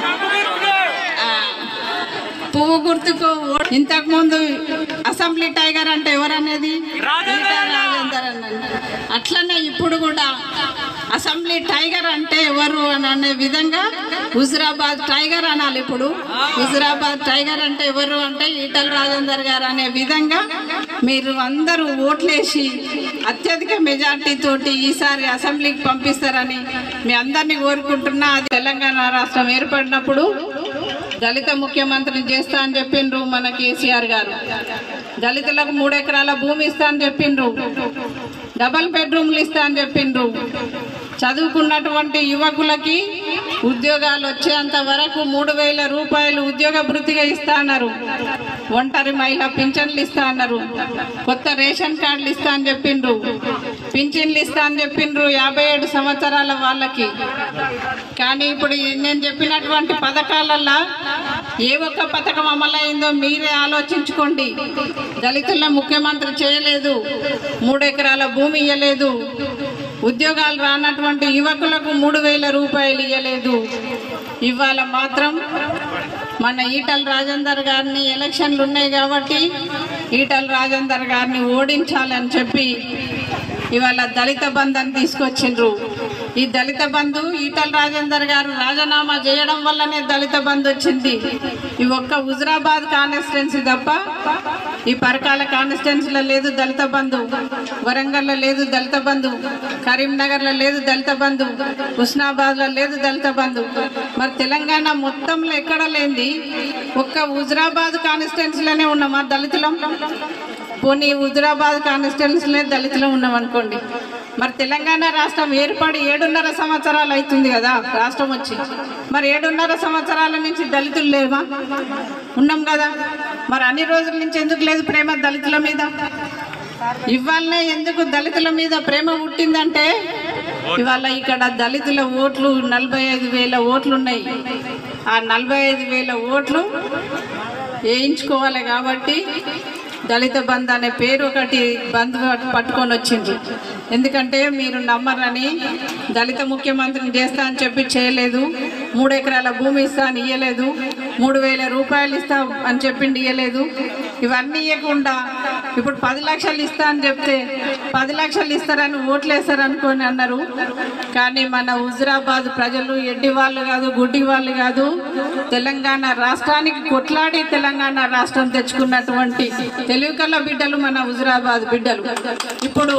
ఆ, పువ్వు గుర్తుకు ఓ- ఇంతకు ముందు అసెంబ్లీ టైగర్ అంటే ఎవరనేది రాజేందర్ అన్నది. అట్లనే ఇప్పుడు కూడా అసెంబ్లీ టైగర్ అంటే ఎవరు అని అనే విధంగా హుజురాబాద్ టైగర్ అనాలి ఇప్పుడు హుజురాబాద్ టైగర్ అంటే ఎవరు అంటే ఈటల రాజేందర్ గారు అనే విధంగా మీరు అందరూ ఓట్లేసి అత్యధిక మెజార్టీ తోటి ఈసారి అసెంబ్లీకి పంపిస్తారని మీ అందరినీ కోరుకుంటున్నా అది తెలంగాణ రాష్ట్రం ఏర్పడినప్పుడు దళిత ముఖ్యమంత్రిని చేస్తా అని చెప్పిండ్రు మన కేసీఆర్ గారు దళితులకు మూడు ఎకరాల భూమి ఇస్తా అని చెప్పిండ్రు డబల్ బెడ్రూమ్లు ఇస్తా అని చెప్పిండ్రు చదువుకున్నటువంటి యువకులకి ఉద్యోగాలు వచ్చేంత వరకు మూడు వేల రూపాయలు ఉద్యోగ భృతిగా ఇస్తా అన్నారు ఒంటరి మహిళ పింఛన్లు ఇస్తా అన్నారు కొత్త రేషన్ కార్డులు ఇస్తా అని చెప్పిండ్రు పింఛన్లు ఇస్తా అని చెప్పిండ్రు యాభై ఏడు సంవత్సరాల వాళ్ళకి కానీ ఇప్పుడు ఈ నేను చెప్పినటువంటి పథకాలల్లో ఏ ఒక్క పథకం అమలైందో మీరే ఆలోచించుకోండి దళితుల ముఖ్యమంత్రి చేయలేదు మూడు ఎకరాల భూమి ఇవ్వలేదు ఉద్యోగాలు రానటువంటి యువకులకు మూడు వేల రూపాయలు ఇవ్వలేదు ఇవాళ మాత్రం మన ఈటల రాజేందర్ గారిని ఎలక్షన్లు ఉన్నాయి కాబట్టి ఈటల రాజేందర్ గారిని ఓడించాలని చెప్పి ఇవాళ దళిత బంధుని తీసుకొచ్చిండ్రు ఈ దళిత బంధు ఈటల రాజేందర్ గారు రాజీనామా చేయడం వల్లనే దళిత బంధు వచ్చింది ఈ ఒక్క హుజరాబాద్ కాన్స్టిట్యున్సీ తప్ప ఈ పరకాల కాన్స్టిట్యున్సీలో లేదు దళిత బంధు వరంగల్లో లేదు దళిత బంధు కరీంనగర్లో లేదు దళిత బంధు హుస్నాబాద్లో లేదు దళిత బంధు మరి తెలంగాణ మొత్తంలో ఎక్కడ లేనిది ఒక్క హుజరాబాద్ కాన్స్టిట్యున్సీలోనే ఉన్నామా దళితులం పోనీ హుజరాబాద్ కాన్స్టిట్యున్సీలో దళితులు ఉన్నాం అనుకోండి మరి తెలంగాణ రాష్ట్రం ఏర్పడి ఏడున్నర సంవత్సరాలు అవుతుంది కదా రాష్ట్రం వచ్చి మరి ఏడున్నర సంవత్సరాల నుంచి దళితులు లేవా ఉన్నాం కదా మరి అన్ని రోజుల నుంచి ఎందుకు లేదు ప్రేమ దళితుల మీద ఇవాళనే ఎందుకు దళితుల మీద ప్రేమ పుట్టిందంటే ఇవాళ ఇక్కడ దళితుల ఓట్లు నలభై ఐదు వేల ఓట్లు ఉన్నాయి ఆ నలభై ఐదు వేల ఓట్లు వేయించుకోవాలి కాబట్టి దళిత బంధు అనే పేరు ఒకటి బంధు పట్టుకొని వచ్చింది ఎందుకంటే మీరు నమ్మరని దళిత ముఖ్యమంత్రిని చేస్తా అని చెప్పి చేయలేదు మూడు ఎకరాల భూమి ఇస్తా అని ఇయ్యలేదు మూడు వేల రూపాయలు ఇస్తా అని చెప్పిండి ఇయ్యలేదు ఇవన్నీ ఇవ్వకుండా ఇప్పుడు పది లక్షలు ఇస్తా అని చెప్తే పది లక్షలు ఇస్తారని ఓట్లు వేస్తారనుకొని అన్నారు కానీ మన హుజురాబాద్ ప్రజలు ఎడ్డి వాళ్ళు కాదు గుడ్డి వాళ్ళు కాదు తెలంగాణ రాష్ట్రానికి కొట్లాడి తెలంగాణ రాష్ట్రం తెచ్చుకున్నటువంటి తెలుగు కళ్ళ బిడ్డలు మన హుజురాబాద్ బిడ్డలు ఇప్పుడు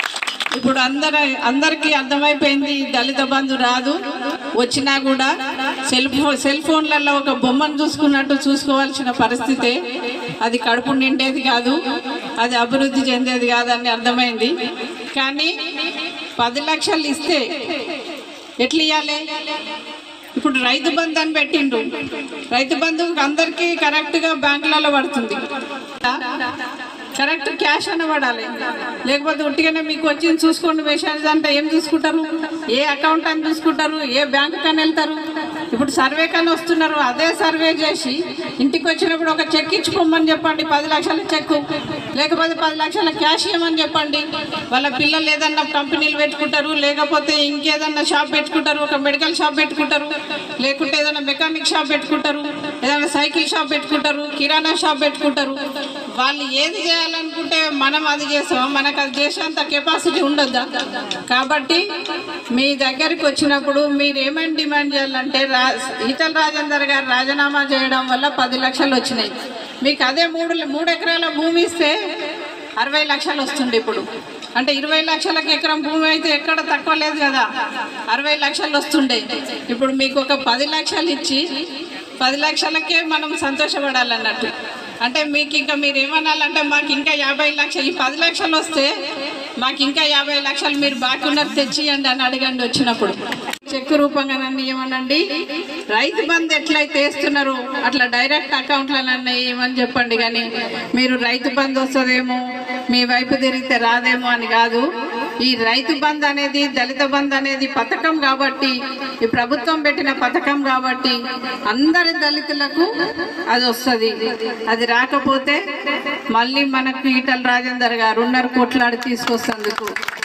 ఇప్పుడు అందర అందరికీ అర్థమైపోయింది ఈ దళిత బంధు రాదు వచ్చినా కూడా సెల్ ఫోన్ సెల్ ఫోన్లలో ఒక బొమ్మను చూసుకున్నట్టు చూసుకోవాల్సిన పరిస్థితే అది కడుపు నిండేది కాదు అది అభివృద్ధి చెందేది కాదని అర్థమైంది కానీ పది లక్షలు ఇస్తే ఎట్లా ఇవ్వాలి ఇప్పుడు రైతు బంధు అని పెట్టిండు రైతు బంధు అందరికీ కరెక్ట్గా బ్యాంకులలో పడుతుంది కరెక్ట్ క్యాష్ అని పడాలి లేకపోతే ఉట్టిగానే మీకు వచ్చింది చూసుకోండి మెసేజ్ అంటే ఏం చూసుకుంటారు ఏ అకౌంట్ అని చూసుకుంటారు ఏ బ్యాంక్ కని వెళ్తారు ఇప్పుడు సర్వే కని వస్తున్నారు అదే సర్వే చేసి ఇంటికి వచ్చినప్పుడు ఒక చెక్ ఇచ్చుకోమని చెప్పండి పది లక్షల చెక్ లేకపోతే పది లక్షల క్యాష్ ఇవ్వమని చెప్పండి వాళ్ళ పిల్లలు ఏదన్నా కంపెనీలు పెట్టుకుంటారు లేకపోతే ఇంకేదన్నా షాప్ పెట్టుకుంటారు ఒక మెడికల్ షాప్ పెట్టుకుంటారు లేకుంటే ఏదైనా మెకానిక్ షాప్ పెట్టుకుంటారు ఏదైనా సైకిల్ షాప్ పెట్టుకుంటారు కిరాణా షాప్ పెట్టుకుంటారు వాళ్ళు ఏది చేయాలనుకుంటే మనం అది చేస్తాం మనకు అది చేసేంత కెపాసిటీ ఉండొద్దా కాబట్టి మీ దగ్గరికి వచ్చినప్పుడు మీరు ఏమని డిమాండ్ చేయాలంటే రా ఈటల రాజేందర్ గారు రాజీనామా చేయడం వల్ల పది లక్షలు వచ్చినాయి మీకు అదే మూడు మూడు ఎకరాల భూమి ఇస్తే అరవై లక్షలు వస్తుంది ఇప్పుడు అంటే ఇరవై లక్షలకు ఎకరం భూమి అయితే ఎక్కడ తక్కువ లేదు కదా అరవై లక్షలు వస్తుండే ఇప్పుడు మీకు ఒక పది లక్షలు ఇచ్చి పది లక్షలకే మనం సంతోషపడాలన్నట్టు అంటే మీకు ఇంకా మీరు ఏమనాలంటే మాకు ఇంకా యాభై లక్షలు ఈ పది లక్షలు వస్తే మాకు ఇంకా యాభై లక్షలు మీరు బాకీ ఉన్నారు తెచ్చియండి అని అడగండి వచ్చినప్పుడు చెక్ రూపంగా నన్ను ఏమనండి రైతు బంధు ఎట్లయితే వేస్తున్నారు అట్లా డైరెక్ట్ అకౌంట్లనన్నా ఏమని చెప్పండి కానీ మీరు రైతు బంధు వస్తుందేమో మీ వైపు తిరిగితే రాదేమో అని కాదు ఈ రైతు బంధు అనేది దళిత బంధు అనేది పథకం కాబట్టి ఈ ప్రభుత్వం పెట్టిన పథకం కాబట్టి అందరి దళితులకు అది వస్తుంది అది రాకపోతే మళ్ళీ మనకు ఈటల రాజేందర్ గారు ఉన్నారు కొట్లాడి తీసుకొస్తందుకు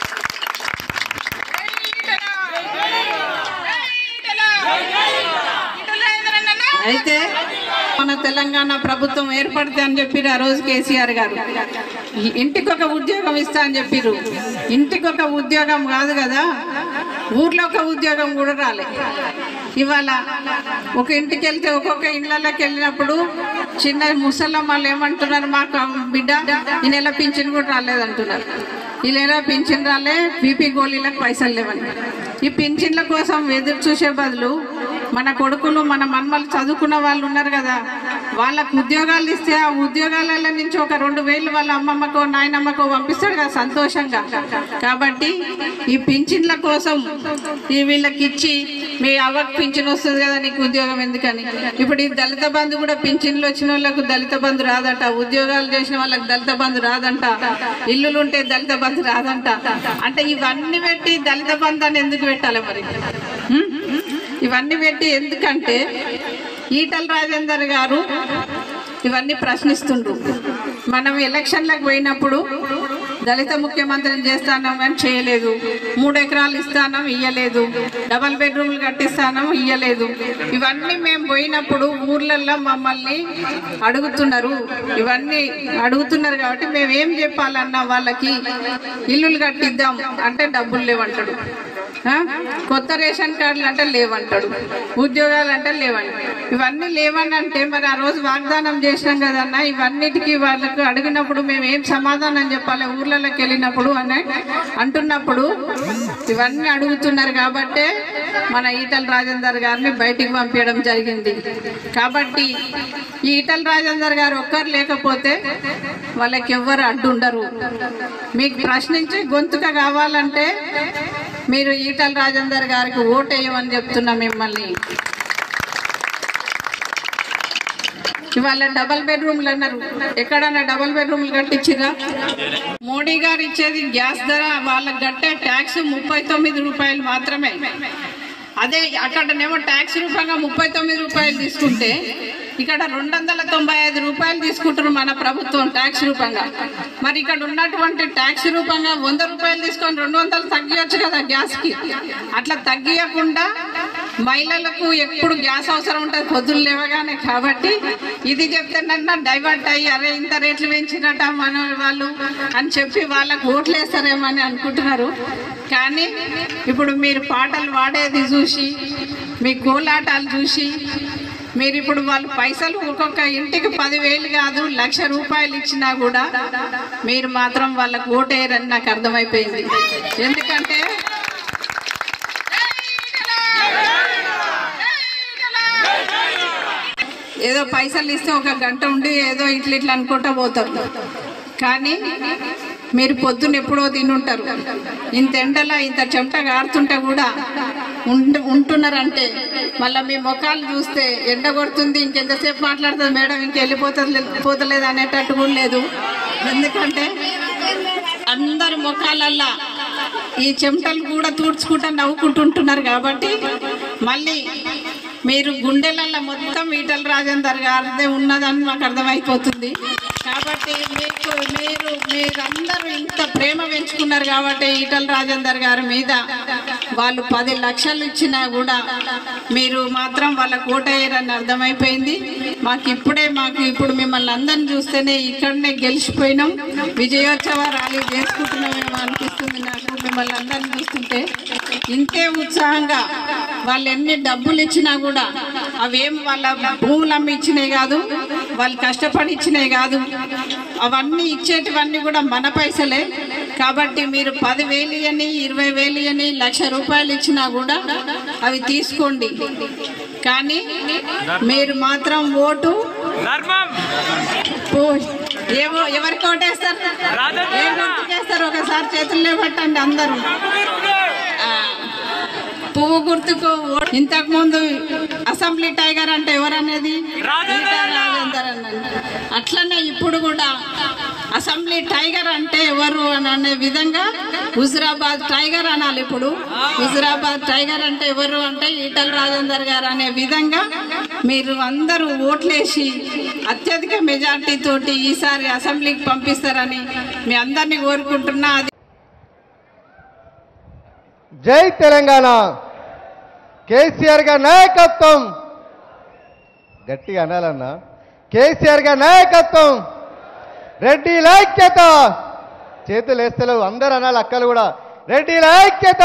అయితే మన తెలంగాణ ప్రభుత్వం ఏర్పడితే అని చెప్పిరు ఆ రోజు కేసీఆర్ గారు ఇంటికి ఒక ఉద్యోగం ఇస్తా అని చెప్పిరు ఇంటికి ఒక ఉద్యోగం కాదు కదా ఊర్లో ఒక ఉద్యోగం కూడా రాలే ఇవాళ ఒక ఇంటికి వెళ్తే ఒక్కొక్క ఇళ్ళకి వెళ్ళినప్పుడు చిన్న ముసలమ్మ వాళ్ళు ఏమంటున్నారు మాకు బిడ్డ ఈ నెల పింఛన్ కూడా రాలేదంటున్నారు ఈ నెల పింఛన్ రాలే బీపీ గోళీలకు పైసలు లేవని ఈ పింఛన్ల కోసం ఎదురు చూసే బదులు మన కొడుకులు మన మన్మలు చదువుకున్న వాళ్ళు ఉన్నారు కదా వాళ్ళకు ఉద్యోగాలు ఇస్తే ఆ ఉద్యోగాల నుంచి ఒక రెండు వేలు వాళ్ళ అమ్మమ్మకో నాయనమ్మకో పంపిస్తాడు కదా సంతోషంగా కాబట్టి ఈ పింఛన్ల కోసం ఈ వీళ్ళకి ఇచ్చి మీ అవ్వకు పింఛన్ వస్తుంది కదా నీకు ఉద్యోగం ఎందుకని ఇప్పుడు ఈ దళిత బంధు కూడా పింఛన్లు వచ్చిన వాళ్ళకు దళిత బంధు రాదట ఉద్యోగాలు చేసిన వాళ్ళకి దళిత బంధు రాదంట ఇల్లులు ఉంటే దళిత బంధు రాదంట అంటే ఇవన్నీ పెట్టి దళిత బంధు అని ఎందుకు పెట్టాలి మరి హ్మ్? ఇవన్నీ పెట్టి ఎందుకంటే ఈటల రాజేందర్ గారు ఇవన్నీ ప్రశ్నిస్తుండ్రు మనం ఎలక్షన్లకు పోయినప్పుడు దళిత ముఖ్యమంత్రిని చేస్తానం కానీ చేయలేదు మూడు ఎకరాలు ఇస్తానం ఇయ్యలేదు డబల్ బెడ్రూమ్లు కట్టిస్తానం ఇయ్యలేదు ఇవన్నీ మేము పోయినప్పుడు ఊర్లల్లో మమ్మల్ని అడుగుతున్నారు ఇవన్నీ అడుగుతున్నారు కాబట్టి మేము ఏం చెప్పాలన్నా వాళ్ళకి ఇల్లులు కట్టిద్దాం అంటే డబ్బులు లేవంటాడు ఆ? కొత్త రేషన్ కార్డులు అంటే లేవంటాడు ఉద్యోగాలు అంటే లేవండి ఇవన్నీ లేవని అంటే మరి ఆ రోజు వాగ్దానం చేసినాం కదన్నా ఇవన్నిటికీ వాళ్ళకు అడిగినప్పుడు మేము ఏం సమాధానం చెప్పాలి ఊర్లలోకి వెళ్ళినప్పుడు అని అంటున్నప్పుడు ఇవన్నీ అడుగుతున్నారు కాబట్టే మన ఈటల రాజేందర్ గారిని బయటికి పంపించడం జరిగింది కాబట్టి ఈ ఈటల రాజేందర్ గారు ఒక్కరు లేకపోతే వాళ్ళకి ఎవ్వరు అడ్డు ఉండరు మీకు ప్రశ్నించి గొంతుక కావాలంటే మీరు ఈటల రాజేందర్ గారికి ఓటేయమని చెప్తున్నా మిమ్మల్ని ఇవాళ డబల్ బెడ్రూమ్లు అన్నారు ఎక్కడన్నా డబల్ బెడ్రూమ్లు కట్టించిరా మోడీ గారు ఇచ్చేది గ్యాస్ ధర వాళ్ళకి కట్టే ట్యాక్స్ ముప్పై తొమ్మిది రూపాయలు మాత్రమే అదే అక్కడనేమో ట్యాక్స్ రూపంగా ముప్పై తొమ్మిది రూపాయలు తీసుకుంటే ఇక్కడ రెండు వందల తొంభై ఐదు రూపాయలు తీసుకుంటారు మన ప్రభుత్వం ట్యాక్స్ రూపంగా మరి ఇక్కడ ఉన్నటువంటి ట్యాక్స్ రూపంగా వంద రూపాయలు తీసుకొని రెండు వందలు తగ్గియొచ్చు కదా గ్యాస్కి అట్లా తగ్గియకుండా మహిళలకు ఎప్పుడు గ్యాస్ అవసరం ఉంటుంది పొద్దులు లేవగానే కాబట్టి ఇది చెప్తేనన్నా డైవర్ట్ అయ్యి అరే ఇంత రేట్లు పెంచినట్ట మన వాళ్ళు అని చెప్పి వాళ్ళకు ఓట్లు వేస్తారేమో అని అనుకుంటున్నారు కానీ ఇప్పుడు మీరు పాటలు పాడేది చూసి మీ కోలాటాలు చూసి మీరు ఇప్పుడు వాళ్ళు పైసలు ఒక్కొక్క ఇంటికి పదివేలు కాదు లక్ష రూపాయలు ఇచ్చినా కూడా మీరు మాత్రం వాళ్ళకు ఓటేయరని నాకు అర్థమైపోయింది ఎందుకంటే ఏదో పైసలు ఇస్తే ఒక గంట ఉండి ఏదో ఇట్లా ఇట్లా అనుకుంటా పోతారు కానీ మీరు పొద్దున్న ఎప్పుడో తినుంటారు ఇంత ఎండల ఇంత చెమట గారుతుంటే కూడా ఉంట ఉంటున్నారంటే మళ్ళీ మీ ముఖాలు చూస్తే ఎండ కొడుతుంది ఇంకెంతసేపు మాట్లాడుతుంది మేడం ఇంక వెళ్ళిపోతుంది పోతలేదు అనేటట్టు కూడా లేదు ఎందుకంటే అందరి ముఖాలల్లా ఈ చెమటలు కూడా తూడ్చుకుంటా నవ్వుకుంటుంటున్నారు కాబట్టి మళ్ళీ మీరు గుండెలల్లో మొత్తం ఈటల రాజేందర్ గారిదే ఉన్నదని మాకు అర్థమైపోతుంది కాబట్టి మీకు మీరు మీరందరూ ఇంత ప్రేమ పెంచుకున్నారు కాబట్టి ఈటల రాజేందర్ గారి మీద వాళ్ళు పది లక్షలు ఇచ్చినా కూడా మీరు మాత్రం వాళ్ళ కోటయ్యారని అర్థమైపోయింది మాకు ఇప్పుడే మాకు ఇప్పుడు మిమ్మల్ని అందరిని చూస్తేనే ఇక్కడనే గెలిచిపోయినాం విజయోత్సవ ర్యాలీ చేసుకుంటున్నామేమో అనిపిస్తుంది నాకు మిమ్మల్ని అందరిని చూస్తుంటే ఇంతే ఉత్సాహంగా వాళ్ళు ఎన్ని డబ్బులు ఇచ్చినా కూడా అవేం వాళ్ళ భూములు అమ్మి ఇచ్చినాయి కాదు వాళ్ళు కష్టపడి ఇచ్చినాయి కాదు అవన్నీ ఇచ్చేటివన్నీ కూడా మన పైసలే కాబట్టి మీరు పదివేలు అని ఇరవై వేలు అని లక్ష రూపాయలు ఇచ్చినా కూడా అవి తీసుకోండి కానీ మీరు మాత్రం ఓటు ఓ- ఏమో ఎవరికి ఓటేస్తారు ఏం చేస్తారు ఒకసారి చేతుల్లో పెట్టండి అందరూ ఆ, పువ్వు గుర్తుకు ఓ- ఇంతకు ముందు అసెంబ్లీ టైగర్ అంటే ఎవరనేది రాజేందర్ అన్నది అట్లనే ఇప్పుడు కూడా అసెంబ్లీ టైగర్ అంటే ఎవరు అని అనే విధంగా హుజురాబాద్ టైగర్ అనాలి ఇప్పుడు హుజురాబాద్ టైగర్ అంటే ఎవరు అంటే ఈటల రాజేందర్ గారు అనే విధంగా మీరు అందరూ ఓట్లేసి అత్యధిక మెజార్టీ తోటి ఈసారి అసెంబ్లీకి పంపిస్తారని మీ అందరినీ కోరుకుంటున్నా అది జై తెలంగాణ కేసీఆర్ గారి నాయకత్వం గట్టిగా అనాలన్నా కేసీఆర్ గారి నాయకత్వం రెడ్డి ఐక్యత చేతులు వేస్తలేవు అందరు అనాలి అక్కలు కూడా రెడ్డి ఐక్యత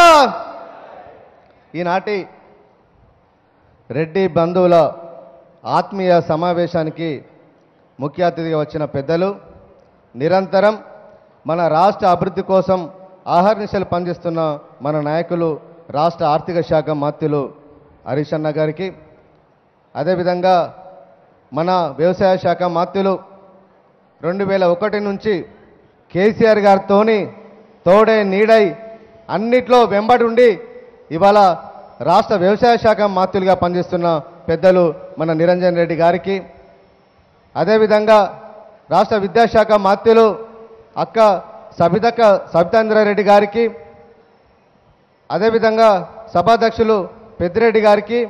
ఈనాటి రెడ్డి బంధువుల ఆత్మీయ సమావేశానికి ముఖ్య అతిథిగా వచ్చిన పెద్దలు నిరంతరం మన రాష్ట్ర అభివృద్ధి కోసం ఆహర్నిశలు పనిచేస్తున్న మన నాయకులు రాష్ట్ర ఆర్థిక శాఖ మంత్రులు హరీష్ అన్న గారికి అదేవిధంగా మన వ్యవసాయ శాఖ మంత్రులు రెండు వేల ఒకటి నుంచి కేసీఆర్ గారితోని తోడై నీడై అన్నిట్లో వెంబడి ఉండి ఇవాళ రాష్ట్ర వ్యవసాయ శాఖ మంత్రులుగా పనిచేస్తున్న పెద్దలు మన నిరంజన్ రెడ్డి గారికి అదేవిధంగా రాష్ట్ర విద్యాశాఖ మంత్రులు అక్క సబితక్క సబితాంద్రారెడ్డి గారికి అదేవిధంగా సభాధ్యక్షులు పెద్దిరెడ్డి గారికి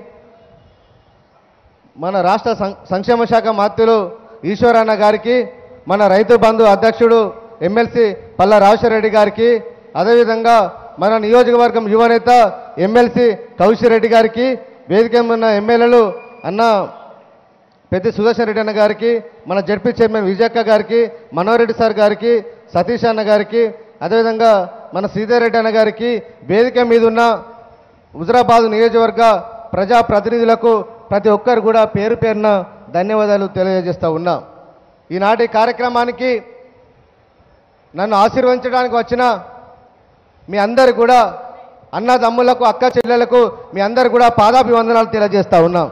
మన రాష్ట్ర సం- సంక్షేమ శాఖ మంత్రులు ఈశ్వరన్న గారికి మన రైతు బంధు అధ్యక్షుడు ఎమ్మెల్సీ పల్ల రాజశేఖరరెడ్డి గారికి అదేవిధంగా మన నియోజకవర్గం యువనేత ఎమ్మెల్సీ కౌశిరెడ్డి గారికి వేదిక మీద ఉన్న ఎమ్మెల్యేలు అన్న పెద్ద సుదర్శన్ రెడ్డి అన్న గారికి మన జడ్పీ చైర్మన్ విజయక్క గారికి మనోహర్ రెడ్డి సార్ గారికి సతీష్ అన్న గారికి అదేవిధంగా మన శ్రీధర్ రెడ్డి అన్న గారికి వేదిక మీద ఉన్న హుజరాబాద్ నియోజకవర్గ ప్రజా ప్రతినిధులకు ప్రతి ఒక్కరు కూడా పేరు పేరున ధన్యవాదాలు తెలియజేస్తూ ఉన్నా ఈనాటి కార్యక్రమానికి నన్ను ఆశీర్వదించడానికి వచ్చిన మీ అందరు కూడా అన్నదమ్ములకు అక్క చెల్లెలకు మీ అందరు కూడా పాదాభివందనాలు తెలియజేస్తా ఉన్నాం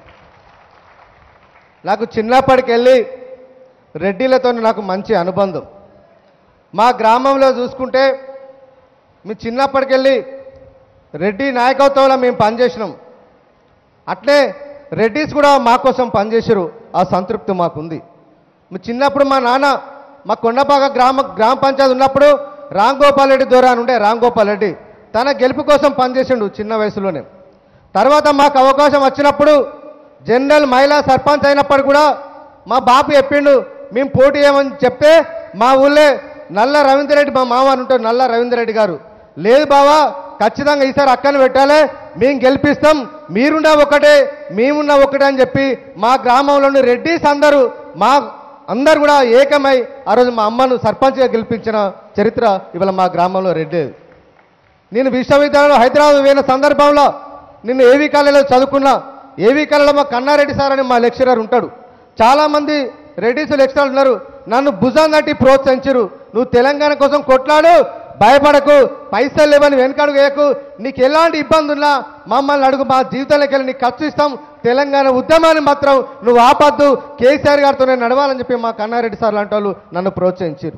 నాకు చిన్నప్పటికెళ్ళి రెడ్డిలతో నాకు మంచి అనుబంధం మా గ్రామంలో చూసుకుంటే మీ చిన్నప్పటికెళ్ళి రెడ్డి నాయకత్వంలో మేము పనిచేసినాం అట్లే రెడ్డిస్ కూడా మా కోసం పనిచేసారు ఆ సంతృప్తి మాకుంది మీ చిన్నప్పుడు మా నాన్న మా కొండపాక గ్రామ గ్రామ పంచాయతీ ఉన్నప్పుడు రామ్ గోపాల్ రెడ్డి ద్వారా అని ఉండే రామ్ గోపాల్ రెడ్డి తన గెలుపు కోసం పనిచేసిండు చిన్న వయసులోనే తర్వాత మాకు అవకాశం వచ్చినప్పుడు జనరల్ మహిళా సర్పంచ్ అయినప్పుడు కూడా మా బాపు చెప్పిండు మేము పోటీ చేయమని చెప్తే మా ఊళ్ళే నల్ల రవీంద్ర రెడ్డి మా మామ అని ఉంటాడు నల్ల రవీంద్ర రెడ్డి గారు లేదు బావా ఖచ్చితంగా ఈసారి అక్కని పెట్టాలి మేము గెలిపిస్తాం మీరున్న ఒకటే మేమున్న ఒకటే అని చెప్పి మా గ్రామంలోని రెడ్డిస్ అందరూ మా అందరు కూడా ఏకమై ఆ రోజు మా అమ్మను సర్పంచ్గా గెలిపించిన చరిత్ర ఇవాళ మా గ్రామంలో రెడ్డి నేను విశ్వవిద్యాలయంలో హైదరాబాద్ పోయిన సందర్భంలో నిన్ను ఏవీ కాలేజీలో చదువుకున్నా ఏవీ కాలేజీలో మా కన్నారెడ్డి సార్ అని మా లెక్చరర్ ఉంటాడు చాలామంది రెడ్డిస్ లెక్చరర్ ఉన్నారు నన్ను భుజం తట్టి ప్రోత్సహించరు నువ్వు తెలంగాణ కోసం కొట్లాడు భయపడకు పైసలు లేవని వెనకడుగు వేయకు నీకు ఎలాంటి ఇబ్బంది ఉన్నా మమ్మల్ని అడుగు మా జీవితంలోకి వెళ్ళి నీకు ఖర్చు ఇస్తాం తెలంగాణ ఉద్యమాన్ని మాత్రం నువ్వు ఆపద్దు కేసీఆర్ గారితోనే నడవాలని చెప్పి మా కన్నారెడ్డి సార్ లాంటి వాళ్ళు నన్ను ప్రోత్సహించారు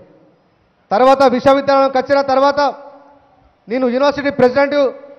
తర్వాత విశ్వవిద్యాలయంకి వచ్చిన తర్వాత నేను యూనివర్సిటీ ప్రెసిడెంట్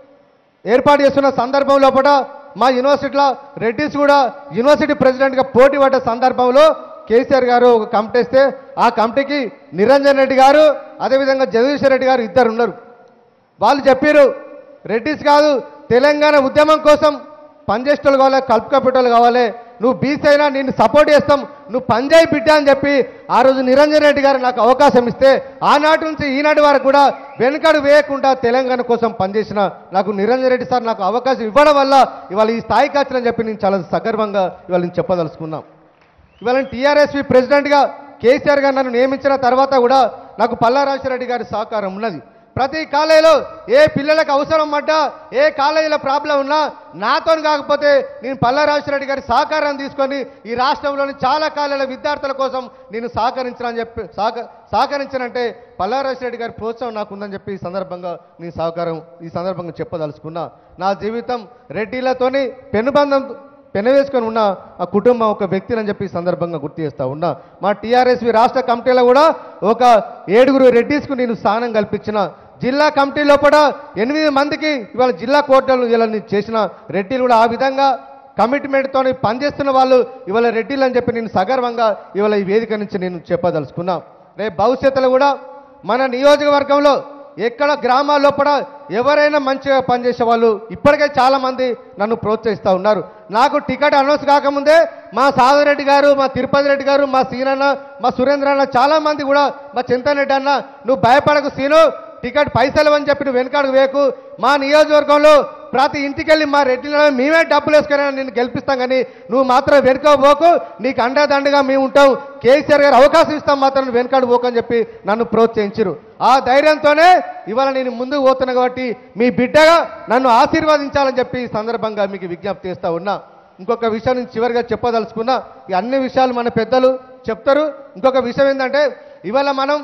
ఏర్పాటు చేస్తున్న సందర్భం లోపల మా యూనివర్సిటీలో రెడ్డిస్ కూడా యూనివర్సిటీ ప్రెసిడెంట్గా పోటీ పడ్డ సందర్భంలో కేసీఆర్ గారు ఒక కమిటీ ఇస్తే ఆ కమిటీకి నిరంజన్ రెడ్డి గారు అదేవిధంగా జగదీశ్వర్ రెడ్డి గారు ఇద్దరు ఉన్నారు వాళ్ళు చెప్పారు రెడ్డిస్ కాదు తెలంగాణ ఉద్యమం కోసం పనిచేసేటోళ్ళు కావాలి కలుపుకపెట్టోళ్ళు కావాలి నువ్వు బీసీ అయినా నేను సపోర్ట్ చేస్తాం నువ్వు పనిచేయి బిడ్డ అని చెప్పి ఆ రోజు నిరంజన్ రెడ్డి గారు నాకు అవకాశం ఇస్తే ఆనాటి నుంచి ఈనాటి వరకు కూడా వెనుకడు వేయకుండా తెలంగాణ కోసం పనిచేసిన నాకు నిరంజన్ రెడ్డి సార్ నాకు అవకాశం ఇవ్వడం వల్ల ఇవాళ ఈ స్థాయికి వచ్చినని చెప్పి నేను చాలా సగర్వంగా ఇవాళ నేను చెప్పదలుచుకున్నాం ఇవాళ టీఆర్ఎస్పి ప్రెసిడెంట్గా కేసీఆర్ గారు నన్ను నియమించిన తర్వాత కూడా నాకు పల్లారాజరెడ్డి గారి సహకారం ఉన్నది ప్రతి కాలేజీలో ఏ పిల్లలకు అవసరం పడ్డా ఏ కాలేజీలో ప్రాబ్లం ఉన్నా నాతో కాకపోతే నేను పల్లారాజరెడ్డి గారి సహకారం తీసుకొని ఈ రాష్ట్రంలోని చాలా కాలేజీల విద్యార్థుల కోసం నేను సహకరించాలని చెప్పి సహక సహకరించానంటే పల్లారాజరెడ్డి గారి ప్రోత్సాహం నాకు ఉందని చెప్పి ఈ సందర్భంగా నేను సహకారం ఈ సందర్భంగా చెప్పదలుచుకున్నా నా జీవితం రెడ్డిలతోని పెనుబంధం పెనవేసుకొని ఉన్న ఆ కుటుంబం ఒక వ్యక్తిని అని చెప్పి ఈ సందర్భంగా గుర్తు చేస్తా ఉన్నా మా టీఆర్ఎస్వి రాష్ట్ర కమిటీలో కూడా ఒక ఏడుగురు రెడ్డిస్కు నేను స్థానం కల్పించిన జిల్లా కమిటీ లోపల ఎనిమిది మందికి ఇవాళ జిల్లా కోర్టులు ఇలా నేను చేసిన రెడ్డిలు కూడా ఆ విధంగా కమిట్మెంట్తో పనిచేస్తున్న వాళ్ళు ఇవాళ రెడ్డిలు అని చెప్పి నేను సగర్వంగా ఇవాళ ఈ వేదిక నుంచి నేను చెప్పదలుచుకున్నా రేపు భవిష్యత్తులో కూడా మన నియోజకవర్గంలో ఎక్కడ గ్రామాల లోపల ఎవరైనా మంచిగా పనిచేసే వాళ్ళు ఇప్పటికే చాలా మంది నన్ను ప్రోత్సహిస్తూ ఉన్నారు నాకు టికెట్ అనౌన్స్ కాకముందే మా సాధురెడ్డి గారు మా తిరుపతి రెడ్డి గారు మా సీనన్న మా సురేంద్ర అన్న చాలా మంది కూడా మా చింతనరెడ్డి అన్న నువ్వు భయపడకు సీను టికెట్ పైసలు అని చెప్పి నువ్వు వెనకాడకు వేకు మా నియోజకవర్గంలో ప్రతి ఇంటికి వెళ్ళి మా రెడ్డిలో మేమే డబ్బులు వేసుకొని నేను గెలిపిస్తాం కానీ నువ్వు మాత్రం వెనుక పోకు నీకు అండదండగా మేము ఉంటాం కేసీఆర్ గారు అవకాశం ఇస్తాం మాత్రం నువ్వు వెనకాడు పోకు అని చెప్పి నన్ను ప్రోత్సహించరు ఆ ధైర్యంతోనే ఇవాళ నేను ముందుకు పోతున్నా కాబట్టి మీ బిడ్డగా నన్ను ఆశీర్వదించాలని చెప్పి ఈ సందర్భంగా మీకు విజ్ఞప్తి చేస్తా ఉన్నా ఇంకొక విషయం నేను చివరిగా చెప్పదలుచుకున్నా ఈ అన్ని విషయాలు మన పెద్దలు చెప్తారు ఇంకొక విషయం ఏంటంటే ఇవాళ మనం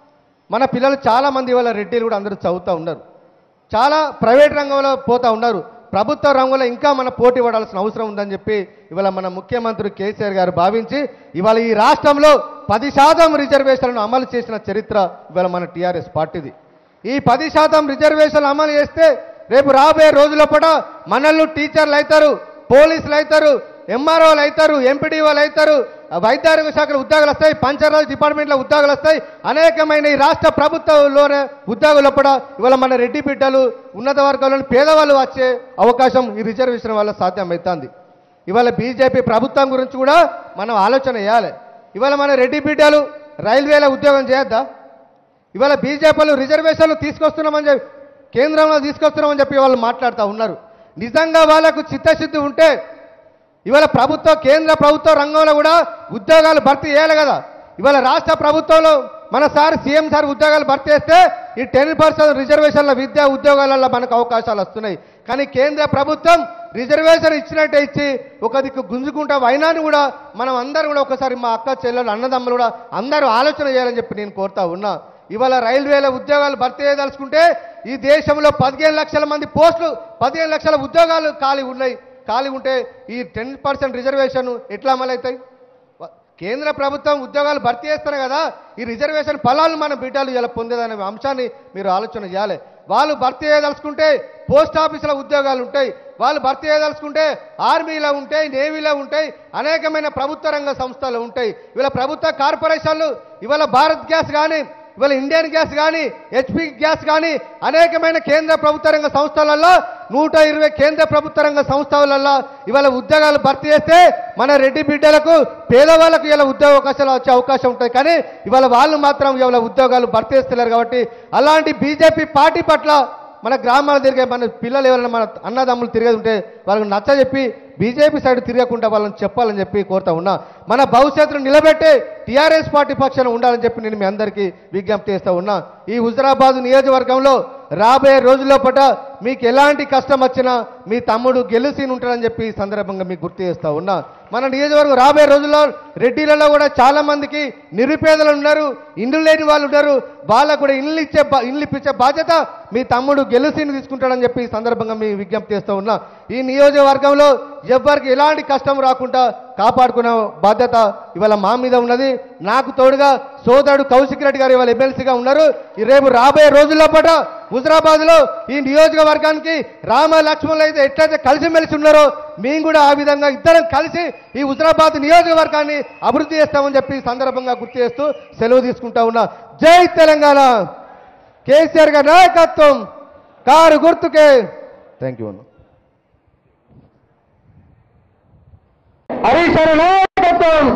మన పిల్లలు చాలా మంది ఇవాళ రెడ్డిలు కూడా అందరూ చదువుతూ ఉన్నారు చాలా ప్రైవేట్ రంగంలో పోతా ఉన్నారు ప్రభుత్వ రంగంలో ఇంకా మన పోటీ పడాల్సిన అవసరం ఉందని చెప్పి ఇవాళ మన ముఖ్యమంత్రి కేసీఆర్ గారు భావించి ఇవాళ ఈ రాష్ట్రంలో పది శాతం రిజర్వేషన్లను అమలు చేసిన చరిత్ర ఇవాళ మన టీఆర్ఎస్ పార్టీది ఈ పది శాతం రిజర్వేషన్లు అమలు చేస్తే రేపు రాబోయే రోజుల పూట మనల్ని టీచర్లు అవుతారు పోలీసులు అవుతారు ఎంఆర్ఓలు అవుతారు ఎంపీడీఓలు అవుతారు వైద్యారోగ్య శాఖలో ఉద్యోగాలు వస్తాయి పంచాయరాజ్ డిపార్ట్మెంట్లో ఉద్యోగాలు వస్తాయి అనేకమైన ఈ రాష్ట్ర ప్రభుత్వంలోనే ఉద్యోగులు కూడా ఇవాళ మన రెడ్డి బిడ్డలు ఉన్నత వర్గాల్లోని పేదవాళ్ళు వచ్చే అవకాశం ఈ రిజర్వేషన్ వల్ల సాధ్యమవుతుంది ఇవాళ బీజేపీ ప్రభుత్వం గురించి కూడా మనం ఆలోచన చేయాలి ఇవాళ మన రెడ్డి బిడ్డలు రైల్వేలో ఉద్యోగం చేయొద్దా ఇవాళ బీజేపీలు రిజర్వేషన్లు తీసుకొస్తున్నామని చెప్పి కేంద్రంలో తీసుకొస్తున్నామని చెప్పి వాళ్ళు మాట్లాడుతూ ఉన్నారు నిజంగా వాళ్ళకు చిత్తశుద్ధి ఉంటే ఇవాళ ప్రభుత్వ కేంద్ర ప్రభుత్వ రంగంలో కూడా ఉద్యోగాలు భర్తీ చేయాలి కదా ఇవాళ రాష్ట్ర ప్రభుత్వంలో మన సార్ సీఎం సార్ ఉద్యోగాలు భర్తీ చేస్తే ఈ టెన్ పర్సెంట్ రిజర్వేషన్ల విద్యా ఉద్యోగాలలో మనకు అవకాశాలు వస్తున్నాయి కానీ కేంద్ర ప్రభుత్వం రిజర్వేషన్ ఇచ్చినట్టే ఇచ్చి ఒక దిక్కు గుంజుకుంటా అయినాన్ని కూడా మనం అందరం కూడా ఒకసారి మా అక్క చెల్లెలు అన్నదమ్ములు కూడా అందరూ ఆలోచన చేయాలని చెప్పి నేను కోరుతా ఉన్నా ఇవాళ రైల్వేల ఉద్యోగాలు భర్తీ చేయదలుచుకుంటే ఈ దేశంలో పదిహేను లక్షల మంది పోస్టులు పదిహేను లక్షల ఉద్యోగాలు ఖాళీ ఉన్నాయి ఖాళీ ఉంటే ఈ టెన్ పర్సెంట్ రిజర్వేషన్ ఎట్లా అమలవుతాయి వ- కేంద్ర ప్రభుత్వం ఉద్యోగాలు భర్తీ చేస్తారు కదా ఈ రిజర్వేషన్ ఫలాలు మన బిడ్డలు ఇలా పొందేదనే అంశాన్ని మీరు ఆలోచన చేయాలి వాళ్ళు భర్తీ చేయదలుచుకుంటే పోస్ట్ ఆఫీసుల ఉద్యోగాలు ఉంటాయి వాళ్ళు భర్తీ చేయదలుచుకుంటే ఆర్మీలో ఉంటాయి నేవీలో ఉంటాయి అనేకమైన ప్రభుత్వ రంగ సంస్థలు ఉంటాయి ఇవాళ ప్రభుత్వ కార్పొరేషన్లు ఇవాళ భారత్ గ్యాస్ కానీ ఇవాళ ఇండియన్ గ్యాస్ కానీ హెచ్పి గ్యాస్ కానీ అనేకమైన కేంద్ర ప్రభుత్వ రంగ సంస్థలలో నూట ఇరవై కేంద్ర ప్రభుత్వ రంగ సంస్థలలో ఇవాళ ఉద్యోగాలు భర్తీ చేస్తే మన రెడ్డి బిడ్డలకు పేదవాళ్ళకు ఇలా ఉద్యోగ అవకాశాలు వచ్చే అవకాశం ఉంటాయి కానీ ఇవాళ వాళ్ళు మాత్రం ఇవాళ ఉద్యోగాలు భర్తీ చేస్తలేరు కాబట్టి అలాంటి బీజేపీ పార్టీ పట్ల మన గ్రామాలు తిరిగే మన పిల్లలు ఎవరైనా మన అన్నదమ్ములు తిరిగేది ఉంటే వాళ్ళకి నచ్చ చెప్పి బీజేపీ సైడ్ తిరగకుండా వాళ్ళని చెప్పాలని చెప్పి కోరుతా ఉన్నా మన భవిష్యత్తును నిలబెట్టే టీఆర్ఎస్ పార్టీ పక్షాన ఉండాలని చెప్పి నేను మీ అందరికీ విజ్ఞప్తి చేస్తా ఉన్నా ఈ హుజరాబాద్ నియోజకవర్గంలో రాబోయే రోజుల్లో పట మీకు ఎలాంటి కష్టం వచ్చినా మీ తమ్ముడు గెలిచి ఉంటాడని చెప్పి ఈ సందర్భంగా మీకు గుర్తు చేస్తా ఉన్నా మన నియోజకవర్గం రాబోయే రోజుల్లో రెడ్డిలలో కూడా చాలా మందికి నిరుపేదలు ఉన్నారు ఇండ్లు లేని వాళ్ళు ఉన్నారు వాళ్ళకు కూడా ఇల్లు ఇచ్చే బా- ఇల్లు ఇప్పించే బాధ్యత మీ తమ్ముడు గెలుసీని తీసుకుంటాడని చెప్పి ఈ సందర్భంగా మీ విజ్ఞప్తి చేస్తూ ఉన్నా ఈ నియోజకవర్గంలో ఎవ్వరికి ఎలాంటి కష్టం రాకుండా కాపాడుకునే బాధ్యత ఇవాళ మా మీద ఉన్నది నాకు తోడుగా సోదరుడు కౌశిక్ రెడ్డి గారు ఇవాళ ఎమ్మెల్సీగా ఉన్నారు ఈ రేపు రాబోయే రోజుల్లో పాట హుజరాబాద్ లో ఈ నియోజకవర్గానికి రామ లక్ష్మణులు అయితే ఎట్లయితే కలిసిమెలిసి ఉన్నారో మేము కూడా ఆ విధంగా ఇద్దరం కలిసి ఈ హుజరాబాద్ నియోజకవర్గాన్ని అభివృద్ధి చేస్తామని చెప్పి ఈ సందర్భంగా గుర్తు చేస్తూ సెలవు తీసుకుంటా ఉన్నా జై తెలంగాణ కేసీఆర్ గారి నాయకత్వం కారు గుర్తుకే థ్యాంక్ యూ అన్న హరీష్ గారి నాయకత్వం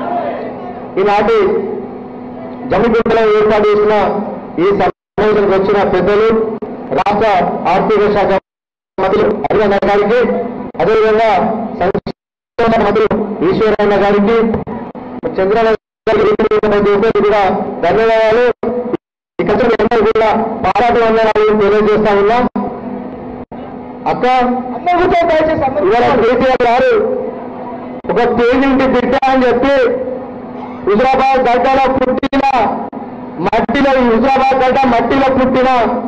ఈనాటి జమ్మిగుంటలో ఏర్పాటు చేసిన ఈ సమావేశానికి వచ్చిన పెద్దలు రాష్ట్ర ఆర్థిక శాఖ మంత్రులు అరవింద్ గారికి అదేవిధంగా సంక్షేమ మంత్రులు ఈశ్వరన్న గారికి చంద్రబాబు గారికి కూడా ధన్యవాదాలు ఇక్కడ అందరూ కూడా పారాట వందనాలు తెలియజేస్తా ఉన్నాం అక్క ఇవాళ కేసీఆర్ గారు ఒక తేజింటి బిడ్డ అని చెప్పి హుజరాబాద్ గడ్డలో పుట్టిన మట్టిలో ఈ హుజరాబాద్ గడ్డ మట్టిలో పుట్టిన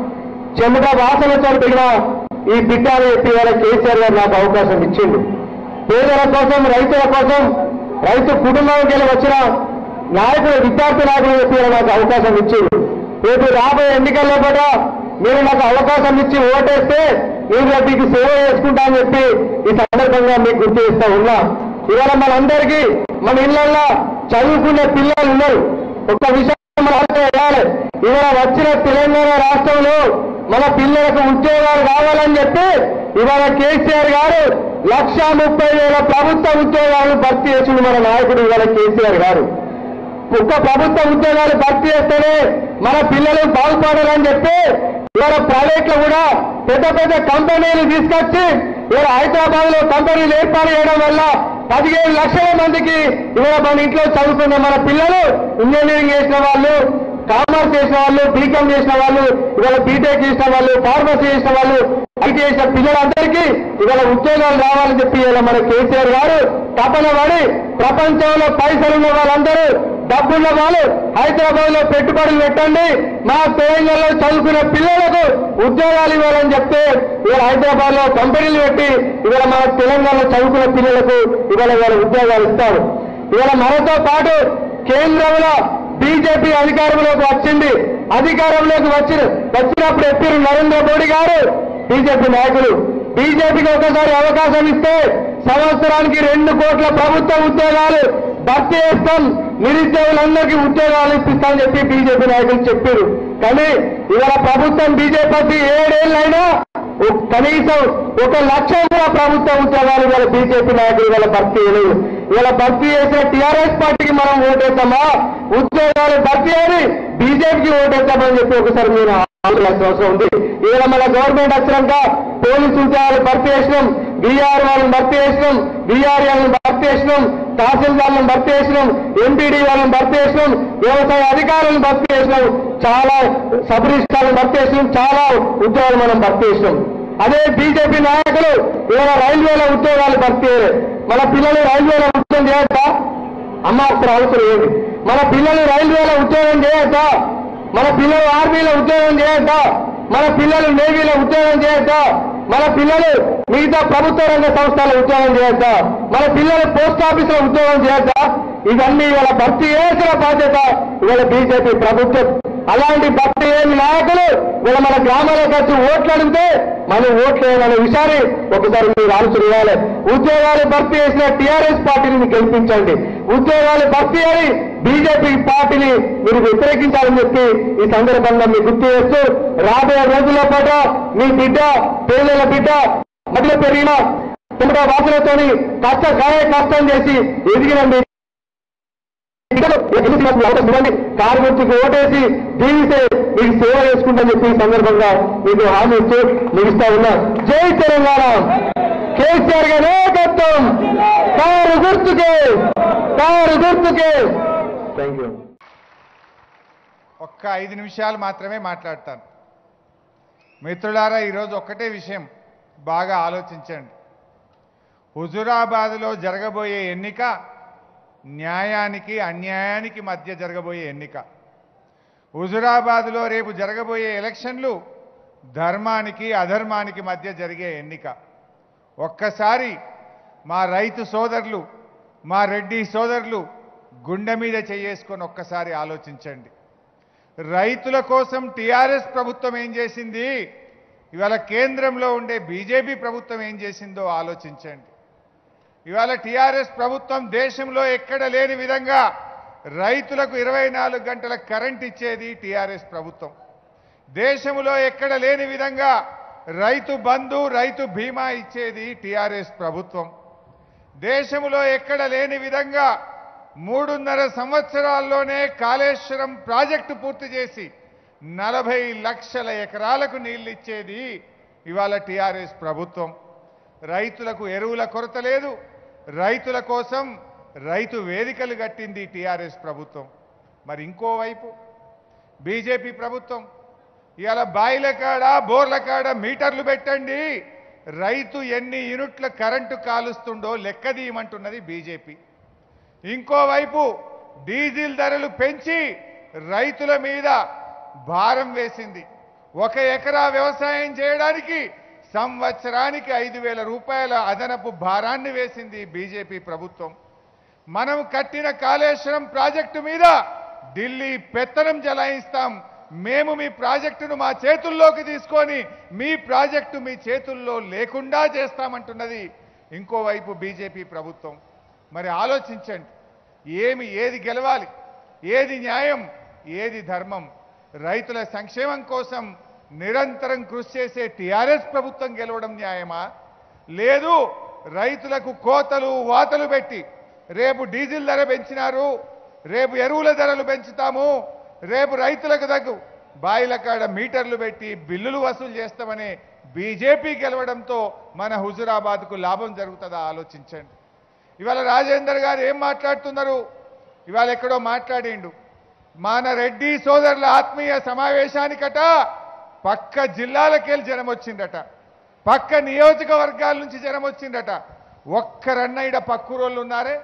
చెమట వాసనతో దిగిన ఈ బిడ్డ అని చెప్పి ఇవాళ కేసీఆర్ గారు నాకు అవకాశం ఇచ్చిండు పేదల కోసం రైతుల కోసం రైతు కుటుంబానికి వెళ్ళి వచ్చిన నాయకులు విద్యార్థి నాయకులు చెప్పి ఇవాళ నాకు అవకాశం ఇచ్చిండు రేపు రాబోయే ఎన్నికల్లో కూడా మీరు నాకు అవకాశం ఇచ్చి ఓటేస్తే నేను రేపు మీకు సేవ చేసుకుంటా అని చెప్పి ఈ సందర్భంగా మీకు గుర్తు చేస్తా ఉన్నా ఇవాళ మనందరికీ మన ఇళ్లలో చదువుకునే పిల్లలు ఉన్నారు ఒక విషయం మనం ఆలోచన చేయాలి ఇవాళ వచ్చిన తెలంగాణ రాష్ట్రంలో మన పిల్లలకు ఉద్యోగాలు కావాలని చెప్పి ఇవాళ కేసీఆర్ గారు లక్ష ముప్పై వేల ప్రభుత్వ ఉద్యోగాలను భర్తీ చేసిండు మన నాయకుడు ఇవాళ కేసీఆర్ గారు ఒక్క ప్రభుత్వ ఉద్యోగాలు భర్తీ చేస్తేనే మన పిల్లలు బాగుపడాలని చెప్పి ఇవాళ ప్రైవేట్ లో కూడా పెద్ద పెద్ద కంపెనీలు తీసుకొచ్చి ఇవాళ హైదరాబాద్ లో కంపెనీలు ఏర్పాటు చేయడం వల్ల పదిహేను లక్షల మందికి ఇవాళ మన ఇంట్లో చదువుకున్న మన పిల్లలు ఇంజనీరింగ్ చేసిన వాళ్ళు కామర్స్ చేసిన వాళ్ళు బీకామ్ చేసిన వాళ్ళు ఇవాళ బీటెక్ చేసిన వాళ్ళు ఫార్మసీ చేసిన వాళ్ళు ఐటీ చేసిన పిల్లలందరికీ ఇవాళ ఉద్యోగాలు రావాలని చెప్పి ఇవాళ మన కేసీఆర్ గారు తపన పడి ప్రపంచంలో పైసలు ఉన్న వాళ్ళందరూ డబ్బున్న వాళ్ళు హైదరాబాద్ లో పెట్టుబడులు పెట్టండి మా తెలంగాణలో చదువుకున్న పిల్లలకు ఉద్యోగాలు ఇవ్వాలని చెప్తే ఇవాళ హైదరాబాద్ లో కంపెనీలు పెట్టి ఇవాళ మన తెలంగాణలో చదువుకున్న పిల్లలకు ఇవాళ ఇవాళ ఉద్యోగాలు ఇస్తారు ఇవాళ మనతో పాటు కేంద్రంలో బీజేపీ అధికారంలోకి వచ్చింది అధికారంలోకి వచ్చిన వచ్చినప్పుడు ఎప్పిరు నరేంద్ర మోడీ గారు బీజేపీ నాయకులు బీజేపీకి ఒకసారి అవకాశం ఇస్తే సంవత్సరానికి రెండు కోట్ల ప్రభుత్వ ఉద్యోగాలు భర్తీ చేస్తాం నిరుద్యోగులందరికీ ఉద్యోగాలు ఇప్పిస్తామని చెప్పి బీజేపీ నాయకులు చెప్పారు కానీ ఇవాళ ప్రభుత్వం బీజేపీ ఏడేళ్ళైనా ఒ- కనీసం ఒక లక్ష కూడా ప్రభుత్వ ఉద్యోగాలు ఇవాళ బీజేపీ నాయకులు ఇవాళ భర్తీ చేయలేదు ఇవాళ భర్తీ చేసిన టీఆర్ఎస్ పార్టీకి మనం ఓటేస్తామా ఉద్యోగాలు భర్తీ అని బీజేపీకి ఓటేస్తామని చెప్పి ఒకసారి మీరు ఆలోచించాల్సిన అవసరం ఉంది ఇవాళ మన గవర్నమెంట్ వచ్చినాక పోలీసు ఉద్యోగాలు భర్తీ చేసినాం బీఆర్ వాళ్ళని భర్తీ చేసినాం బీఆర్ వాళ్ళని భర్తీ చేసినాం తహసీల్దార్లను భర్తీ చేసినాం ఎంపీడీ వాళ్ళని భర్తీ చేసినాం వ్యవసాయ అధికారులను భర్తీ చేసినాం చాలా సబ్ రిజిస్ట్రార్లను భర్తీ చేసినాం చాలా ఉద్యోగాలు మనం భర్తీ చేసినాం అదే బీజేపీ నాయకులు ఇవాళ రైల్వేల ఉద్యోగాలు భర్తీ చేయలేదు మన పిల్లలు రైల్వేల ఉద్యోగం చేయొచ్చా అమ్మ ఒకసారి అవసరం ఏంటి మన పిల్లలు రైల్వేలో ఉద్యోగం చేయొచ్చా మన పిల్లలు ఆర్మీలో ఉద్యోగం చేయొచ్చా మన పిల్లలు నేవీలో ఉద్యోగం చేయొచ్చా మన పిల్లలు మిగతా ప్రభుత్వ రంగ సంస్థల ఉద్యోగం చేయొచ్చా మన పిల్లలు పోస్ట్ ఆఫీసులో ఉద్యోగం చేయొచ్చా ఇవన్నీ ఇవాళ భర్తీ చేసిన బాధ్యత ఇవాళ బీజేపీ ప్రభుత్వం అలాంటి భర్తీ లేని నాయకులు ఇవాళ మన గ్రామాలకు వచ్చి ఓట్లు అడిగితే మనం ఓట్లు వేయాలనే విషయాన్ని ఒకసారి మీరు ఆలోచన చేయాలి ఉద్యోగాలు భర్తీ చేసిన టీఆర్ఎస్ పార్టీని గెలిపించండి ఉద్యోగాలు భర్తీ అని బీజేపీ పార్టీని మీరు వ్యతిరేకించాలని చెప్పి ఈ సందర్భంగా మీకు గుర్తు చేస్తూ రాబోయే రోజుల్లో పాటు మీ బిడ్డ పేదల బిడ్డ మధ్య పెరిగిన తొమ్మిదో వాసనతోని కష్ట గాయ కష్టం చేసి ఎదిగిన మీ బిడ్డలు ఎదిగిన అవకాశం ఇవ్వండి కారు గుర్తుకు ఓటేసి దీవిస్తే మీకు సేవ చేసుకుంటామని చెప్పి ఈ సందర్భంగా మీకు హామీ ఇస్తూ ముగిస్తా ఉన్నా జై తెలంగాణ కేసీఆర్ గారి నాయకత్వం కారు గుర్తుకే కారు గుర్తుకే థ్యాంక్ యూ ఒక్క ఐదు నిమిషాలు మాత్రమే మాట్లాడతాను మిత్రులారా ఈరోజు ఒక్కటే విషయం బాగా ఆలోచించండి హుజురాబాద్లో జరగబోయే ఎన్నిక న్యాయానికి అన్యాయానికి మధ్య జరగబోయే ఎన్నిక హుజురాబాద్లో రేపు జరగబోయే ఎలక్షన్లు ధర్మానికి అధర్మానికి మధ్య జరిగే ఎన్నిక ఒక్కసారి మా రైతు సోదరులు మా రెడ్డి సోదరులు గుండె మీద చేసుకొని ఒక్కసారి ఆలోచించండి రైతుల కోసం టీఆర్ఎస్ ప్రభుత్వం ఏం చేసింది ఇవాళ కేంద్రంలో ఉండే బీజేపీ ప్రభుత్వం ఏం చేసిందో ఆలోచించండి ఇవాళ టీఆర్ఎస్ ప్రభుత్వం దేశంలో ఎక్కడ లేని విధంగా రైతులకు ఇరవై నాలుగు గంటల కరెంట్ ఇచ్చేది టీఆర్ఎస్ ప్రభుత్వం దేశంలో ఎక్కడ లేని విధంగా రైతు బంధు రైతు బీమా ఇచ్చేది టీఆర్ఎస్ ప్రభుత్వం దేశంలో ఎక్కడ లేని విధంగా మూడున్నర సంవత్సరాల్లోనే కాళేశ్వరం ప్రాజెక్టు పూర్తి చేసి నలభై లక్షల ఎకరాలకు నీళ్ళిచ్చేది ఇవాళ టీఆర్ఎస్ ప్రభుత్వం రైతులకు ఎరువుల కొరత లేదు రైతుల కోసం రైతు వేదికలు కట్టింది టీఆర్ఎస్ ప్రభుత్వం మరి ఇంకోవైపు బీజేపీ ప్రభుత్వం ఇవాళ బాయిల కాడ బోర్ల కాడ మీటర్లు పెట్టండి రైతు ఎన్ని యూనిట్ల కరెంటు కాలుస్తుండో లెక్కదీయమంటున్నది బీజేపీ ఇంకోవైపు డీజిల్ ధరలు పెంచి రైతుల మీద భారం వేసింది ఒక ఎకరా వ్యవసాయం చేయడానికి సంవత్సరానికి ఐదు వేల రూపాయల అదనపు భారాన్ని వేసింది బీజేపీ ప్రభుత్వం మనం కట్టిన కాళేశ్వరం ప్రాజెక్టు మీద ఢిల్లీ పెత్తనం జలాయిస్తాం మేము మీ ప్రాజెక్టును మా చేతుల్లోకి తీసుకొని మీ ప్రాజెక్టు మీ చేతుల్లో లేకుండా చేస్తామంటున్నది ఇంకోవైపు బీజేపీ ప్రభుత్వం మరి ఆలోచించండి ఏమి ఏది గెలవాలి ఏది న్యాయం ఏది ధర్మం రైతుల సంక్షేమం కోసం నిరంతరం కృషి చేసే టీఆర్ఎస్ ప్రభుత్వం గెలవడం న్యాయమా లేదు రైతులకు కోతలు వాతలు పెట్టి రేపు డీజిల్ ధర పెంచినారు రేపు ఎరువుల ధరలు పెంచుతాము రేపు రైతులకు తగ్గు బాయిల కాడ మీటర్లు పెట్టి బిల్లులు వసూలు చేస్తామని బీజేపీ గెలవడంతో మన హుజురాబాద్కు లాభం జరుగుతుందా ఆలోచించండి ఇవాళ రాజేందర్ గారు ఏం మాట్లాడుతున్నారు ఇవాళ ఎక్కడో మాట్లాడిండు మన రెడ్డి సోదరుల ఆత్మీయ సమావేశానికట పక్క జిల్లాలకెళ్ళి జనం వచ్చిందట పక్క నియోజకవర్గాల నుంచి జనం వచ్చిందట ఒక్కరన్న ఇడ పక్కూరోళ్ళు ఉన్నారే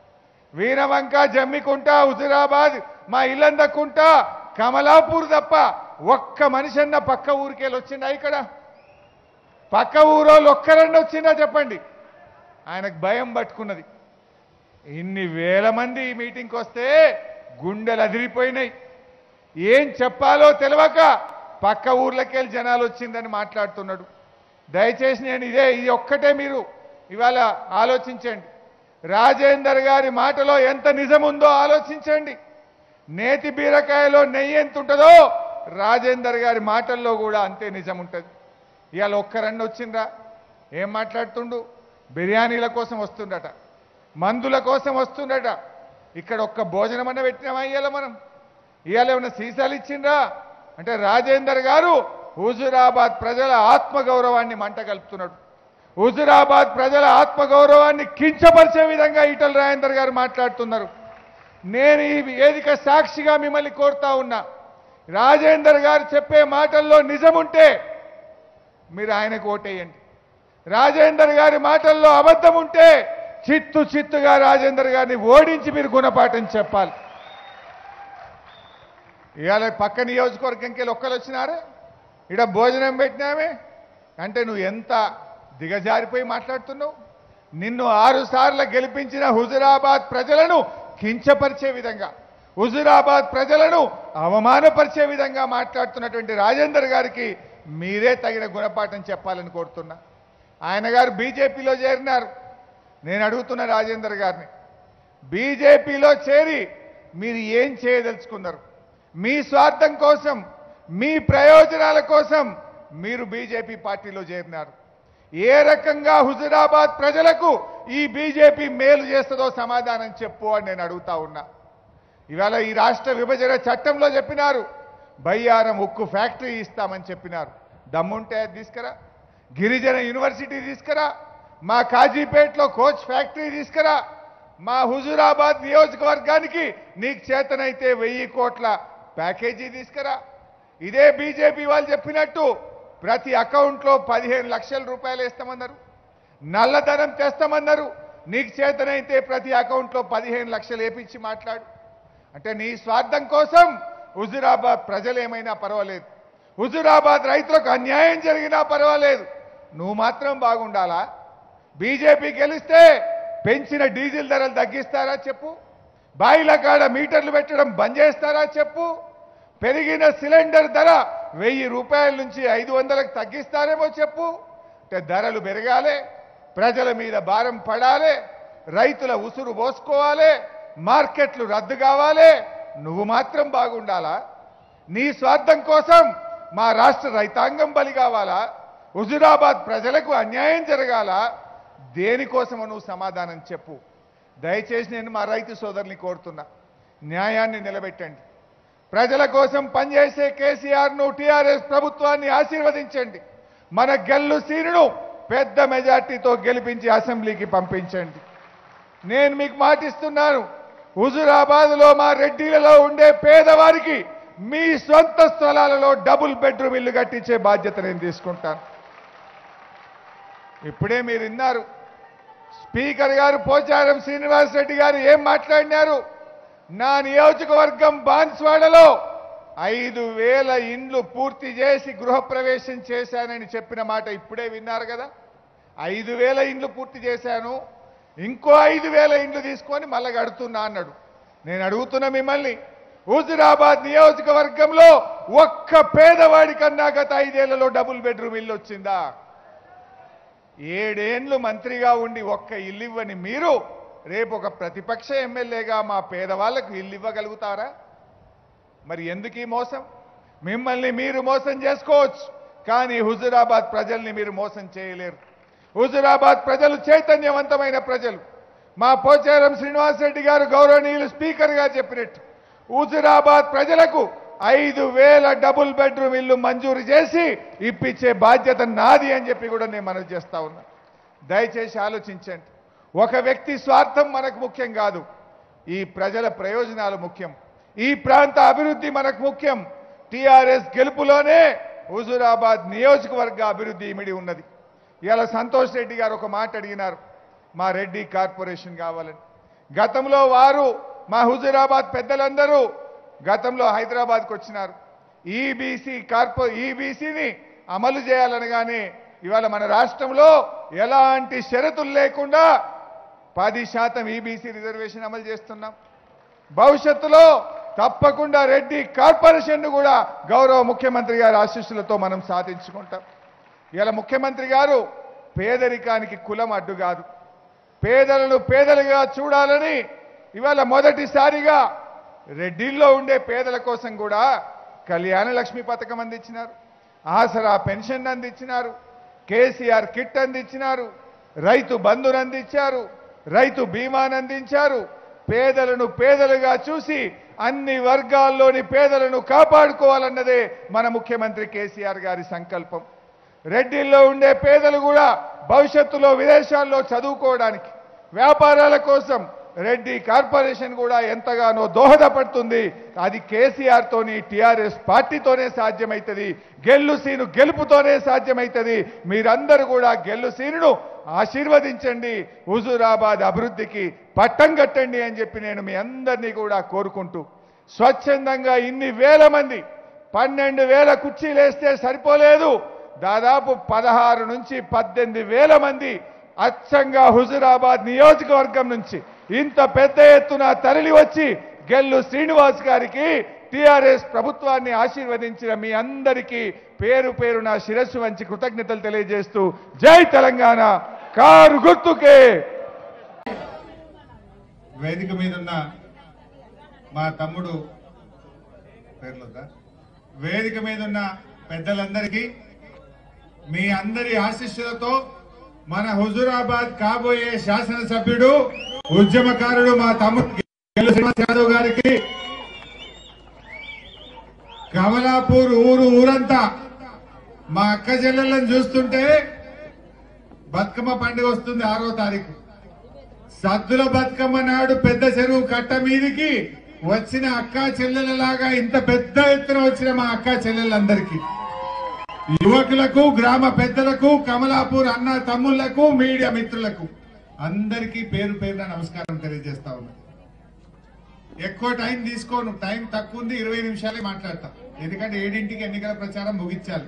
వీరవంక జమ్మికుంట హుజురాబాద్ మా ఇల్లందకుంట కమలాపూర్ తప్ప ఒక్క మనిషి అన్న పక్క ఊరికెళ్ళి వచ్చిందా ఇక్కడ పక్క ఊరోళ్ళు ఒక్కరన్న వచ్చిందా చెప్పండి ఆయనకు భయం పట్టుకున్నది ఇన్ని వేల మంది ఈ మీటింగ్కి వస్తే గుండెలు అదిరిపోయినాయి ఏం చెప్పాలో తెలియక పక్క ఊర్లకెళ్ళి జనాలు వచ్చిందని మాట్లాడుతున్నాడు దయచేసి నేను ఇదే ఇది ఒక్కటే మీరు ఇవాళ ఆలోచించండి రాజేందర్ గారి మాటలో ఎంత నిజం ఉందో ఆలోచించండి నేతి బీరకాయలో నెయ్యి ఎంత ఉంటుందో రాజేందర్ గారి మాటల్లో కూడా అంతే నిజం ఉంటుంది ఇవాళ ఒక్కరన్న వచ్చిండ్రా ఏం మాట్లాడుతుండు బిర్యానీల కోసం వస్తుండట మందుల కోసం వస్తుండట ఇక్కడ ఒక్క భోజనం అన్న పెట్టినామా ఇవాళ మనం ఇవాళ ఏమైనా సీసాలు ఇచ్చిండ్రా అంటే రాజేందర్ గారు హుజురాబాద్ ప్రజల ఆత్మగౌరవాన్ని మంట కలుపుతున్నాడు హుజురాబాద్ ప్రజల ఆత్మగౌరవాన్ని కించపరిచే విధంగా ఈటల రాజేందర్ గారు మాట్లాడుతున్నారు నేను ఈ వేదిక సాక్షిగా మిమ్మల్ని కోరుతా ఉన్నా రాజేందర్ గారు చెప్పే మాటల్లో నిజం ఉంటే మీరు ఆయనకు ఓటేయండి రాజేందర్ గారి మాటల్లో అబద్ధం ఉంటే చిత్తు చిత్తుగా రాజేందర్ గారిని ఓడించి మీరు గుణపాఠం చెప్పాలి ఇవాళ పక్క నియోజకవర్గంకి వెళ్ళి ఒక్కరు వచ్చినారే ఇడ భోజనం పెట్టినామే అంటే నువ్వు ఎంత దిగజారిపోయి మాట్లాడుతున్నావు నిన్ను ఆరు సార్లు గెలిపించిన హుజురాబాద్ ప్రజలను కించపరిచే విధంగా హుజురాబాద్ ప్రజలను అవమానపరిచే విధంగా మాట్లాడుతున్నటువంటి రాజేందర్ గారికి మీరే తగిన గుణపాఠం చెప్పాలని కోరుతున్నా ఆయన గారు బీజేపీలో చేరినారు నేను అడుగుతున్న రాజేందర్ గారిని బీజేపీలో చేరి మీరు ఏం చేయదలుచుకున్నారు మీ స్వార్థం కోసం మీ ప్రయోజనాల కోసం మీరు బీజేపీ పార్టీలో చేరినారు ఏ రకంగా హుజురాబాద్ ప్రజలకు ఈ బీజేపీ మేలు చేస్తుందో సమాధానం చెప్పు అని నేను అడుగుతా ఉన్నా ఇవాళ ఈ రాష్ట్ర విభజన చట్టంలో చెప్పినారు బయ్యారం ఉక్కు ఫ్యాక్టరీ ఇస్తామని చెప్పినారు దమ్ముంటే అది తీసుకురా గిరిజన యూనివర్సిటీ తీసుకురా మా కాజీపేటలో కోచ్ ఫ్యాక్టరీ తీసుకురా మా హుజురాబాద్ నియోజకవర్గానికి నీకు చేతనైతే వెయ్యి కోట్ల ప్యాకేజీ తీసుకురా ఇదే బీజేపీ వాళ్ళు చెప్పినట్టు ప్రతి అకౌంట్లో పదిహేను లక్షల రూపాయలు వేస్తామన్నారు నల్లధనం తెస్తామన్నారు నీకు చేతనైతే ప్రతి అకౌంట్లో పదిహేను లక్షలు వేపించి మాట్లాడు అంటే నీ స్వార్థం కోసం హుజురాబాద్ ప్రజలు ఏమైనా పర్వాలేదు హుజురాబాద్ రైతులకు అన్యాయం జరిగినా పర్వాలేదు నువ్వు మాత్రం బాగుండాలా బీజేపీ గెలిస్తే పెంచిన డీజిల్ ధరలు తగ్గిస్తారా చెప్పు బాయిల కాడ మీటర్లు పెట్టడం బంద్ చేస్తారా చెప్పు పెరిగిన సిలిండర్ ధర వెయ్యి రూపాయల నుంచి ఐదు వందలకు తగ్గిస్తారేమో చెప్పు అంటే ధరలు పెరగాలి ప్రజల మీద భారం పడాలి రైతుల ఉసురు పోసుకోవాలి మార్కెట్లు రద్దు కావాలి నువ్వు మాత్రం బాగుండాలా నీ స్వార్థం కోసం మా రాష్ట్ర రైతాంగం బలి కావాలా హుజురాబాద్ ప్రజలకు అన్యాయం జరగాల దేనికోసమో నువ్వు సమాధానం చెప్పు దయచేసి నేను మా రైతు సోదరుని కోరుతున్నా న్యాయాన్ని నిలబెట్టండి ప్రజల కోసం పనిచేసే కేసీఆర్ను టీఆర్ఎస్ ప్రభుత్వాన్ని ఆశీర్వదించండి మన గెల్లు సీనును పెద్ద మెజార్టీతో గెలిపించి అసెంబ్లీకి పంపించండి నేను మీకు మాటిస్తున్నాను హుజురాబాద్లో మా రెడ్డిలలో ఉండే పేదవారికి మీ సొంత స్థలాలలో డబుల్ బెడ్రూమ్ ఇల్లు కట్టించే బాధ్యత నేను తీసుకుంటాను ఇప్పుడే మీరు విన్నారు స్పీకర్ గారు పోచారం శ్రీనివాస్ రెడ్డి గారు ఏం మాట్లాడినారు నా నియోజకవర్గం బాన్స్వాడలో ఐదు వేల ఇండ్లు పూర్తి చేసి గృహప్రవేశం చేశానని చెప్పిన మాట ఇప్పుడే విన్నారు కదా ఐదు వేల ఇండ్లు పూర్తి చేశాను ఇంకో ఐదు వేల ఇండ్లు తీసుకొని మళ్ళీ కడుతున్నా అన్నాడు నేను అడుగుతున్నా మిమ్మల్ని హుజురాబాద్ నియోజకవర్గంలో ఒక్క పేదవాడి కన్నా గత ఐదేళ్లలో డబుల్ బెడ్రూమ్ ఇల్లు వచ్చిందా ఏడేండ్లు మంత్రిగా ఉండి ఒక్క ఇల్లు ఇవ్వని మీరు రేపు ఒక ప్రతిపక్ష ఎమ్మెల్యేగా మా పేదవాళ్లకు ఇల్లు ఇవ్వగలుగుతారా మరి ఎందుకు ఈ మోసం మిమ్మల్ని మీరు మోసం చేసుకోవచ్చు కానీ హుజురాబాద్ ప్రజల్ని మీరు మోసం చేయలేరు హుజురాబాద్ ప్రజలు చైతన్యవంతమైన ప్రజలు మా పోచారం శ్రీనివాసరెడ్డి గారు గౌరవనీయులు స్పీకర్గా చెప్పినట్టు హుజురాబాద్ ప్రజలకు ఐదు వేల డబుల్ బెడ్రూమ్ ఇల్లు మంజూరు చేసి ఇప్పించే బాధ్యత నాది అని చెప్పి కూడా నేను మనవి చేస్తా ఉన్నా దయచేసి ఆలోచించండి ఒక వ్యక్తి స్వార్థం మనకు ముఖ్యం కాదు ఈ ప్రజల ప్రయోజనాలు ముఖ్యం ఈ ప్రాంత అభివృద్ధి మనకు ముఖ్యం టిఆర్ఎస్ గెలుపులోనే హుజురాబాద్ నియోజకవర్గ అభివృద్ధి ఇమిడి ఉన్నది ఇవాళ సంతోష్ రెడ్డి గారు ఒక మాట అడిగినారు మా రెడ్డి కార్పొరేషన్ కావాలని గతంలో వారు మా హుజురాబాద్ పెద్దలందరూ గతంలో హైదరాబాద్కు వచ్చినారు ఈబీసీ కార్పొ ఈబీసీని అమలు చేయాలనగానే ఇవాళ మన రాష్ట్రంలో ఎలాంటి షరతులు లేకుండా పది శాతం ఈబీసీ రిజర్వేషన్ అమలు చేస్తున్నాం భవిష్యత్తులో తప్పకుండా రెడ్డి కార్పొరేషన్ కూడా గౌరవ ముఖ్యమంత్రి గారి ఆశీస్సులతో మనం సాధించుకుంటాం ఇలా ముఖ్యమంత్రి గారు పేదరికానికి కులం అడ్డు కాదు పేదలను పేదలుగా చూడాలని ఇవాళ మొదటిసారిగా రెడ్డిల్లో ఉండే పేదల కోసం కూడా కళ్యాణ లక్ష్మి పథకం అందించినారు ఆసరా పెన్షన్ అందించినారు కేసీఆర్ కిట్ అందించినారు రైతు బంధును అందించారు రైతు బీమాను అందించారు పేదలను పేదలుగా చూసి అన్ని వర్గాల్లోని పేదలను కాపాడుకోవాలన్నదే మన ముఖ్యమంత్రి కేసీఆర్ గారి సంకల్పం రెడ్డిల్లో ఉండే పేదలు కూడా భవిష్యత్తులో విదేశాల్లో చదువుకోవడానికి వ్యాపారాల కోసం రెడ్డి కార్పొరేషన్ కూడా ఎంతగానో దోహదపడుతుంది అది కేసీఆర్ తోని టిఆర్ఎస్ పార్టీతోనే సాధ్యమవుతుంది గెల్లు సీను గెలుపుతోనే సాధ్యమవుతుంది మీరందరూ కూడా గెల్లు సీనును ఆశీర్వదించండి హుజూరాబాద్ అభివృద్ధికి పట్టం కట్టండి అని చెప్పి నేను మీ అందరినీ కూడా కోరుకుంటూ స్వచ్ఛందంగా ఇన్ని వేల మంది పన్నెండు వేల కుర్చీలేస్తే సరిపోలేదు దాదాపు పదహారు నుంచి పద్దెనిమిది వేల మంది అచ్చంగా హుజురాబాద్ నియోజకవర్గం నుంచి ఇంత పెద్ద ఎత్తున తరలి వచ్చి గెల్లు శ్రీనివాస్ గారికి టిఆర్ఎస్ ప్రభుత్వాన్ని ఆశీర్వదించిన మీ అందరికీ పేరు పేరు నా శిరస్సు వంచి కృతజ్ఞతలు తెలియజేస్తూ జై తెలంగాణ కారు గుర్తుకే వేదిక మీద ఉన్న మా తమ్ముడు పేర్లొద్దా వేదిక మీద ఉన్న పెద్దలందరికీ మీ అందరి ఆశీస్సులతో మన హుజురాబాద్ కాబోయే శాసనసభ్యుడు ఉద్యమకారుడు మా తమ్ముడు గెల్లు శ్రీనివాస్ యాదవ్ గారికి కమలాపూర్ ఊరు ఊరంతా మా అక్క చెల్లెళ్ళని చూస్తుంటే బతుకమ్మ పండుగ వస్తుంది ఆరో తారీఖు సద్దుల బతుకమ్మ నాడు పెద్ద చెరువు కట్ట మీదికి వచ్చిన అక్కా చెల్లెలలాగా ఇంత పెద్ద ఎత్తున వచ్చిన మా అక్కా చెల్లెలందరికీ యువకులకు గ్రామ పెద్దలకు కమలాపూర్ అన్న తమ్ముళ్లకు మీడియా మిత్రులకు అందరికీ పేరు పేరున నమస్కారం తెలియజేస్తా ఉన్నా ఎక్కువ టైం తీసుకోను టైం తక్కువ ఉంది ఇరవై నిమిషాలే మాట్లాడతా ఎందుకంటే ఏడింటికి ఎన్నికల ప్రచారం ముగించాలి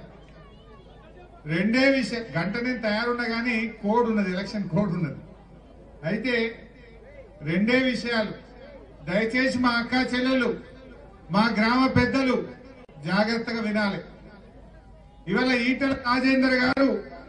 రెండే విషయం గంట నేను తయారున్నా కానీ కోడ్ ఉన్నది ఎలక్షన్ కోడ్ ఉన్నది అయితే రెండే విషయాలు దయచేసి మా అక్క చెల్లెలు మా గ్రామ పెద్దలు జాగ్రత్తగా వినాలి ఇవాళ ఈటల రాజేందర్ గారు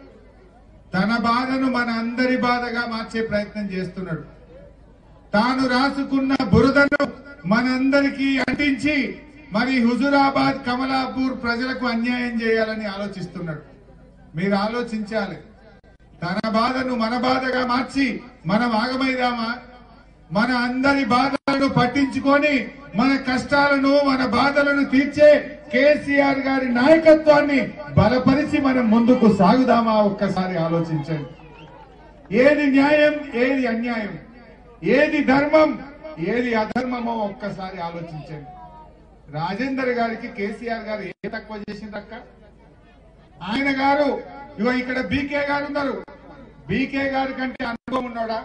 తన బాధను మన అందరి బాధగా మార్చే ప్రయత్నం చేస్తున్నాడు తాను రాసుకున్న బురదను మనందరికీ అంటించి మరి హుజురాబాద్ కమలాపూర్ ప్రజలకు అన్యాయం చేయాలని ఆలోచిస్తున్నాడు మీరు ఆలోచించాలి తన బాధను మన బాధగా మార్చి మనం ఆగమైదామా మన అందరి బాధలను పట్టించుకొని మన కష్టాలను మన బాధలను తీర్చే కేసీఆర్ గారి నాయకత్వాన్ని బలపరిచి మనం ముందుకు సాగుదామా ఒక్కసారి ఆలోచించండి ఏది న్యాయం ఏది అన్యాయం ఏది ధర్మం ఏది అధర్మమో ఒక్కసారి ఆలోచించండి రాజేందర్ గారికి కేసీఆర్ గారు ఏ తక్కువ చేసిందక్క ఆయన గారు ఇగో ఇక్కడ బీకే గారు ఉన్నారు బీకే గారి కంటే అనుభవం ఉన్నాడా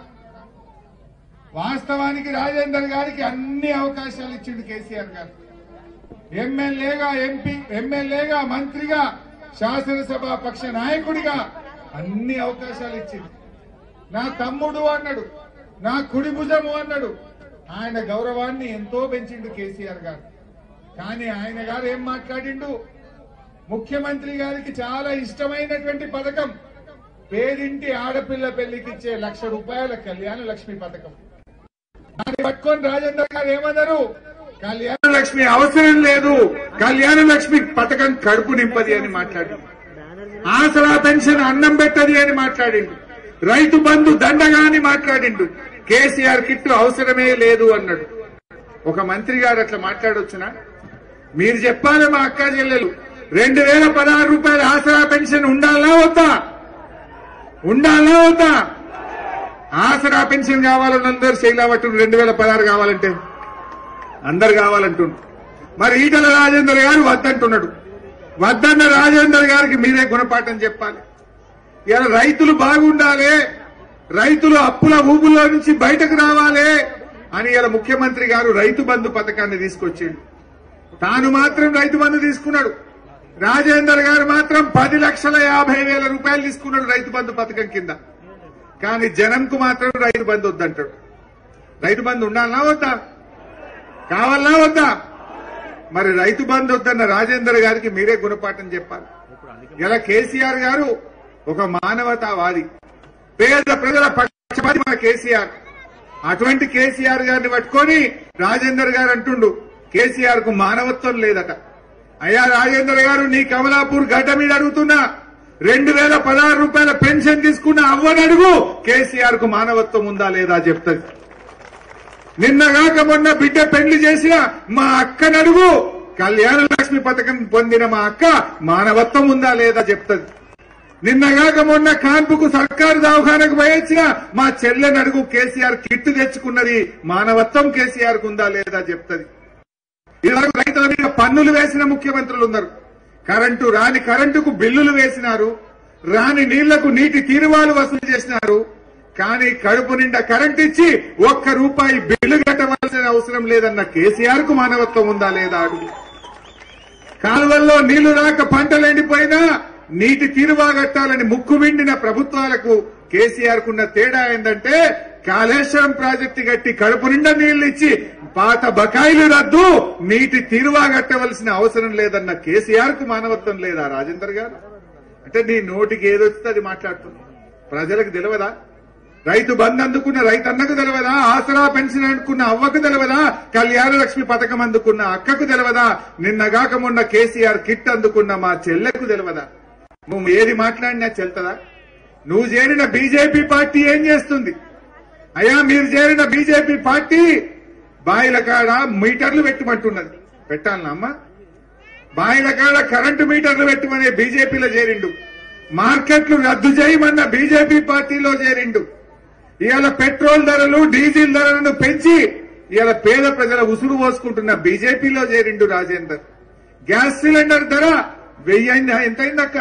వాస్తవానికి రాజేందర్ గారికి అన్ని అవకాశాలు ఇచ్చిండు కేసీఆర్ గారు ఎమ్మెల్యేగా ఎంపీ ఎమ్మెల్యేగా మంత్రిగా శాసనసభ పక్ష నాయకుడిగా అన్ని అవకాశాలు ఇచ్చింది నా తమ్ముడు అన్నాడు నా కుడి భుజము అన్నాడు ఆయన గౌరవాన్ని ఎంతో పెంచిండు కేసీఆర్ గారు కానీ ఆయన గారు ఏం మాట్లాడిండు ముఖ్యమంత్రి గారికి చాలా ఇష్టమైనటువంటి పథకం పేదింటి ఆడపిల్ల పెళ్లికిచ్చే లక్ష రూపాయల కళ్యాణ లక్ష్మి పథకం దాన్ని పట్టుకొని రాజేందర్ గారు ఏమన్నారు కళ్యాణ లక్ష్మి అవసరం లేదు కళ్యాణ లక్ష్మి పథకం కడుపు నింపది అని మాట్లాడిండు ఆసరా పెన్షన్ అన్నం పెట్టది అని మాట్లాడిండు రైతు బంధు దండగా అని మాట్లాడిండు కేసీఆర్ కిట్టు అవసరమే లేదు అన్నాడు ఒక మంత్రి గారు అట్లా మాట్లాడొచ్చునా మీరు చెప్పాలి మా అక్క చెల్లెలు రెండు వేల పదహారు రూపాయల ఆసరా పెన్షన్ ఉండాలా వద్దా ఉండాలా వద్దా ఆసరా పెన్షన్ కావాలని అందరు శైలావట్టు రెండు వేల పదహారు కావాలంటే అందరు కావాలంటుండ్రు మరి ఈటల రాజేందర్ గారు వద్దంటున్నాడు వద్దన్న రాజేందర్ గారికి మీరే గుణపాఠం చెప్పాలి ఇలా రైతులు బాగుండాలి రైతులు అప్పుల ఊబుల్లో నుంచి బయటకు రావాలి అని ఇలా ముఖ్యమంత్రి గారు రైతు బంధు పథకాన్ని తీసుకొచ్చిండు తాను మాత్రం రైతు బంధు తీసుకున్నాడు రాజేందర్ గారు మాత్రం పది లక్షల యాభై వేల రూపాయలు తీసుకున్నాడు రైతు బంధు పథకం కింద కానీ జనంకు మాత్రం రైతు బంధు వద్దంటాడు రైతు బంధు ఉండాలనా వద్దా కావాలనా వద్దా మరి రైతు బంధు వద్దన్న రాజేందర్ గారికి మీరే గుణపాఠం చెప్పాలి ఇలా కేసీఆర్ గారు ఒక మానవతావాది పేద ప్రజల పక్షపాతి మన కేసీఆర్ అటువంటి కేసీఆర్ గారిని పట్టుకొని రాజేందర్ గారు అంటుండు కేసీఆర్ కు మానవత్వం లేదట అయ్యా రాజేందర్ గారు నీ కమలాపూర్ గడ్డ మీద అడుగుతున్నా రెండు వేల పదహారు రూపాయల పెన్షన్ తీసుకున్న అవ్వని అడుగు కేసీఆర్ కు మానవత్వం ఉందా లేదా చెప్తుంది నిన్నగాక మొన్న బిడ్డ పెళ్లి చేసిన మా అక్కని అడుగు కళ్యాణ లక్ష్మి పథకం పొందిన మా అక్క మానవత్వం ఉందా లేదా చెప్తుంది నిన్నగాక మొన్న కాన్పుకు సర్కారు దవాఖానకు పోయొచ్చిన మా చెల్లెని అడుగు కేసీఆర్ కిట్టు తెచ్చుకున్నది మానవత్వం కేసీఆర్ కు ఉందా లేదా చెప్తుంది ఇలాగ రైతుల మీద పన్నులు వేసిన ముఖ్యమంత్రులు ఉన్నారు కరెంటు రాని కరెంటుకు బిల్లులు వేసినారు రాని నీళ్లకు నీటి తీరువాలు వసూలు చేసినారు కానీ కడుపు నిండా కరెంట్ ఇచ్చి ఒక్క రూపాయి బిల్లు కట్టవలసిన అవసరం లేదన్న కేసీఆర్ కు మానవత్వం ఉందా లేదా అడుగు కాలువల్లో నీళ్లు రాక పంటలు ఎండిపోయినా నీటి తీరువా కట్టాలని ముక్కు మిండిన ప్రభుత్వాలకు కేసీఆర్ కున్న తేడా ఏంటంటే కాళేశ్వరం ప్రాజెక్టు కట్టి కడుపు నిండా నీళ్లు ఇచ్చి పాత బకాయిలు రద్దు నీటి తీరువా కట్టవలసిన అవసరం లేదన్న కేసీఆర్ కు మానవత్వం లేదా రాజేందర్ గారు అంటే నీ నోటికి ఏదొచ్చితే అది మాట్లాడుతుంది ప్రజలకు తెలియదా రైతు బంద్ అందుకున్న రైతన్నకు తెలియదా ఆసరా పెన్షన్ అందుకున్న అవ్వకు తెలియదా కళ్యాణ లక్ష్మి పథకం అందుకున్న అక్కకు తెలియదా నిన్నగాక మొన్న కేసీఆర్ కిట్ అందుకున్న మా చెల్లెకు తెలియదా నువ్వు ఏది మాట్లాడినా చెల్తదా నువ్వు చేరిన బీజేపీ పార్టీ ఏం చేస్తుంది అయ్యా మీరు చేరిన బీజేపీ పార్టీ బాయిల కాడ మీటర్లు పెట్టమంటున్నది పెట్టాలనా అమ్మా బాయిల కాడ కరెంటు మీటర్లు పెట్టమనే బీజేపీలో చేరిండు మార్కెట్లు రద్దు చేయమన్న బీజేపీ పార్టీలో చేరిండు ఇవాళ పెట్రోల్ ధరలు డీజిల్ ధరలను పెంచి ఇవాళ పేద ప్రజల ఉసురు పోసుకుంటున్న బీజేపీలో చేరిండు రాజేందర్ గ్యాస్ సిలిండర్ ధర వెయ్యి అయిందా ఎంత అయింది అక్క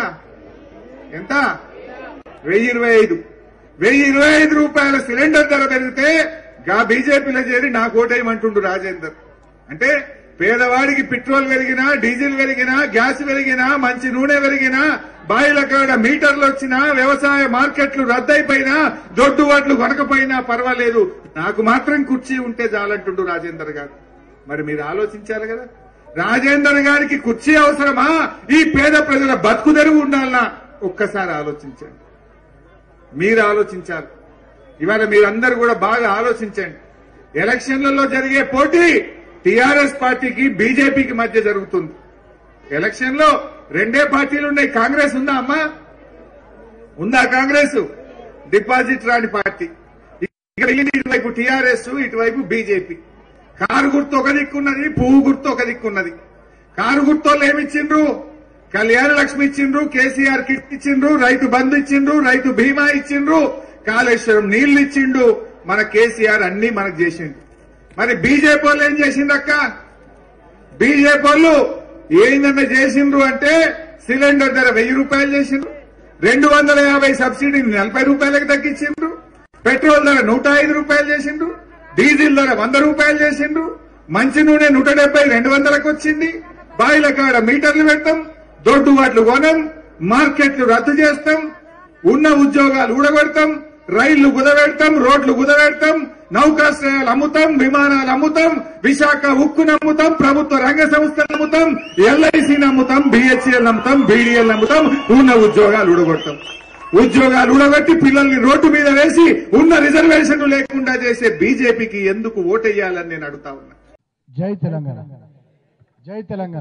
ఎంత వెయ్యి ఇరవై ఐదు వెయ్యి ఇరవై ఐదు రూపాయల సిలిండర్ ధర పెరిగితే గా బీజేపీలో చేరి నాకు ఓటేయమంటుండు రాజేందర్ అంటే పేదవాడికి పెట్రోల్ పెరిగినా డీజిల్ పెరిగినా గ్యాస్ పెరిగినా మంచి నూనె పెరిగినా బాయిల కాడ మీటర్లు వచ్చినా వ్యవసాయ మార్కెట్లు రద్దయిపోయినా దొడ్డు వాట్లు కొనకపోయినా పర్వాలేదు నాకు మాత్రం కుర్చీ ఉంటే చాలంటుండు రాజేందర్ గారు మరి మీరు ఆలోచించాలి కదా రాజేందర్ గారికి కుర్చీ అవసరమా ఈ పేద ప్రజల బతుకు తెరువు ఉండాలన్నా ఒక్కసారి ఆలోచించండి మీరు ఆలోచించాలి ఇవాళ మీరందరూ కూడా బాగా ఆలోచించండి ఎలక్షన్లలో జరిగే పోటీ టీఆర్ఎస్ పార్టీకి బీజేపీకి మధ్య జరుగుతుంది ఎలక్షన్ లో రెండే పార్టీలు ఉన్నాయి కాంగ్రెస్ ఉందా అమ్మా ఉందా కాంగ్రెస్ డిపాజిట్ రాని పార్టీ ఇక్కడ ఇటువైపు టీఆర్ఎస్ ఇటువైపు బీజేపీ కారు గుర్తు ఒక దిక్కున్నది పువ్వు గుర్తు ఒక దిక్కున్నది కారు గుర్తోళ్ళు ఏమిచ్చిండ్రు కళ్యాణ లక్ష్మి ఇచ్చిండ్రు కేసీఆర్ కిట్ ఇచ్చిండ్రు రైతు బంధు ఇచ్చిండ్రు రైతు బీమా ఇచ్చిండ్రు కాళేశ్వరం నీళ్లు ఇచ్చిండు మన కేసీఆర్ అన్ని మనకు చేసిండు మరి బీజేపీ వాళ్ళు ఏం చేసిండ్రక్క బీజేపీ వాళ్ళు ఏందన్న చేసిండ్రు అంటే సిలిండర్ ధర వెయ్యి రూపాయలు చేసిండ్రు రెండు వందల యాభై సబ్సిడీని నలభై రూపాయలకు తగ్గించిండ్రు పెట్రోల్ ధర నూట ఐదు రూపాయలు చేసిండ్రు డీజిల్ ధర వంద రూపాయలు చేసిండ్రు మంచి నూనె నూట డెబ్బై రెండు వందలకు వచ్చింది బాయిల కాడ మీటర్లు పెడతాం దొడ్డు వాట్లు కొనం మార్కెట్లు రద్దు చేస్తాం ఉన్న ఉద్యోగాలు ఊడగొడతాం రైళ్లు కుదబెడతాం రోడ్లు కుదబెడతాం నౌకాశ్రయాలు అమ్ముతాం విమానాలు అమ్ముతాం విశాఖ ఉక్కును అమ్ముతాం ప్రభుత్వ రంగ సంస్థలు అమ్ముతాం ఎల్ఐసిని అమ్ముతాం బిహెచ్ఎల్ అమ్ముతాం బీడీఎల్ అమ్ముతాం ఉన్న ఉద్యోగాలు ఊడగొడతాం ఉద్యోగాలు ఊడగొట్టి పిల్లల్ని రోడ్డు మీద వేసి ఉన్న రిజర్వేషన్లు లేకుండా చేసే బీజేపీకి ఎందుకు ఓటేయాలని నేను అడుగుతా ఉన్నా జై తెలంగాణ జై తెలంగాణ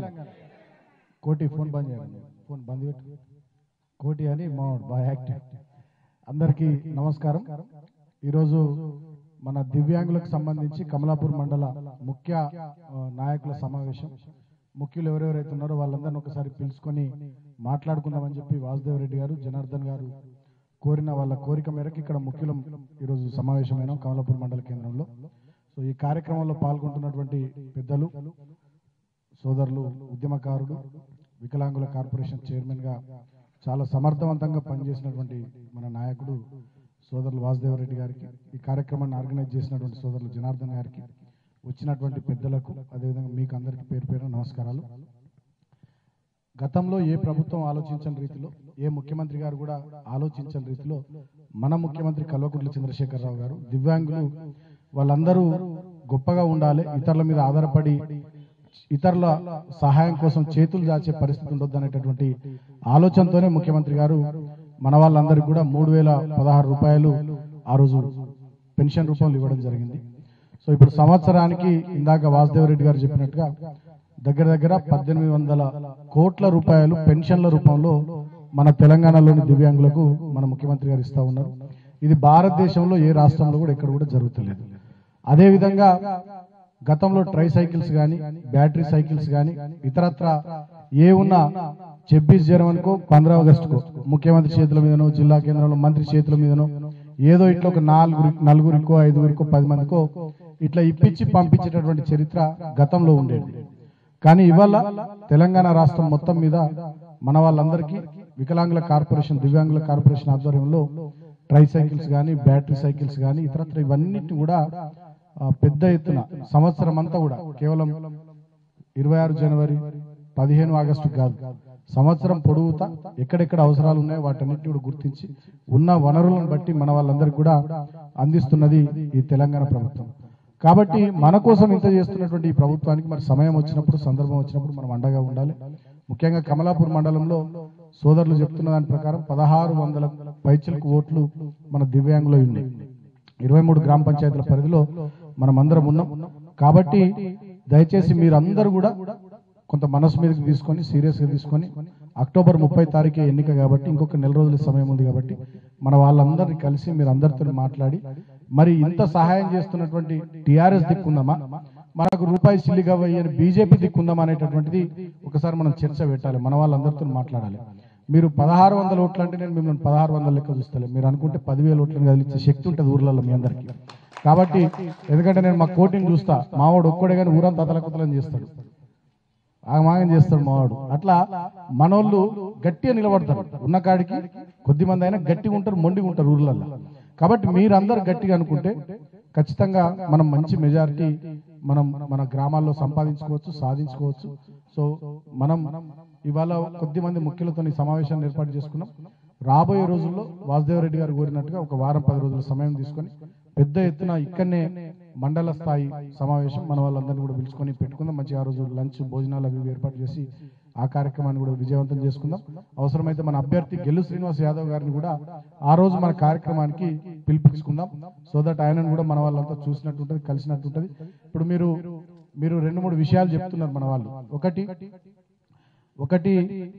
కోటి ఫోన్ బంద్ చేయండి ఫోన్ బంద్ పెట్టు కోటి అని మా బాగా యాక్టివ్ అందరికీ నమస్కారం ఈరోజు మన దివ్యాంగులకు సంబంధించి కమలాపూర్ మండల ముఖ్య ఆ, నాయకుల సమావేశం ముఖ్యులు ఎవరెవరైతే ఉన్నారో వాళ్ళందరినీ ఒకసారి పిలుచుకొని మాట్లాడుకుందామని చెప్పి వాసుదేవ్ రెడ్డి గారు జనార్దన్ గారు కోరిన వాళ్ళ కోరిక మేరకు ఇక్కడ ముఖ్యులం ఈరోజు సమావేశమైన కమలాపూర్ మండల కేంద్రంలో సో ఈ కార్యక్రమంలో పాల్గొంటున్నటువంటి పెద్దలు సోదరులు ఉద్యమకారుడు వికలాంగుల కార్పొరేషన్ చైర్మన్ గా చాలా సమర్థవంతంగా పనిచేసినటువంటి మన నాయకుడు సోదరులు వాసుదేవరెడ్డి గారికి ఈ కార్యక్రమాన్ని ఆర్గనైజ్ చేసినటువంటి సోదరులు జనార్దన్ గారికి వచ్చినటువంటి పెద్దలకు అదేవిధంగా మీకు అందరికీ పేరు పేరు నమస్కారాలు గతంలో ఏ ప్రభుత్వం ఆలోచించని రీతిలో ఏ ముఖ్యమంత్రి గారు కూడా ఆలోచించని రీతిలో మన ముఖ్యమంత్రి కల్వకుంట్ల చంద్రశేఖరరావు గారు దివ్యాంగులు వాళ్ళందరూ గొప్పగా ఉండాలి ఇతరుల మీద ఆధారపడి ఇతరుల సహాయం కోసం చేతులు దాచే పరిస్థితి ఉండొద్దు అనేటటువంటి ఆలోచనతోనే ముఖ్యమంత్రి గారు మన వాళ్ళందరికీ కూడా మూడు వేల పదహారు రూపాయలు ఆ రోజు పెన్షన్ రూపంలో ఇవ్వడం జరిగింది సో ఇప్పుడు సంవత్సరానికి ఇందాక వాసుదేవరెడ్డి గారు చెప్పినట్టుగా దగ్గర దగ్గర పద్దెనిమిది వందల కోట్ల రూపాయలు పెన్షన్ల రూపంలో మన తెలంగాణలోని దివ్యాంగులకు మన ముఖ్యమంత్రి గారు ఇస్తా ఉన్నారు ఇది భారతదేశంలో ఏ రాష్ట్రంలో కూడా ఎక్కడ కూడా జరుగుతలేదు అదేవిధంగా గతంలో ట్రై సైకిల్స్ కానీ బ్యాటరీ సైకిల్స్ కానీ ఇతరత్ర ఏ ఉన్నా ఛబ్బీస్ జనవరికో పంద్రా ఆగస్టుకో ముఖ్యమంత్రి చేతుల మీదనో జిల్లా కేంద్రంలో మంత్రి చేతుల మీదనో ఏదో ఇట్లా ఒక నాలుగురి నలుగురికో ఐదుగురికో పది మందికో ఇట్లా ఇప్పించి పంపించేటటువంటి చరిత్ర గతంలో ఉండేది కానీ ఇవాళ తెలంగాణ రాష్ట్రం మొత్తం మీద మన వాళ్ళందరికీ వికలాంగుల కార్పొరేషన్ దివ్యాంగుల కార్పొరేషన్ ఆధ్వర్యంలో ట్రై సైకిల్స్ కానీ బ్యాటరీ సైకిల్స్ కానీ ఇతరత్ర ఇవన్నిటిని కూడా ఆ, పెద్ద ఎత్తున సంవత్సరం అంతా కూడా కేవలం ఇరవై ఆరు జనవరి పదిహేను ఆగస్టు కాదు సంవత్సరం పొడుగుతా ఎక్కడెక్కడ అవసరాలు ఉన్నాయో వాటన్నిటిని కూడా గుర్తించి ఉన్న వనరులను బట్టి మన వాళ్ళందరికీ కూడా అందిస్తున్నది ఈ తెలంగాణ ప్రభుత్వం కాబట్టి మన కోసం ఇంత చేస్తున్నటువంటి ఈ ప్రభుత్వానికి మరి సమయం వచ్చినప్పుడు సందర్భం వచ్చినప్పుడు మనం అండగా ఉండాలి ముఖ్యంగా కమలాపూర్ మండలంలో సోదరులు చెప్తున్న దాని ప్రకారం పదహారు వందల పైచలకు ఓట్లు మన దివ్యాంగులో ఉన్నాయి ఇరవై మూడు గ్రామ పంచాయతీల పరిధిలో మనం అందరం ఉన్నాం కాబట్టి దయచేసి మీరందరూ కూడా కొంత మనసు మీదకి తీసుకొని సీరియస్ గా తీసుకొని అక్టోబర్ ముప్పై తారీఖే ఎన్నిక కాబట్టి ఇంకొక నెల రోజుల సమయం ఉంది కాబట్టి మన వాళ్ళందరినీ కలిసి మీరు అందరితో మాట్లాడి మరి ఇంత సహాయం చేస్తున్నటువంటి టిఆర్ఎస్ దిక్కుందామా మనకు రూపాయి సిల్లిగా అని బీజేపీ దిక్కుందామా అనేటటువంటిది ఒకసారి మనం చర్చ పెట్టాలి మన వాళ్ళందరితో మాట్లాడాలి మీరు పదహారు వందల ఓట్లు అంటే నేను మిమ్మల్ని పదహారు వందల లెక్క చూస్తలే మీరు అనుకుంటే పదివేల ఓట్లను కదిలిచ్చే శక్తి ఉంటుంది ఊర్లలో మీ అందరికీ కాబట్టి ఎందుకంటే నేను మా కోటిని చూస్తా మావాడు ఒక్కడే కానీ ఊరంతా అతలకుతలని చేస్తాడు ఆగమాగం చేస్తాడు మావాడు అట్లా మనోళ్ళు గట్టిగా నిలబడతారు ఉన్న కాడికి కొద్ది మంది అయినా గట్టిగా ఉంటారు మొండిగా ఉంటారు ఊర్లలో కాబట్టి మీరందరూ గట్టిగా అనుకుంటే ఖచ్చితంగా మనం మంచి మెజారిటీ మనం మన గ్రామాల్లో సంపాదించుకోవచ్చు సాధించుకోవచ్చు సో మనం ఇవాళ కొద్ది మంది ముఖ్యులతో ఈ సమావేశాన్ని ఏర్పాటు చేసుకున్నాం రాబోయే రోజుల్లో వాసుదేవరెడ్డి గారు కోరినట్టుగా ఒక వారం పది రోజుల సమయం తీసుకొని పెద్ద ఎత్తున ఇక్కడనే మండల స్థాయి సమావేశం మన వాళ్ళందరినీ కూడా పిలుచుకొని పెట్టుకుందాం మంచి ఆ రోజు లంచ్ భోజనాలు అవి ఇవి ఏర్పాటు చేసి ఆ కార్యక్రమాన్ని కూడా విజయవంతం చేసుకుందాం అవసరమైతే మన అభ్యర్థి గెల్లు శ్రీనివాస్ యాదవ్ గారిని కూడా ఆ రోజు మన కార్యక్రమానికి పిలిపించుకుందాం సో దట్ ఆయనను కూడా మన వాళ్ళంతా చూసినట్టు ఉంటుంది కలిసినట్టు ఉంటుంది ఇప్పుడు మీరు మీరు రెండు మూడు విషయాలు చెప్తున్నారు మన వాళ్ళు ఒకటి ఒకటి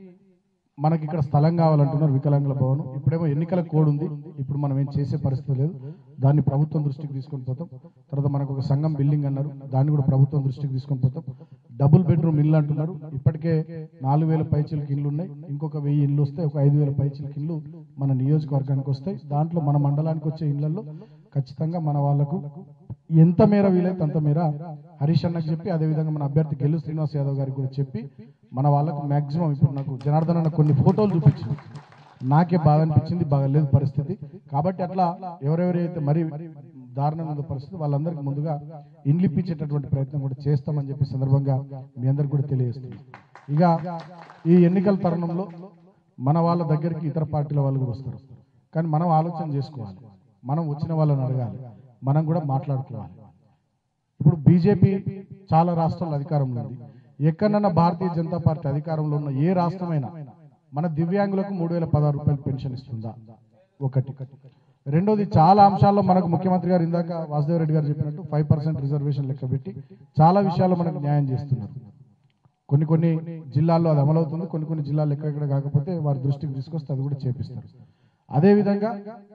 మనకి ఇక్కడ స్థలం కావాలంటున్నారు వికలాంగుల భవనం ఇప్పుడేమో ఎన్నికల కోడ్ ఉంది ఇప్పుడు మనం ఏం చేసే పరిస్థితి లేదు దాన్ని ప్రభుత్వం దృష్టికి తీసుకొని పోతాం తర్వాత మనకు ఒక సంఘం బిల్డింగ్ అన్నారు దాన్ని కూడా ప్రభుత్వం దృష్టికి తీసుకొని పోతాం డబుల్ బెడ్రూమ్ ఇల్లు అంటున్నారు ఇప్పటికే నాలుగు వేల పైచీలకి ఇల్లు ఉన్నాయి ఇంకొక వెయ్యి ఇల్లు వస్తాయి ఒక ఐదు వేల పైచీలకి ఇల్లు మన నియోజకవర్గానికి వస్తాయి దాంట్లో మన మండలానికి వచ్చే ఇళ్లలో ఖచ్చితంగా మన వాళ్లకు ఎంత మేర వీలైతే అంత మేర హరీష్ అన్నకు చెప్పి అదేవిధంగా మన అభ్యర్థి గెల్లు శ్రీనివాస్ యాదవ్ గారికి కూడా చెప్పి మన వాళ్ళకు మాక్సిమం ఇప్పుడు నాకు జనార్దన్ అన్న కొన్ని ఫోటోలు చూపించింది నాకే బాగా అనిపించింది బాగాలేదు పరిస్థితి కాబట్టి అట్లా ఎవరెవరైతే మరి దారుణంగా ఉందో పరిస్థితి వాళ్ళందరికీ ముందుగా ఇండ్లు ఇప్పించేటటువంటి ప్రయత్నం కూడా చేస్తామని చెప్పి సందర్భంగా మీ అందరికి కూడా తెలియజేస్తుంది ఇక ఈ ఎన్నికల తరుణంలో మన వాళ్ళ దగ్గరికి ఇతర పార్టీల వాళ్ళు కూడా వస్తారు కానీ మనం ఆలోచన చేసుకోవాలి మనం వచ్చిన వాళ్ళని అడగాలి మనం కూడా మాట్లాడుకోవాలి ఇప్పుడు బీజేపీ చాలా రాష్ట్రాల్లో అధికారంలో ఉంది ఎక్కడన్నా భారతీయ జనతా పార్టీ అధికారంలో ఉన్న ఏ రాష్ట్రమైనా మన దివ్యాంగులకు మూడు వేల పదహారు రూపాయలు పెన్షన్ ఇస్తుందా ఒకటి రెండోది చాలా అంశాల్లో మనకు ముఖ్యమంత్రి గారు ఇందాక వాసుదేవ్ రెడ్డి గారు చెప్పినట్టు ఫైవ్ పర్సెంట్ రిజర్వేషన్ లెక్క పెట్టి చాలా విషయాల్లో మనకు న్యాయం చేస్తున్నారు కొన్ని కొన్ని జిల్లాల్లో అది అమలవుతుంది కొన్ని కొన్ని జిల్లాల్లో ఎక్కడెక్కడ కాకపోతే వారి దృష్టికి తీసుకొస్తే అది కూడా చేపిస్తారు అదేవిధంగా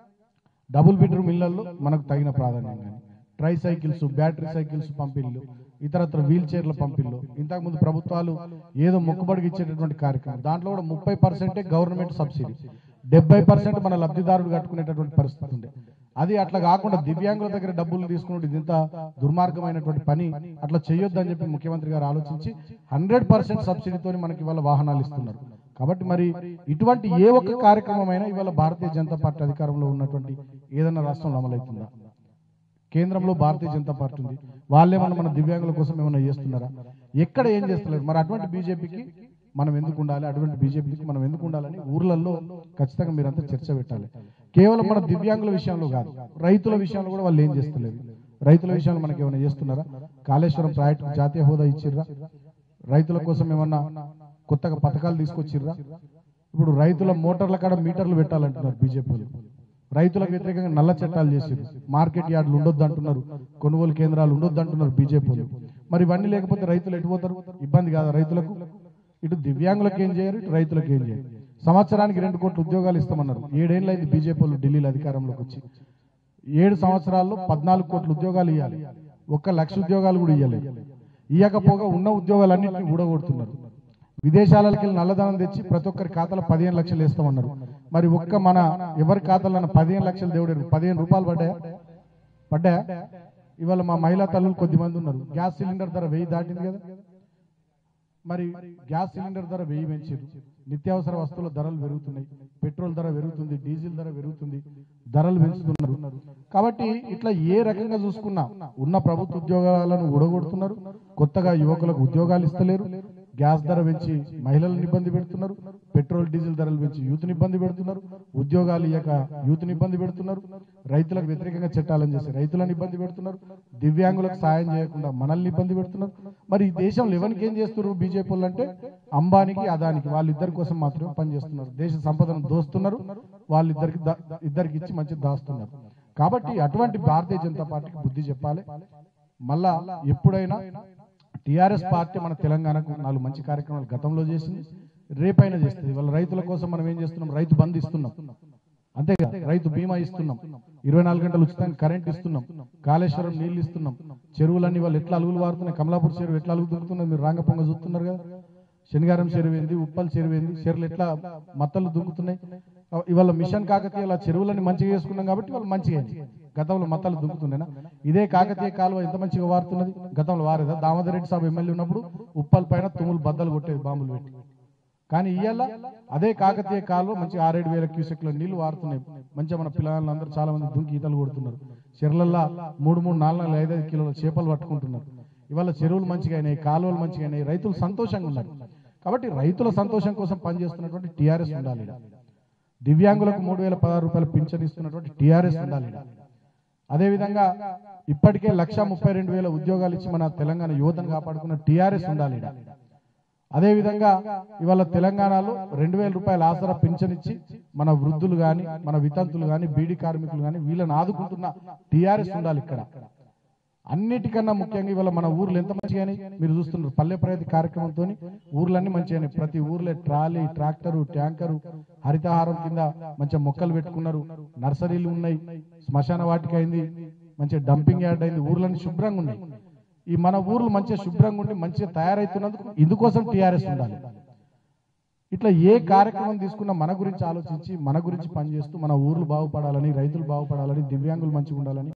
డబుల్ బెడ్రూమ్ ఇళ్లలో మనకు తగిన ప్రాధాన్యం కానీ ట్రై సైకిల్స్ బ్యాటరీ సైకిల్స్ పంపిణీలు ఇతరత్ర వీల్ చైర్ల పంపిణీలు ఇంతకుముందు ప్రభుత్వాలు ఏదో మొక్కుబడికి ఇచ్చేటటువంటి కార్యక్రమం దాంట్లో కూడా ముప్పై పర్సెంటే గవర్నమెంట్ సబ్సిడీ డెబ్బై పర్సెంట్ మన లబ్ధిదారుడు కట్టుకునేటటువంటి పరిస్థితి ఉండే అది అట్లా కాకుండా దివ్యాంగుల దగ్గర డబ్బులు తీసుకున్నట్టు ఇది ఇంత దుర్మార్గమైనటువంటి పని అట్లా చేయొద్దని చెప్పి ముఖ్యమంత్రి గారు ఆలోచించి హండ్రెడ్ పర్సెంట్ సబ్సిడీతో మనకి ఇవాళ వాహనాలు ఇస్తున్నారు కాబట్టి మరి ఇటువంటి ఏ ఒక్క కార్యక్రమం అయినా ఇవాళ భారతీయ జనతా పార్టీ అధికారంలో ఉన్నటువంటి ఏదైనా రాష్ట్రంలో అమలవుతుందా కేంద్రంలో భారతీయ జనతా పార్టీ ఉంది వాళ్ళేమన్నా మన దివ్యాంగుల కోసం ఏమైనా చేస్తున్నారా ఎక్కడ ఏం చేస్తలేరు మరి అటువంటి బీజేపీకి మనం ఎందుకు ఉండాలి అటువంటి బీజేపీకి మనం ఎందుకు ఉండాలని ఊర్లలో ఖచ్చితంగా మీరంతా చర్చ పెట్టాలి కేవలం మన దివ్యాంగుల విషయంలో కాదు రైతుల విషయంలో కూడా వాళ్ళు ఏం చేస్తలేరు రైతుల విషయంలో మనకి ఏమైనా చేస్తున్నారా కాళేశ్వరం ప్రాజెక్టు జాతీయ హోదా ఇచ్చిర్రా రైతుల కోసం ఏమన్నా కొత్తగా పథకాలు తీసుకొచ్చిర్రా ఇప్పుడు రైతుల మోటార్ల కాడ మీటర్లు పెట్టాలంటున్నారు బీజేపీలు రైతులకు వ్యతిరేకంగా నల్ల చట్టాలు చేసారు మార్కెట్ యార్డులు ఉండొద్దు అంటున్నారు కొనుగోలు కేంద్రాలు ఉండొద్దు అంటున్నారు బీజేపీలు మరి ఇవన్నీ లేకపోతే రైతులు ఎటు పోతారు ఇబ్బంది కాదా రైతులకు ఇటు దివ్యాంగులకు ఏం చేయరు ఇటు రైతులకు ఏం చేయరు సంవత్సరానికి రెండు కోట్ల ఉద్యోగాలు ఇస్తామన్నారు ఏడేళ్ళు అయింది బీజేపీలు ఢిల్లీలో అధికారంలోకి వచ్చి ఏడు సంవత్సరాల్లో పద్నాలుగు కోట్ల ఉద్యోగాలు ఇవ్వాలి ఒక్క లక్ష ఉద్యోగాలు కూడా ఇవ్వలేదు ఇవ్వకపోగా ఉన్న ఉద్యోగాలన్నింటినీ ఊడగొడుతున్నారు విదేశాలకు వెళ్ళి నల్లధనం తెచ్చి ప్రతి ఒక్కరి ఖాతాలో పదిహేను లక్షలు వేస్తామన్నారు మరి ఒక్క మన ఎవరి ఖాతాలో పదిహేను లక్షలు దేవుడు పదిహేను రూపాయలు పడ్డాయా పడ్డాయా ఇవాళ మా మహిళా తల్లులు కొద్ది మంది ఉన్నారు గ్యాస్ సిలిండర్ ధర వెయ్యి దాటింది కదా మరి గ్యాస్ సిలిండర్ ధర వెయ్యి పెంచారు నిత్యావసర వస్తువుల ధరలు పెరుగుతున్నాయి పెట్రోల్ ధర పెరుగుతుంది డీజిల్ ధర పెరుగుతుంది ధరలు పెంచుతున్నారు కాబట్టి ఇట్లా ఏ రకంగా చూసుకున్నా ఉన్న ప్రభుత్వ ఉద్యోగాలను ఊడగొడుతున్నారు కొత్తగా యువకులకు ఉద్యోగాలు ఇస్తలేరు గ్యాస్ ధర పెంచి మహిళలను ఇబ్బంది పెడుతున్నారు పెట్రోల్ డీజిల్ ధరలు పెంచి యూత్ని ఇబ్బంది పెడుతున్నారు ఉద్యోగాలు ఇయ్యక యూత్ని ఇబ్బంది పెడుతున్నారు రైతులకు వ్యతిరేకంగా చట్టాలను చేసి రైతులను ఇబ్బంది పెడుతున్నారు దివ్యాంగులకు సాయం చేయకుండా మనల్ని ఇబ్బంది పెడుతున్నారు మరి ఈ దేశంలో ఎవరికి ఏం చేస్తున్నారు బీజేపీ వాళ్ళు అంటే అంబానికి అదానికి వాళ్ళిద్దరి కోసం మాత్రమే పనిచేస్తున్నారు దేశ సంపదను దోస్తున్నారు వాళ్ళిద్దరికి దా- ఇద్దరికి ఇచ్చి మంచి దాస్తున్నారు కాబట్టి అటువంటి భారతీయ జనతా పార్టీకి బుద్ధి చెప్పాలి మళ్ళా ఎప్పుడైనా టిఆర్ఎస్ పార్టీ మన తెలంగాణకు నాలుగు మంచి కార్యక్రమాలు గతంలో చేసింది రేపైనా చేస్తుంది వాళ్ళ రైతుల కోసం మనం ఏం చేస్తున్నాం రైతు బంద్ ఇస్తున్నాం అంతే కదా రైతు బీమా ఇస్తున్నాం ఇరవై నాలుగు గంటలు ఉచితంగా కరెంట్ ఇస్తున్నాం కాళేశ్వరం నీళ్లు ఇస్తున్నాం చెరువులన్నీ వాళ్ళు ఎట్లా అలుగులు వారుతున్నాయి కమలాపూర్ చెరువు ఎట్లా అలుగు దుంకుతున్నారు మీరు రాంగపొంగ చూస్తున్నారు కదా శనిగారం చెరువు ఏంది ఉప్పల్ చెరువు ఏంది చెరువులు ఎట్లా మత్తలు దుంకుతున్నాయి ఇవాళ మిషన్ కాకతీయ ఇలా చెరువులని మంచిగా చేసుకున్నాం కాబట్టి వాళ్ళు మంచిగా అయింది గతంలో మతాలు దుంకుతుండేనా ఇదే కాకతీయ కాలువ ఎంత మంచిగా వారుతున్నది గతంలో వారేదా దామోదర్ రెడ్డి సాబ్ ఎమ్మెల్యే ఉన్నప్పుడు ఉప్పల్ పైన తుమ్ములు బద్దలు కొట్టేది బాంబులు పెట్టి కానీ ఇవాళ అదే కాకతీయ కాలువ మంచి ఆరేడు వేల క్యూసెక్ల నీళ్లు వారుతున్నాయి మంచిగా మన పిల్లలందరూ చాలా మంది దుంకి ఈతలు కొడుతున్నారు చెర్లల్లో మూడు మూడు నాలుగు నాలుగు ఐదైదు కిలోల చేపలు పట్టుకుంటున్నారు ఇవాళ చెరువులు మంచిగా అయినాయి కాలువలు మంచిగా అయినాయి రైతులు సంతోషంగా ఉన్నారు కాబట్టి రైతుల సంతోషం కోసం పనిచేస్తున్నటువంటి టీఆర్ఎస్ ఉండాలి ఈడ. దివ్యాంగులకు మూడు వేల పదహారు రూపాయలు పింఛన్ ఇస్తున్నటువంటి టీఆర్ఎస్ ఉండాలి ఈడ. అదేవిధంగా ఇప్పటికే లక్ష ముప్పై రెండు వేల ఉద్యోగాలు ఇచ్చి మన తెలంగాణ యువతను కాపాడుకున్న టీఆర్ఎస్ ఉండాలి ఈడ. అదేవిధంగా ఇవాళ తెలంగాణలో రెండు వేల రూపాయల ఆసరా పింఛన్ ఇచ్చి మన వృద్ధులు గాని మన వితంతులు గాని బీడీ కార్మికులు గాని వీళ్ళని ఆదుకుంటున్న టీఆర్ఎస్ ఉండాలి ఇక్కడ అన్నిటికన్నా ముఖ్యంగా ఇవాళ మన ఊర్లు ఎంత మంచిగా మీరు చూస్తున్నారు పల్లె ప్రగతి కార్యక్రమంతో ఊర్లన్నీ మంచిగా ప్రతి ఊర్లో ట్రాలీ ట్రాక్టరు ట్యాంకరు హరితహారం కింద మంచిగా మొక్కలు పెట్టుకున్నారు నర్సరీలు ఉన్నాయి శ్మశాన వాటిక అయింది మంచిగా డంపింగ్ యార్డ్ అయింది ఊర్లన్నీ శుభ్రంగా ఉన్నాయి ఈ మన ఊర్లు మంచిగా శుభ్రంగా ఉండి మంచిగా తయారైతున్నందుకు ఇందుకోసం టీఆర్ఎస్ ఉండాలి ఇట్లా ఏ కార్యక్రమం తీసుకున్నా మన గురించి ఆలోచించి మన గురించి పనిచేస్తూ మన ఊర్లు బాగుపడాలని రైతులు బాగుపడాలని దివ్యాంగులు మంచిగా ఉండాలని